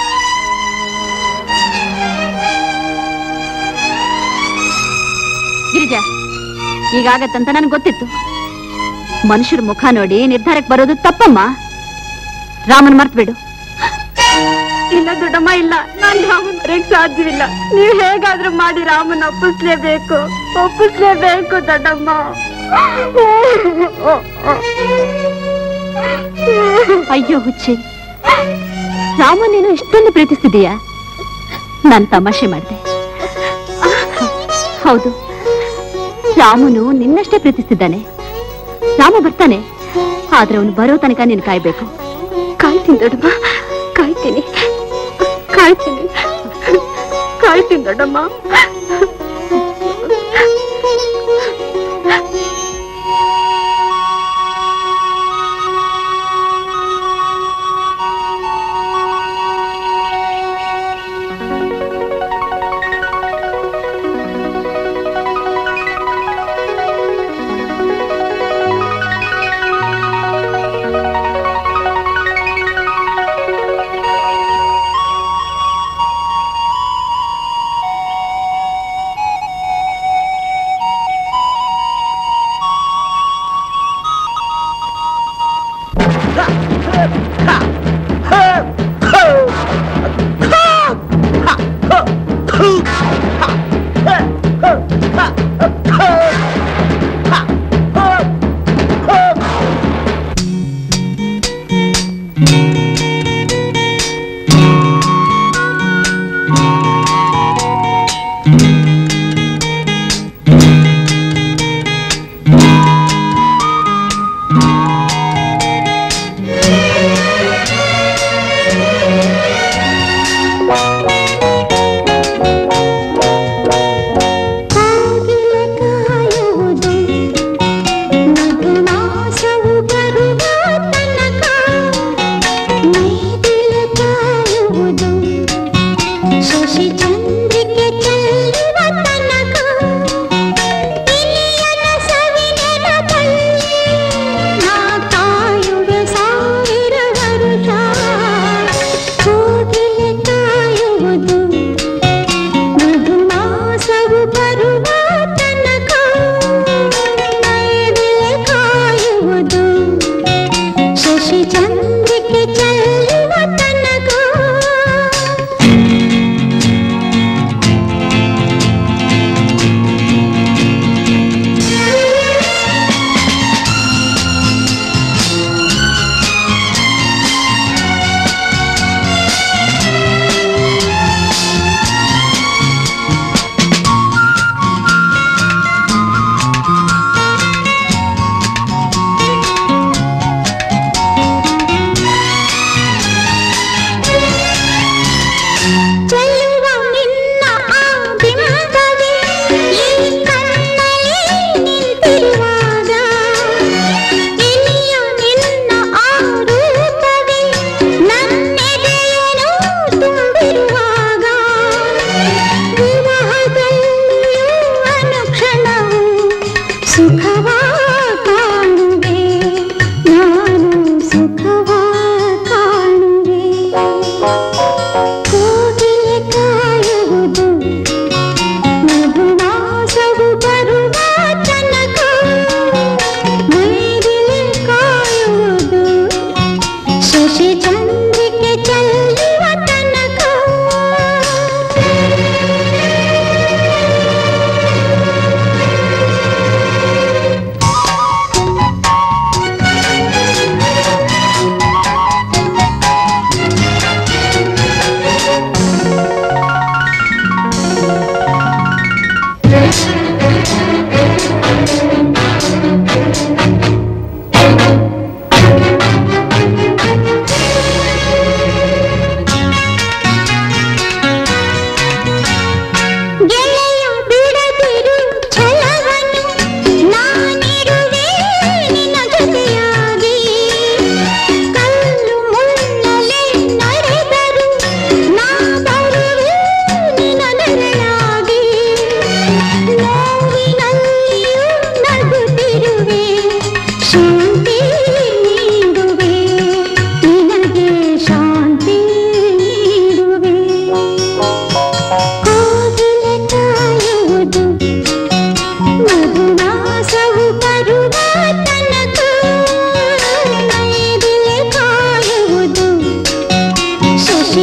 ಗಿರಿಜಾ ಈಗಾಗತ್ತಂತ ನನಗೆ ಗೊತ್ತಿತ್ತು ಮನುಷ್ಯರ ಮುಖ ನೋಡಿ ನಿರ್ಧಾರಕ್ಕೆ ಬರೋದು ತಪ್ಪಮ್ಮ ರಾಮನ್ ಮರ್ತ್ಬಿಡು ಇಲ್ಲ ದೊಡ್ಡಮ್ಮ ಇಲ್ಲ ನಾನ್ ರಾಮನ್ ಬರಕ್ ಸಾಧ್ಯವಿಲ್ಲ ನೀವ್ ಹೇಗಾದ್ರೂ ಮಾಡಿ ರಾಮನ್ ಒಪ್ಪಿಸ್ಲೇಬೇಕು ಒಪ್ಪಿಸ್ಲೇಬೇಕು ದೊಡ್ಡಮ್ಮ ಅಯ್ಯೋ ಹುಚ್ಚಿ ರಾಮನ್ ನೀನು ಇಷ್ಟೊಂದು ಪ್ರೀತಿಸ್ತಿದೀಯಾ ನಾನ್ ತಮಾಷೆ ಮಾಡಿದೆ ಹೌದು ರಾಮನು ನಿನ್ನಷ್ಟೇ ಪ್ರೀತಿಸ್ತಿದ್ದಾನೆ ರಾಮ ಬರ್ತಾನೆ ಆದ್ರೆ ಅವನು ಬರೋ ತನಕ ನೀನು ಕಾಯ್ಬೇಕು ಕಾಯ್ತೀನಿ ದೊಡ್ಡಮ್ಮ ಕಾಯ್ತೀನಿ ಕಾಯ್ತೀನಿ ಕಾಯ್ತೀನಿ ದೊಡ್ಡಮ್ಮ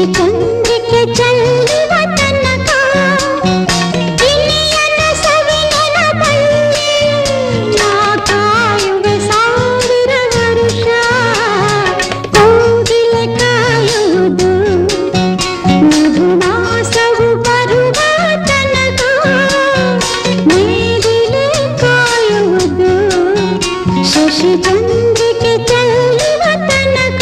ಚಂದ್ರಿಕೆ ಚೆಲ್ಲುವ ತನಕ ಇನಿಯನ ಸವಿನೆನದಲ್ಲಿ ನಾ ಕಾಯುವೆ ಸಾವಿರ ವರುಷ ಕೋಗಿಲೆ ಕಾಯುವುದು ಮಧುಮಾಸವು ಬರುವ ತನಕ ನೇಗಿಲೆ ಕಾಯುವುದು ಶಶಿ ಚಂದ್ರಿಕೆ ಚೆಲ್ಲುವ ತನಕ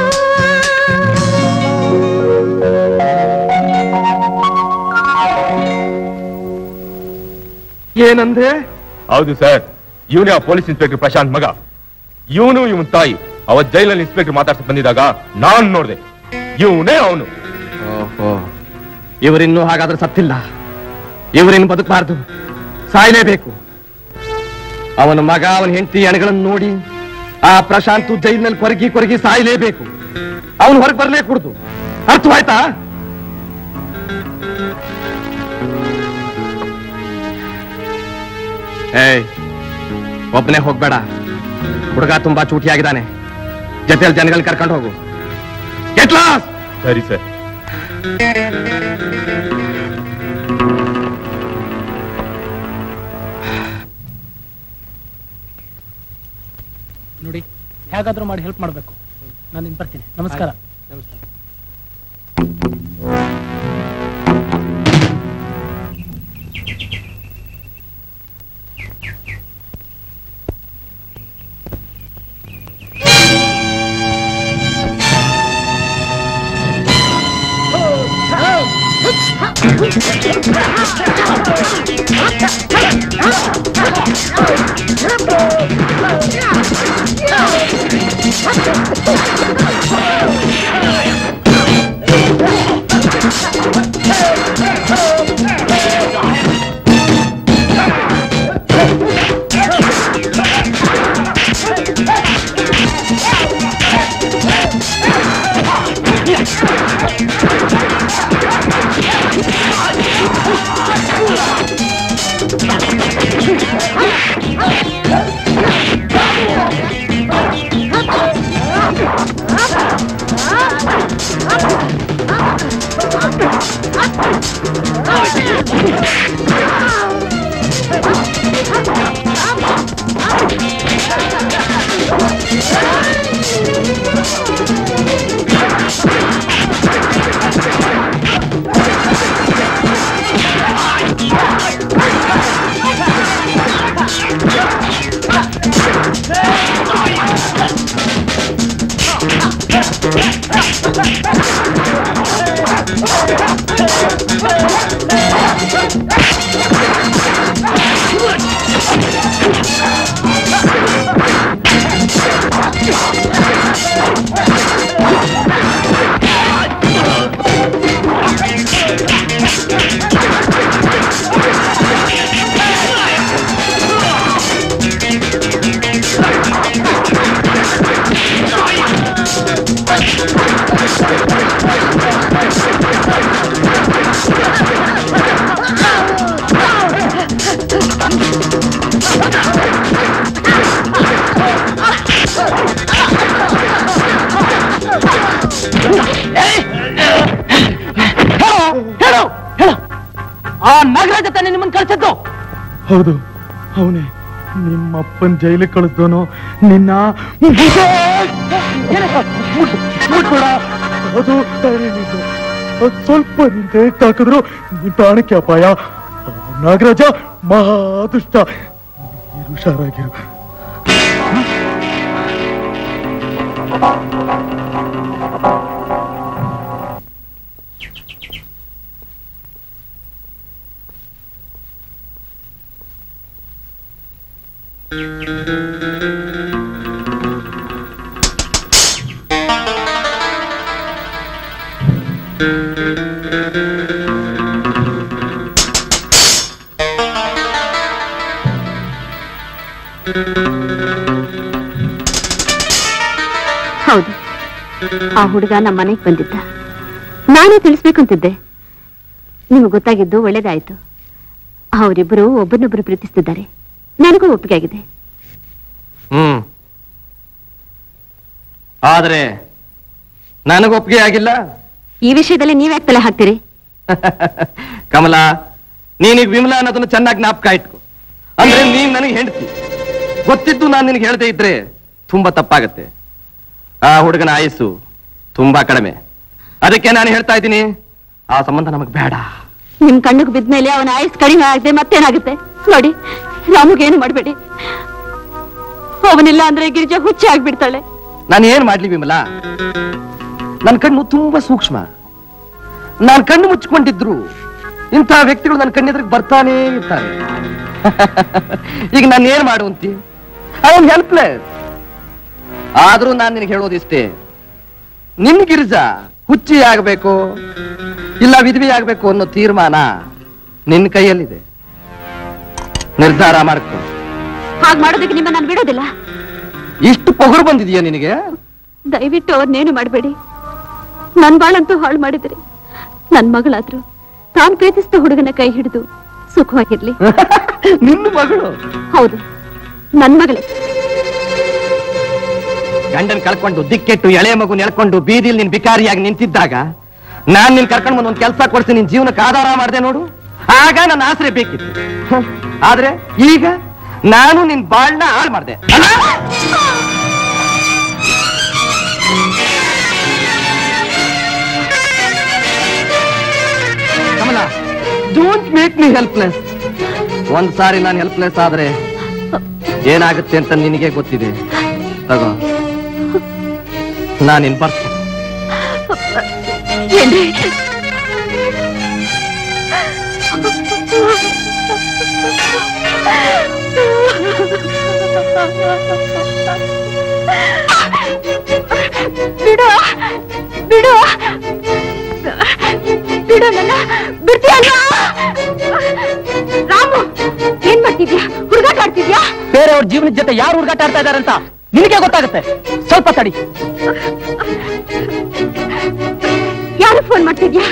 ಏನಂದೆ ಹೌದು ಸರ್ ಇವನೇ ಆ ಪೊಲೀಸ್ ಇನ್ಸ್ಪೆಕ್ಟರ್ ಪ್ರಶಾಂತ್ ಮಗ ಇವನು ಇವನ್ ತಾಯಿ ಅವತ್ ಜೈಲಲ್ಲಿ ಇನ್ಸ್ಪೆಕ್ಟರ್ ಮಾತಾಡ್ಸಕ್ ಬಂದಿದಾಗ ನಾನ್ ನೋಡ್ದೆ ಇವನೇ ಅವನು ಓಹೋ ಇವರಿನ್ನೂ ಹಾಗಾದ್ರೆ ಸತ್ತಿಲ್ಲ ಇವರಿನ್ನು ಬದುಕಬಾರ್ದು ಸಾಯಲೇಬೇಕು ಅವನ ಮಗ ಅವನ ಹೆಂಡತಿ ಎಣಗಳನ್ನು ನೋಡಿ ಆ ಪ್ರಶಾಂತ್ ಜೈಲಿನಲ್ಲಿ ಕೊರಗಿ ಕೊರಗಿ ಸಾಯಲೇಬೇಕು ಅವನು ಹೊರಗೆ ಬರಲೇ ಕುಡ್ದು ಅರ್ಥವಾಯ್ತಾ ಏಯ್ ಒಬ್ಬನೇ ಹೋಗ್ಬೇಡ ಹುಡುಗ ತುಂಬಾ ಚೂಟಿಯಾಗಿದ್ದಾನೆ ಜೊತೆಯಲ್ಲಿ ಜನಗಳನ್ನ ಕರ್ಕೊಂಡು ಹೋಗು ಗೆಟ್ ಲಾಸ್ ಸರಿ ಸರ್ ನೋಡಿ ಹೇಗಾದ್ರೂ ಮಾಡಿ ಹೆಲ್ಪ್ ಮಾಡಬೇಕು ನಾನು ಇನ್ ಬರ್ತೀನಿ ನಮಸ್ಕಾರ ಹೇಳು ಹೇಳು ಆ ನಾಗರಾಜ ತಾನೆ ನಿಮ್ಮನ್ನ ಕಳ್ಸಿದ್ದು ಹೌದು ಅವನೇ ನಿಮ್ಮಪ್ಪನ್ ಜೈಲಿಗೆ ಕಳಿಸ್ದೋನು ನಿನ್ನ ಮುಟ್ಬೇಡ. ಅದು ನಿಂದು. ಅದ್ ಸ್ವಲ್ಪ ನಿಂತೆ ತಾಕಿದ್ರು ನಿನ್ ಪ್ರಾಣಕ್ಕೆ ಅಪಾಯ ಆ ನಾಗರಾಜ ಮಹಾ ದುಷ್ಟ ನೀನು ಹುಷಾರಾಗಿರು ಹೌದು ಆ ಹುಡುಗ ನಮ್ಮ ಮನೆಗೆ ಬಂದಿದ್ದ ನಾನೇ ತಿಳಿಸ್ಬೇಕಂತಿದ್ದೆ ನಿಮ್ಗೆ ಗೊತ್ತಾಗಿದ್ದು ಒಳ್ಳೇದಾಯ್ತು ಅವರಿಬ್ಬರು ಒಬ್ಬರನ್ನೊಬ್ಬರು ಪ್ರೀತಿಸ್ತಿದ್ದಾರೆ ನನಗೂ ಒಪ್ಪಿಗೆ ಆಗಿದೆ ಹ್ಮ್ ಆದ್ರೆ ನನಗೊಪ್ಪಿಗೆ ಆಗಿಲ್ಲ ಈ ವಿಷಯದಲ್ಲಿ ನೀವ್ಯಾಕೆ ತಲೆ ಹಾಕ್ತೀರಿ ಕಮಲ ನೀನೀಗ ವಿಮಲಾ ಅನ್ನೋದನ್ನ ಚೆನ್ನಾಗಿ ಜ್ಞಾಪಕ ಇಟ್ಕೊ ಅಂದ್ರೆ ನೀನ್ ನನಗೆ ಹೆಂಡತಿ ಗೊತ್ತಿದ್ದು ನಾನು ನಿನಗೆ ಹೇಳದೇ ಇದ್ರೆ ತುಂಬಾ ತಪ್ಪಾಗತ್ತೆ ಆ ಹುಡುಗನ ಆಯಸ್ಸು ತುಂಬಾ ಕಡಿಮೆ ಅದಕ್ಕೆ ನಾನು ಹೇಳ್ತಾ ಇದ್ದೀನಿ ಆ ಸಂಬಂಧ ನಮಗ್ ಬೇಡ ನಿಮ್ ಕಣ್ಣಿಗೆ ಬಿದ್ಮೇಲೆ ಅವನ ಆಯುಸ್ ಕಡಿಮೆ ಆಗದೆ ಮತ್ತೇನಾಗುತ್ತೆ ನೋಡಿ ರಾಮುಗೇನು ಮಾಡಬೇಡಿ ಅವನಿಲ್ಲ ಅಂದ್ರೆ ಗಿರಿಜಾ ಹುಚ್ಚಿ ಆಗ್ಬಿಡ್ತಾಳೆ ನಾನು ಏನ್ ಮಾಡ್ಲಿ ವಿಮಲಾ ನನ್ನ ಕಣ್ಣು ತುಂಬಾ ಸೂಕ್ಷ್ಮ ನಾನು ಕಣ್ಣು ಮುಚ್ಕೊಂಡಿದ್ರು ಇಂಥ ವ್ಯಕ್ತಿಗಳು ನನ್ನ ಕಣ್ಣೆದ್ರಿಗೆ ಬರ್ತಾನೇ ಇರ್ತಾರೆ ಈಗ ನಾನು ಏನ್ ಮಾಡುವಂತಿ ಐ ಆಮ್ ಹೆಲ್ಪ್ಲೆಸ್ ಆದ್ರೂ ನಾನು ನಿನಗೆ ಹೇಳೋದಿಷ್ಟೇ ನಿನ್ ಗಿರಿಜಾ ಹುಚ್ಚಿ ಆಗ್ಬೇಕು ಇಲ್ಲ ವಿಧವಿ ಆಗ್ಬೇಕು ಅನ್ನೋ ತೀರ್ಮಾನ ನಿನ್ನ ಕೈಯಲ್ಲಿದೆ ನಿರ್ಧಾರ ಮಾಡ್ಕೊ ಹಾಗ್ ಮಾಡೋದಕ್ಕೆ ನಿಮ್ಮ ನಾನು ಬಿಡೋದಿಲ್ಲ ಇಷ್ಟು ಪೊಗರು ಬಂದಿದೆಯಾ ನಿನಗೆ ದಯವಿಟ್ಟು ಅವ್ರನ್ನೇನು ಮಾಡಬೇಡಿ ನನ್ ಬಾಳಂತೂ ಹಾಳು ಮಾಡಿದ್ರಿ ನನ್ ಮಗಳಾದ್ರು ತಾನ್ ಪ್ರೀತಿಸಿದ ಹುಡುಗನ ಕೈ ಹಿಡಿದು ಸುಖವಾಗಿರ್ಲಿ ನಿನ್ನ ಮಗಳು ಹೌದು ನನ್ ಮಗಳೇ ಗಂಡನ್ ಕಳ್ಕೊಂಡು ದಿಕ್ಕೆಟ್ಟು ಎಳೆ ಮಗು ನೆಳ್ಕೊಂಡು ಬೀದಿಲ್ ನಿನ್ ಬಿಕಾರಿಯಾಗಿ ನಿಂತಿದ್ದಾಗ ನಾನ್ ನಿನ್ ಕರ್ಕೊಂಡು ಬಂದು ಒಂದ್ ಕೆಲಸ ಕೊಡ್ಸಿ ನಿನ್ ಜೀವನಕ್ಕೆ ಆಧಾರ ಮಾಡಿದೆ ನೋಡು ಆಗ ನನ್ನ ಆಸರೆ ಬೇಕಿತ್ತು ಹ್ಮ್. ಆದ್ರೆ ಈಗ ನಾನು ನಿನ್ ಬಾಳ್ನ ಹಾಳು ಮಾಡಿದೆ Kamala don't make me helpless ಒಂದ್ ಸಾರಿ ನಾನು ಹೆಲ್ಪ್ಲೆಸ್ ಆದ್ರೆ ಏನಾಗುತ್ತೆ ಅಂತ ನಿನಗೆ ಗೊತ್ತಿದೆ ತಗೋ ನಾನಿನ್ ಬರ್ತೀನಿ ಏನ್ರಿ ಬಿಡು ಬಿಡು ಬಿಡು ನನ್ನ ಬಿಡ್ತೀಯಲ್ಲ ರಾಮು ಏನ್ ಮಾಡ್ತಿದ್ಯಾ ಹುಡುಗಾಟ ಆಡ್ತಿದ್ಯಾ ಬೇರೆಯವ್ರ ಜೀವನದ ಜೊತೆ ಯಾರು ಹುಡುಗಾಟ ಆಡ್ತಾ ಇದಾರೆ ಅಂತ ನಿನಗೆ ಗೊತ್ತಾಗುತ್ತೆ ಸ್ವಲ್ಪ ತಡಿ ಯಾರು ಫೋನ್ ಮಾಡ್ತಿದ್ಯಾ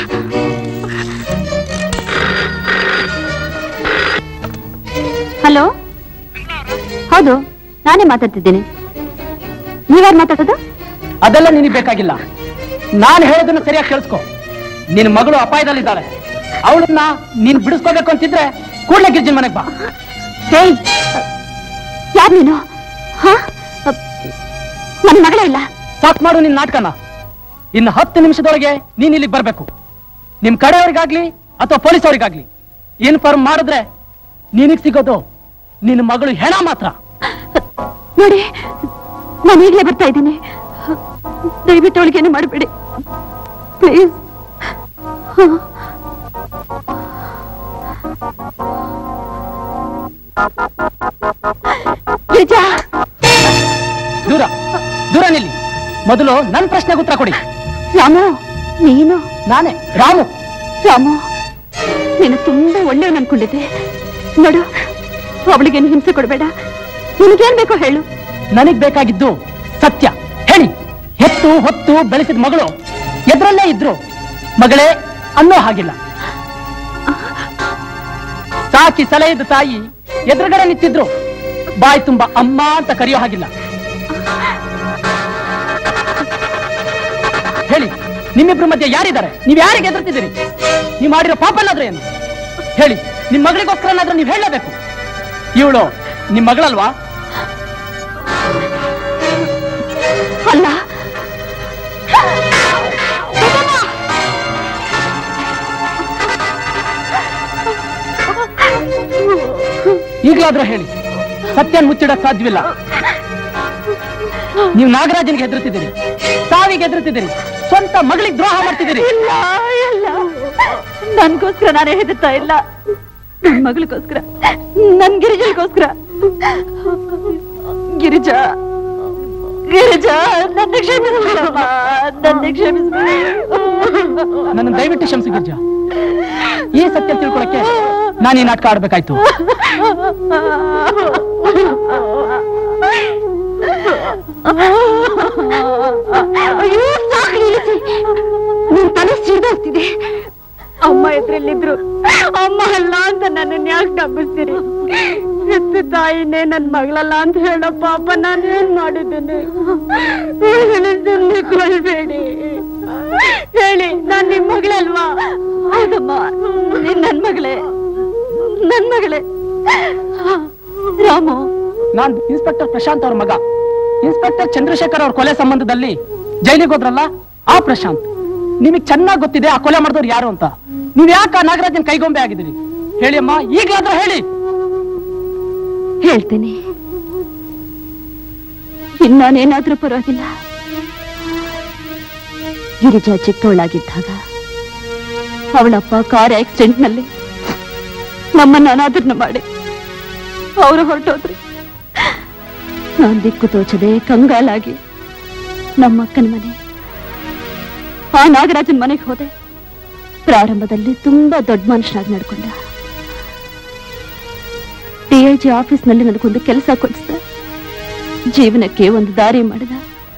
ಹಲೋ ಹೌದು ನಾನೇ ಮಾತಾಡ್ತಿದ್ದೇನೆ ನೀವ್ಯಾರು ಮಾತಾಡೋದು ಅದೆಲ್ಲ ನಿನಗೆ ಬೇಕಾಗಿಲ್ಲ ನಾನು ಹೇಳೋದನ್ನ ಸರಿಯಾಗಿ ಕೇಳಿಸ್ಕೊ ನಿನ್ನ ಮಗಳು ಅಪಾಯದಲ್ಲಿದ್ದಾಳೆ ಅವಳನ್ನ ನೀನ್ ಬಿಡಿಸ್ಕೋಬೇಕು ಅಂತಿದ್ರೆ ಕೂಡಲೇ ಗಿರ್ಜಿನ್ ಮನೆಗೆ ಬಾ ಹೇಯ್ ಯಾರು ನೀನು ಹಾ ನನ್ನ ಮಗಳೇ ಇಲ್ಲ ಸಾಕ್ ಮಾಡು ನಿನ್ ನಾಟಕನ ಇನ್ನು ಹತ್ತು ನಿಮಿಷದೊಳಗೆ ನೀನ್ ಇಲ್ಲಿಗೆ ಬರ್ಬೇಕು ನಿಮ್ ಕಡೆಯವರಿಗಾಗ್ಲಿ ಅಥವಾ ಪೊಲೀಸ್ ಅವರಿಗಾಗ್ಲಿ ಇನ್ಫಾರ್ಮ್ ಮಾಡಿದ್ರೆ ನಿನಗ್ ಸಿಗೋದು ನಿನ್ನ ಮಗಳು ಹೆಣ ಮಾತ್ರ ನೋಡಿ ನಾನು ಈಗಲೇ ಬರ್ತಾ ಇದ್ದೀನಿ ದಯವಿಟ್ಟು ಅವಳಿಗೇನು ಮಾಡಬೇಡಿ ಪ್ಲೀಸ್ ನಿಜ ದೂರ ದೂರ ನಿಲ್ಲಿ ಮೊದಲು ನನ್ನ ಪ್ರಶ್ನೆಗೆ ಉತ್ತರ ಕೊಡಿ ರಾಮು ನೀನು ನಾನೇ ರಾಮು ರಾಮು ನೀನು ತುಂಬಾ ಒಳ್ಳೆಯವನು ಅನ್ಕೊಂಡಿದ್ದೆ ನೋಡು ಅವಳಿಗೇನು ಹಿಂಸೆ ಕೊಡಬೇಡ ನಿನಗೇನ್ ಬೇಕೋ ಹೇಳು ನನಗ್ ಬೇಕಾಗಿದ್ದು ಸತ್ಯ ಹೇಳಿ ಹೆತ್ತು ಹೊತ್ತು ಬೆಳೆಸಿದ ಮಗಳು ಎದ್ರಲ್ಲೇ ಇದ್ರು ಮಗಳೇ ಅನ್ನೋ ಹಾಗಿಲ್ಲ ಸಾಕಿ ಸಲಹೆದ ತಾಯಿ ಎದುರುಗಡೆ ನಿಂತಿದ್ರು ಬಾಯಿ ತುಂಬಾ ಅಮ್ಮ ಅಂತ ಕರೆಯೋ ಹಾಗಿಲ್ಲ ಹೇಳಿ ನಿಮ್ಮಿಬ್ರ ಮಧ್ಯೆ ಯಾರಿದ್ದಾರೆ ನೀವ್ ಯಾರಿಗೆ ಎದುರ್ತಿದ್ದೀರಿ ನೀವು ಮಾಡಿರೋ ಪಾಪನಾದ್ರೂ ಏನು ಹೇಳಿ ನಿಮ್ ಮಗಳಿಗೋಸ್ಕರನಾದ್ರೂ ನೀವು ಹೇಳಲೇಬೇಕು ಇವಳು ನಿಮ್ ಮಗಳಲ್ವಾ ಅಲ್ಲ ಈಗಲಾದ್ರೂ ಹೇಳಿ ಸತ್ಯ ಮುಚ್ಚಿಡಕ್ ಸಾಧ್ಯವಿಲ್ಲ ನೀವು ನಾಗರಾಜನ್ಗೆ ಹೆದರ್ತಿದ್ದೀರಿ ಸಾವಿಗೆ ಹೆದರ್ತಿದ್ದೀರಿ ಸ್ವಂತ ಮಗಳಿಗೆ ದ್ರೋಹ ಮಾಡ್ತಿದ್ದೀರಿ ಇಲ್ಲ ಇಲ್ಲ ನನ್ಗೋಸ್ಕರ ನಾನೇ ಹೆದರ್ತಾ ಇಲ್ಲ ನನ್ ಮಗಳಿಗೋಸ್ಕರ ನನ್ ಗಿರಿಜಲ್ಗೋಸ್ಕರ ಗಿರಿಜಾ ಗಿರಿಜಾ ನನ್ನ ಕ್ಷಮಿಸ್ಬಿಡಮ್ಮ ನನ್ನ ಕ್ಷಮಿಸ್ಬಿಡಿ ನನ್ನ ದಯವಿಟ್ಟು ಕ್ಷಮಿಸಿ ಗಿರ್ಜಾ ಈ ಸತ್ಯ ತಿಳ್ಕೊಳಕ್ಕೆ ನಾನು ಈ ನಾಟಕ ಆಡ್ಬೇಕಾಯ್ತು ಅಯ್ಯೋ ಸಾಕು ನಿಲ್ಲಿಸಿ ನಿನ್ ತಲೆ ಸಿಡ್ದೋಗ್ತಿದೆ ಅಮ್ಮ ಎದುರಲ್ಲಿದ್ರು ಅಮ್ಮ ಅಲ್ಲ ಅಂತ ನನ್ನನ್ನ ಯಾಕೆ ನಂಬಿಸ್ತೀರಿ ಹೆತ್ತ ತಾಯಿನೇ ನನ್ ಮಗಳಲ್ಲ ಅಂತ ಹೇಳೋ ಪಾಪ ನಾನು ಏನ್ ಮಾಡಿದ್ದೇನೆ ಸುಮ್ಮನೆ ಕೊಲ್ಬೇಡಿ ಹೇಳಿ ನಾನು ಮಗಳೇ ರಾಮು ನಾನ್ ಇನ್ಸ್ಪೆಕ್ಟರ್ ಪ್ರಶಾಂತ್ ಅವ್ರ ಮಗ ಇನ್ಸ್ಪೆಕ್ಟರ್ ಚಂದ್ರಶೇಖರ್ ಅವ್ರ ಕೊಲೆ ಸಂಬಂಧದಲ್ಲಿ ಜೈಲಿಗೆ ಹೋದ್ರಲ್ಲ ಆ ಪ್ರಶಾಂತ್ ನಿಮಗೆ ಚೆನ್ನಾಗಿ ಗೊತ್ತಿದೆ ಆ ಕೊಲೆ ಮಾಡಿದವ್ರು ಯಾರು ಅಂತ ನೀವ್ ಯಾಕೆ ಆ ನಾಗರಾಜನ್ ಕೈಗೊಂಬೆ ಆಗಿದ್ದೀರಿ ಹೇಳಿ ಅಮ್ಮ ಈಗಲಾದ್ರೂ ಹೇಳಿ ಹೇಳ್ತೀನಿ ಇನ್ನಾನೇನಾದ್ರೂ ಪರವಾಗಿಲ್ಲ ಗಿರಿಜಾ ಚಿಕ್ಕವಳಾಗಿದ್ದಾಗ ಅವಳಪ್ಪ ಕಾರ್ ಆಕ್ಸಿಡೆಂಟ್ ನಲ್ಲಿ ನಮ್ಮನ್ನ ಅನಾದರಣ ಮಾಡಿ ಅವರು ಹೊರಟೋದ್ರು ನಾನ್ ದಿಕ್ಕು ತೋಚದೆ ಕಂಗಾಲಾಗಿ ನಮ್ಮಕ್ಕನ ಮನೆ ಆ ನಾಗರಾಜನ್ ಮನೆಗೆ ಹೋದೆ ಪ್ರಾರಂಭದಲ್ಲಿ ತುಂಬಾ ದೊಡ್ಡ ಮನುಷ್ಯನಾಗಿ ನಡ್ಕೊಂಡ ಡಿಐಜಿ ಆಫೀಸ್ನಲ್ಲಿ ನನಗೊಂದು ಕೆಲಸ ಕೊಡಿಸ್ದ ಜೀವನಕ್ಕೆ ಒಂದು ದಾರಿ ಮಾಡಿದ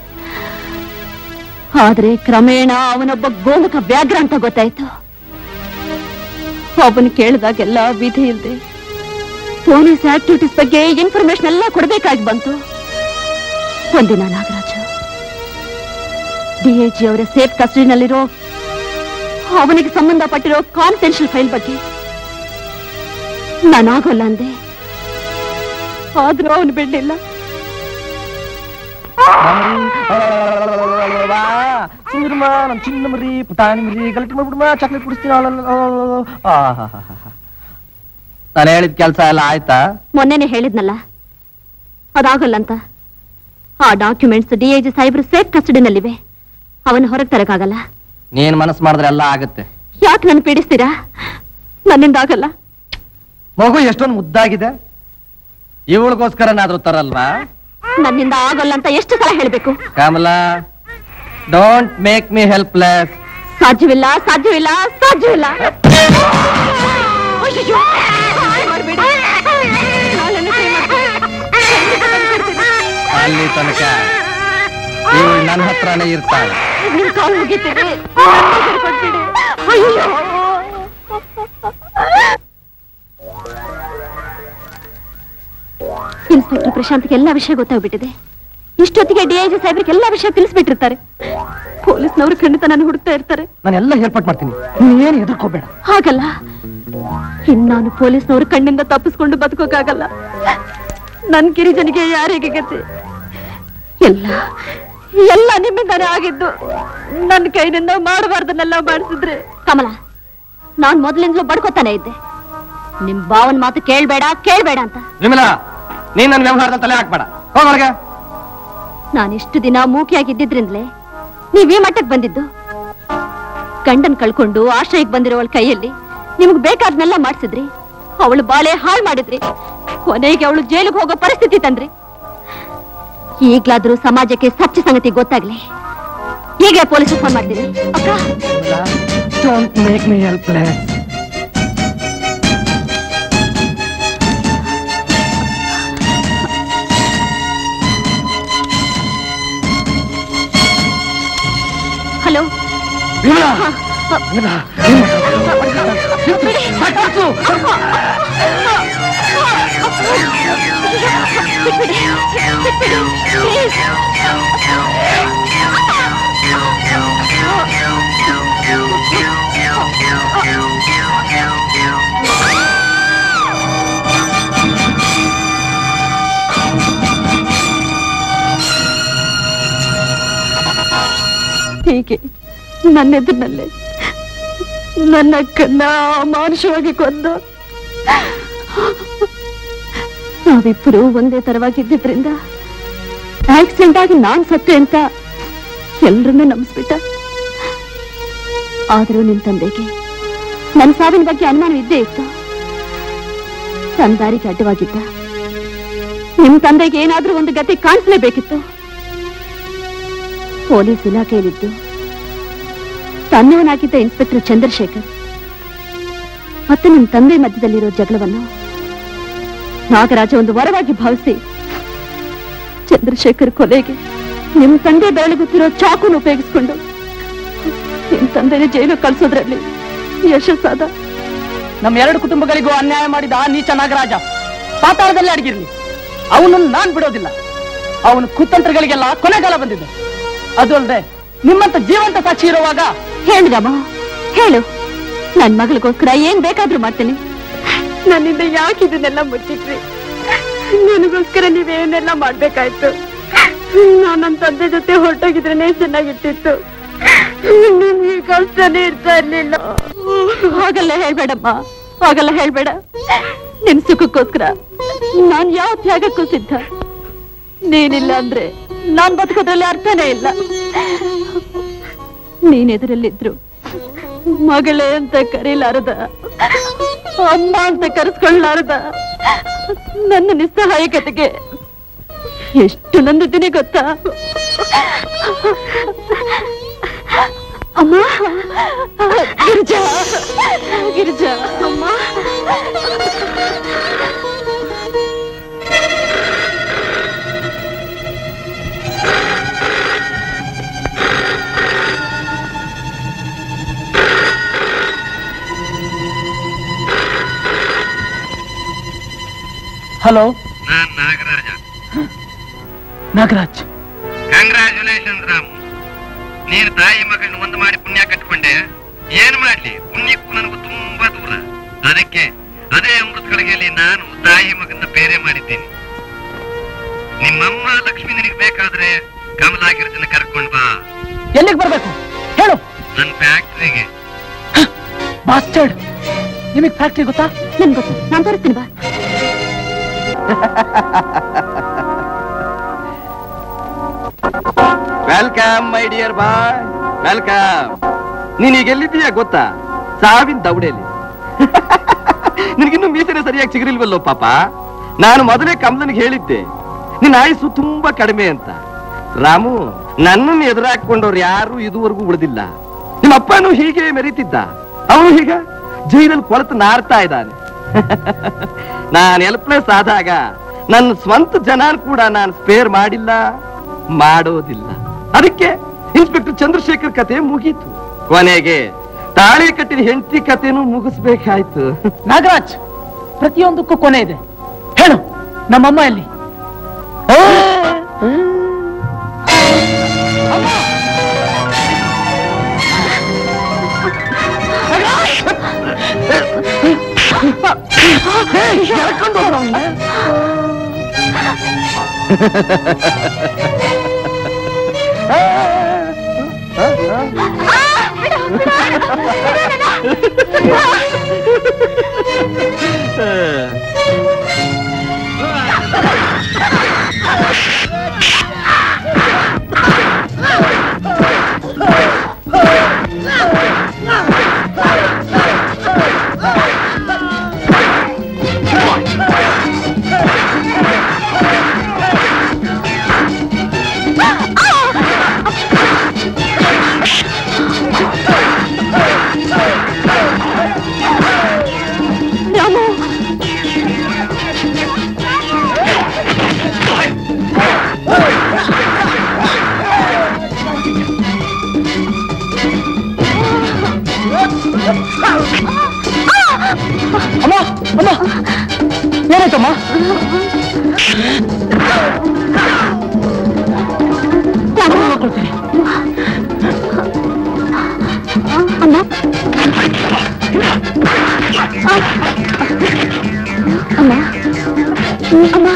ಆದ್ರೆ ಕ್ರಮೇಣ ಅವನೊಬ್ಬ ಗೋಮುಖ ವ್ಯಾಘ್ರ ಅಂತ ಗೊತ್ತಾಯ್ತು ಒಬ್ಬನು ಕೇಳಿದಾಗೆಲ್ಲ ವಿಧಿ ಇಲ್ದೆ ಪೊಲೀಸ್ ಆಕ್ಟಿವಿಟೀಸ್ ಬಗ್ಗೆ ಇನ್ಫಾರ್ಮೇಶನ್ ಎಲ್ಲ ಕೊಡ್ಬೇಕಾಗಿ ಬಂತು ಒಂದಿನ ನಾಗರಾಜ ಡಿಐಜಿ ಅವರ ಸೇಫ್ ಕಸ್ಟಡಿನಲ್ಲಿರೋ ಅವನಿಗೆ ಸಂಬಂಧಪಟ್ಟಿರೋ ಕಾನ್ಫಿಡೆನ್ಷಿಯಲ್ ಫೈಲ್ ಬಗ್ಗೆ ನಾನಾಗೋಲ್ಲ ಅಂದೆ ಆದ್ರೂ ಅವನು ಬಿಡ್ಲಿಲ್ಲ ಸುಂದರಮ್ಮ ನಮ್ ಚಿನ್ನ ಮರಿ ಪುಟಾಣಿ ಮರಿ ಗಲಾಟೆ ಮಾಡ್ಬಿಡಮ್ಮ ಚಾಕ್ಲೇಟ್ ಕುಡಿಸ್ತೀನಿ ನಾನು ಹೇಳಿದ ಕೆಲಸ ಎಲ್ಲ ಆಯ್ತಾ ಮೊನ್ನೆನೆ ಹೇಳಿದ್ನಲ್ಲ ಅದಾಗಲ್ಲ ಅಂತ ಆ ಡಾಕ್ಯುಮೆಂಟ್ಸ್ ಡಿಐಜಿ ಸಾಹೇಬ್ರು ಸೇಫ್ ಕಸ್ಟಡಿನಲ್ಲಿವೆ ಅವನು ಹೊರಗೆ ತರಕಾಗಲ್ಲ ನೀನ್ ಮನಸ್ಸು ಮಾಡಿದ್ರೆ ಎಲ್ಲ ಆಗುತ್ತೆ ಯಾಕೆ ನನ್ನ ಪೀಡಿಸ್ತೀರಾ ನನ್ನಿಂದ ಆಗಲ್ಲ ಮಗು ಎಷ್ಟೊಂದು ಮುದ್ದಾಗಿದೆ ಇವಳಿಗೋಸ್ಕರನಾದ್ರೂ ತರಲ್ವಾ ನನ್ನಿಂದ ಆಗಲ್ಲ ಅಂತ ಎಷ್ಟು ಸಲ ಹೇಳ್ಬೇಕು Kamala don't make me helpless ಸಾಧ್ಯವಿಲ್ಲ ಸಾಧ್ಯವಿಲ್ಲ ಸಾಧ್ಯವಿಲ್ಲ ಅಯ್ಯಯ್ಯೋ, ಹಾಳ್ ಮಾಡ್ಬೇಡಿ. ನಾಳೆನೇ try ಮಾಡ್ತೀನಿ. ಅಲ್ಲಿ ತನಕ ಇವಳು ನನ್ನ ಹತ್ರನೇ ಇರ್ತಾಳೆ ನಿಮ್ ಕಾಲ್ ಮುಗಿತೀವಿ ನನ್ನ ಹಿಡ್ಕೊಟ್ಬಿಡಿ. ಅಯ್ಯಯ್ಯೋ. ಇನ್ಸ್ಪೆಕ್ಟರ್ ಪ್ರಶಾಂತ್ಗೆ ಎಲ್ಲ ವಿಷಯ ಗೊತ್ತಾಗ್ಬಿಟ್ಟಿದೆ ಇಷ್ಟೊತ್ತಿಗೆ ಡಿಐಜಿ ಸಾಹೇಬ್ರಿಗೆ ಎಲ್ಲ ವಿಷಯ ತಿಳಿಸ್ಬಿಟ್ಟಿರ್ತಾರೆ ಪೊಲೀಸ್ನವರು ಖಂಡಿತ ನಾನು ಹುಡುಕ್ತಾ ಇರ್ತಾರೆ ನಾನು ಎಲ್ಲ ಏರ್ಪಾಟ್ ಮಾಡ್ತೀನಿ ನೀನ್ ಎದುರ್ಕೋಬೇಡ ಹಾಗಲ್ಲ ಇನ್ನಾನು ಪೊಲೀಸ್ನವರು ಕಣ್ಣಿಂದ ತಪ್ಪಿಸ್ಕೊಂಡು ಬದುಕೋಕ್ಕಾಗಲ್ಲ ನನ್ ಗಿರಿಜನಿಗೆ ಯಾರಿಗೆ ಗತಿ ಎಲ್ಲ ಎಲ್ಲ ನಿಮ್ಮಿಂದಾನೇ ಆಗಿದ್ದು ನನ್ನ ಕೈನಿಂದ ಮಾಡಬಾರ್ದನ್ನೆಲ್ಲ ಮಾಡಿಸಿದ್ರೆ ಕಮಲ ನಾನ್ ಮೊದಲಿಂದಲೂ ಬಡ್ಕೋತಾನೆ ಇದ್ದೆ ನಿಮ್ ಬಾವನ್ ಮಾತು ಕೇಳ್ಬೇಡ ಕೇಳ್ಬೇಡ ಅಂತ ವಿಮಲಾ ನೀನ್ ನನ್ನ ವ್ಯವಹಾರದಲ್ಲಿ ತಲೆ ಹಾಕ್ಬೇಡ ಹೋಗೊಳಗೆ ನಾನು ಇಷ್ಟು ದಿನ ಮೂಕಿಯಾಗಿದ್ದಿದ್ರಿಂದಲೇ ನೀವ್ ಈ ಮಟ್ಟಕ್ಕೆ ಬಂದಿದ್ದು ಗಂಡನ್ ಕಳ್ಕೊಂಡು ಆಶ್ರಯಕ್ಕೆ ಬಂದಿರೋವಳ ಕೈಯಲ್ಲಿ ನಿಮ್ಗ್ ಬೇಕಾದ್ನೆಲ್ಲ ಮಾಡ್ಸಿದ್ರಿ ಅವಳು ಬಾಳೆ ಹಾಳು ಮಾಡಿದ್ರಿ ಕೊನೆಗೆ ಅವಳು ಜೈಲಿಗೆ ಹೋಗೋ ಪರಿಸ್ಥಿತಿ ತಂದ್ರಿ ಈಗ್ಲಾದ್ರೂ ಸಮಾಜಕ್ಕೆ ಸತ್ಯ ಸಂಗತಿ ಗೊತ್ತಾಗ್ಲಿ ಈಗಲೇ ಪೊಲೀಸ್ ಫೋನ್ ಮಾಡ್ತೀನಿ ಅಕ್ಕ don't make me helpless hello Vimala ಹೀಗೆ ನನ್ನೆದುರಿನಲ್ಲೇ ನನ್ನ ಅಕ್ಕನ್ನ ಅಮಾನುಷವಾಗಿ ಕೊಂದು ನಾವಿಬ್ಬರು ಒಂದೇ ತರವಾಗಿದ್ದಿದ್ರಿಂದ ಆಕ್ಸಿಡೆಂಟ್ ಆಗಿ ನಾನ್ ಸತ್ತೆ ಅಂತ ಎಲ್ರನ್ನೂ ನಂಬಿಸ್ಬಿಟ್ಟ ಆದರೂ ನಿನ್ ತಂದೆಗೆ ನನ್ನ ಸಾವಿನ ಬಗ್ಗೆ ಅನುಮಾನ ಇದ್ದೇ ಇತ್ತು ತನ್ನ ದಾರಿಗೆ ಅಡ್ಡವಾಗಿದ್ದ ನಿಮ್ ತಂದೆಗೆ ಏನಾದ್ರೂ ಒಂದು ಗತಿ ಕಾಣಿಸ್ಲೇಬೇಕಿತ್ತು ಪೊಲೀಸ್ ಇಲಾಖೆಯಲ್ಲಿದ್ದು ತನ್ನವನಾಗಿದ್ದ ಇನ್ಸ್ಪೆಕ್ಟರ್ ಚಂದ್ರಶೇಖರ್ ಮತ್ತೆ ನಿಮ್ ತಂದೆ ಮಧ್ಯದಲ್ಲಿರೋ ಜಗಳವನ್ನು ನಾಗರಾಜ ಒಂದು ವರವಾಗಿ ಭಾವಿಸಿ ಚಂದ್ರಶೇಖರ್ ಕೊಲೆಗೆ ನಿಮ್ ತಂದೆ ಬೆಳಗುತ್ತಿರೋ ಚಾಕುನ ಉಪಯೋಗಿಸ್ಕೊಂಡು ನಿಮ್ ತಂದೆನ ಜೈಲು ಕಳ್ಸೋದ್ರಲ್ಲಿ ಯಶಸ್ಸಾದ ನಮ್ಮ ಎರಡು ಕುಟುಂಬಗಳಿಗೂ ಅನ್ಯಾಯ ಮಾಡಿದ ಆ ನೀಚ ನಾಗರಾಜ ಪಾತಾಳದಲ್ಲಿ ಅಡಗಿರ್ಲಿ ಅವನನ್ನು ನಾನ್ ಬಿಡೋದಿಲ್ಲ ಅವನ ಕುತಂತ್ರಗಳಿಗೆಲ್ಲ ಕೊನೆಗಾಲ ಬಂದಿದೆ ಅದು ಅಲ್ಲದೆ ನಿಮ್ಮಂತ ಜೀವಂತ ಸಾಕ್ಷಿ ಇರುವಾಗ ಹೇಳು ರಾಮ ಹೇಳು ನನ್ ಮಗಳಿಗೋಸ್ಕರ ಏನ್ ಬೇಕಾದ್ರೂ ಮಾಡ್ತೀನಿ ನನ್ನಿಂದ ಯಾಕೆ ಇದನ್ನೆಲ್ಲ ಮುಚ್ಚಿಟ್ರಿ ನನಗೋಸ್ಕರ ನೀವೇನೆಲ್ಲ ಮಾಡ್ಬೇಕಾಯ್ತು ನಾನು ನನ್ನ ತಂದೆ ಜೊತೆ ಹೊರಟೋಗಿದ್ರೇನೆ ಚೆನ್ನಾಗಿರ್ತಿತ್ತು ನಿಮ್ಗೆ ಕಷ್ಟನೇ ಇರ್ತಾ ಇರ್ಲಿಲ್ಲ ಹಾಗೆಲ್ಲ ಹೇಳ್ಬೇಡಮ್ಮ ಹಾಗೆಲ್ಲ ಹೇಳ್ಬೇಡ ನಿನ್ ಸುಖಕ್ಕೋಸ್ಕರ ನಾನ್ ಯಾವ ತ್ಯಾಗಕ್ಕೂ ಸಿದ್ಧ ನೀನಿಲ್ಲ ಅಂದ್ರೆ ನಾನ್ ಬದುಕೋದ್ರಲ್ಲಿ ಅರ್ಥನೇ ಇಲ್ಲ ನೀನ್ ಎದುರಲ್ಲಿದ್ರು ಮಗಳೇ ಅಂತ ಕರೀಲಾರದ ಅಮ್ಮ ಅಂತ ಕರೆಸ್ಕೊಳ್ಳಾರದ ನನ್ನ ನಿಸ್ಸಹಾಯಕತೆಗೆ ಎಷ್ಟು ನಂದಿದ್ದೀನಿ ಗೊತ್ತಾ ಅಮ್ಮ ಗಿರಿಜಾ ಗಿರಿಜಾ ಅಮ್ಮ ಹಲೋ ನಾನ್ ನಾಗರಾಜ ನಾಗರಾಜ್ ಕಂಗ್ರಾಚುಲೇಷನ್ ರಾಮು ನೀನು ತಾಯಿ ಮಗಳನ್ನ ಒಂದು ಮಾಡಿ ಪುಣ್ಯ ಕಟ್ಕೊಂಡೆ ಏನ್ ಮಾಡ್ಲಿ ಪುಣ್ಯಕ್ಕೂ ನನಗೂ ತುಂಬಾ ದೂರ ಅದಕ್ಕೆ ಅದೇ ಅಮೃತ ಗಳಿಗೆಯಲ್ಲಿ ನಾನು ತಾಯಿ ಮಗನ್ನ ಬೇರೆ ಮಾಡಿದ್ದೀನಿ ನಿಮ್ಮಮ್ಮ ಲಕ್ಷ್ಮಿ ನಿನಗೆ ಬೇಕಾದ್ರೆ ಕಮಲಾಗಿರ್ತಿನ ಕರ್ಕೊಂಡ್ ಬಾ ಎಲ್ಲಿಗೆ ಬರ್ಬೇಕು ಹೇಳು ನನ್ನ ಫ್ಯಾಕ್ಟ್ರಿಗೆ ಬಾಸ್ಟರ್ಡ್ ನಿಮಗ್ ಫ್ಯಾಕ್ಟ್ರಿ ಗೊತ್ತಾ ನನ್ ಗೊತ್ತು ನಾನ್ ತೋರಿಸ್ತೀನಿ ಬಾ welcome my dear boy welcome ನೀನ್ ಈಗ ಎಲ್ಲಿದ್ದೀಯಾ ಗೊತ್ತಾ ಸಾವಿನ ದವಡೆಯಲ್ಲಿ ನಿನಗಿನ್ನೂ ಮೀಸನೆ ಸರಿಯಾಗಿ ಚಿಗುರಿಲ್ವಲ್ಲೋ ಪಾಪ ನಾನು ಮೊದಲೇ ಕಮಲನಿಗೆ ಹೇಳಿದ್ದೆ ನಿನ್ನ ಆಯುಸ್ಸು ತುಂಬಾ ಕಡಿಮೆ ಅಂತ ರಾಮು ನನ್ನನ್ನು ಎದುರಾಕೊಂಡವ್ರು ಯಾರು ಇದುವರೆಗೂ ಉಳಿದಿಲ್ಲ ನಿಮ್ಮ ಅಪ್ಪನೂ ಹೀಗೆ ಮೆರೀತಿದ್ದ ಅವನು ಹೀಗ ಜೈಲಲ್ಲಿ ಕೊಳತು ನಾರ್ತಾ ಇದ್ದಾನೆ ನಾನು ಹೆಲ್ಪ್ಲೆಸ್ ಆದಾಗ ನನ್ನ ಸ್ವಂತ ಜನಾನ್ ಕೂಡ ನಾನು ಸ್ಪೇರ್ ಮಾಡಿಲ್ಲ ಮಾಡೋದಿಲ್ಲ ಅದಕ್ಕೆ ಇನ್ಸ್ಪೆಕ್ಟರ್ ಚಂದ್ರಶೇಖರ್ ಕತೆ ಮುಗೀತು ಕೊನೆಗೆ ತಾಳಿ ಕಟ್ಟಿದ ಹೆಂಡತಿ ಕತೆನೂ ಮುಗಿಸ್ಬೇಕಾಯ್ತು ನಾಗರಾಜ್ ಪ್ರತಿಯೊಂದಕ್ಕೂ ಕೊನೆ ಇದೆ ಹೇಳು ನಮ್ಮಮ್ಮ ಎಲ್ಲಿ ರಾಮು ಅಮ್ಮ ಅಮ್ಮ ಏನಾಯ್ತಮ್ಮ ನೋಡ್ಕೊಳ್ತೀನಿ ಅಮ್ಮ ಅಮ್ಮ ಅಮ್ಮ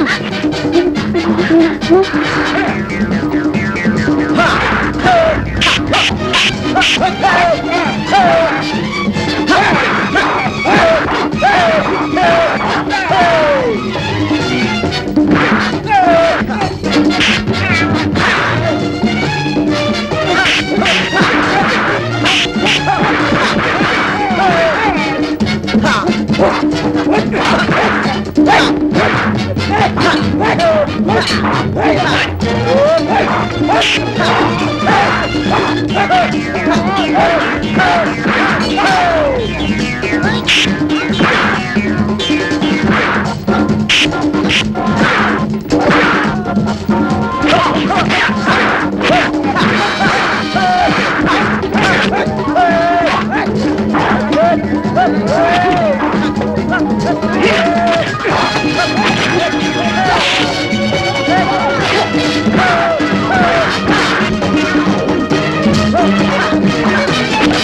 Hey!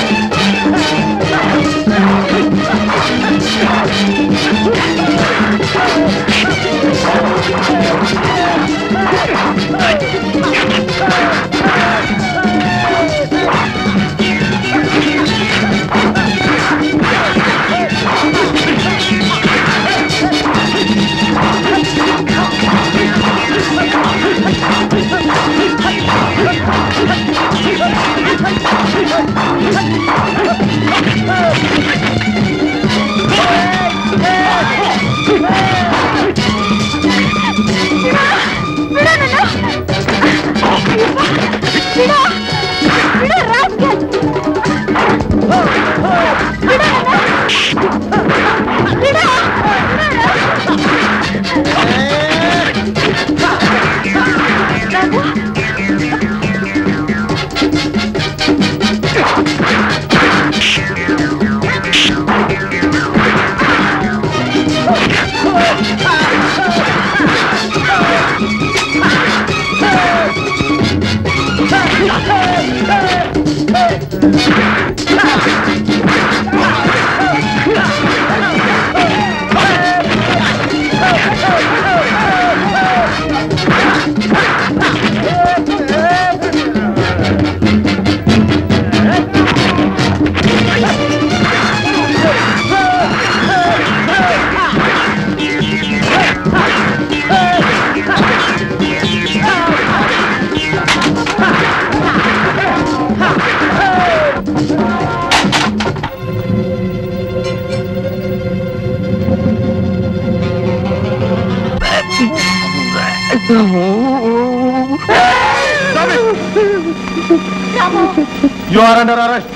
You are under arrest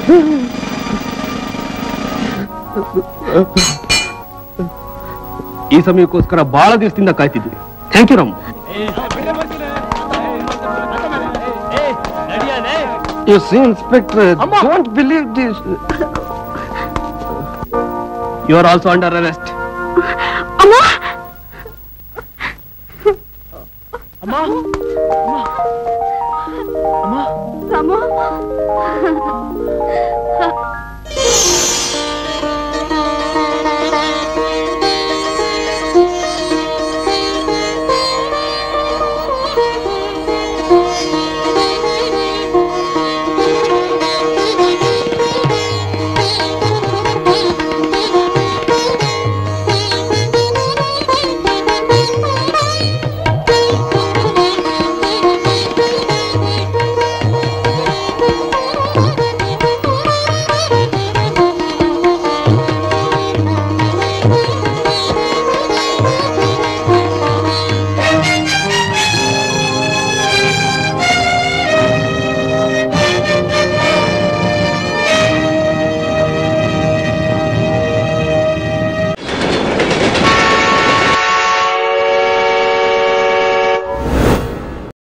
ಈ ಸಮಯಕ್ಕೋಸ್ಕರ ಬಹಳ ದಿವಸದಿಂದ ಕಾಯ್ತಿದ್ವಿ thank you Ram you see inspector don't believe this you are also under arrest ಅಮ್ಮ ರಾಮು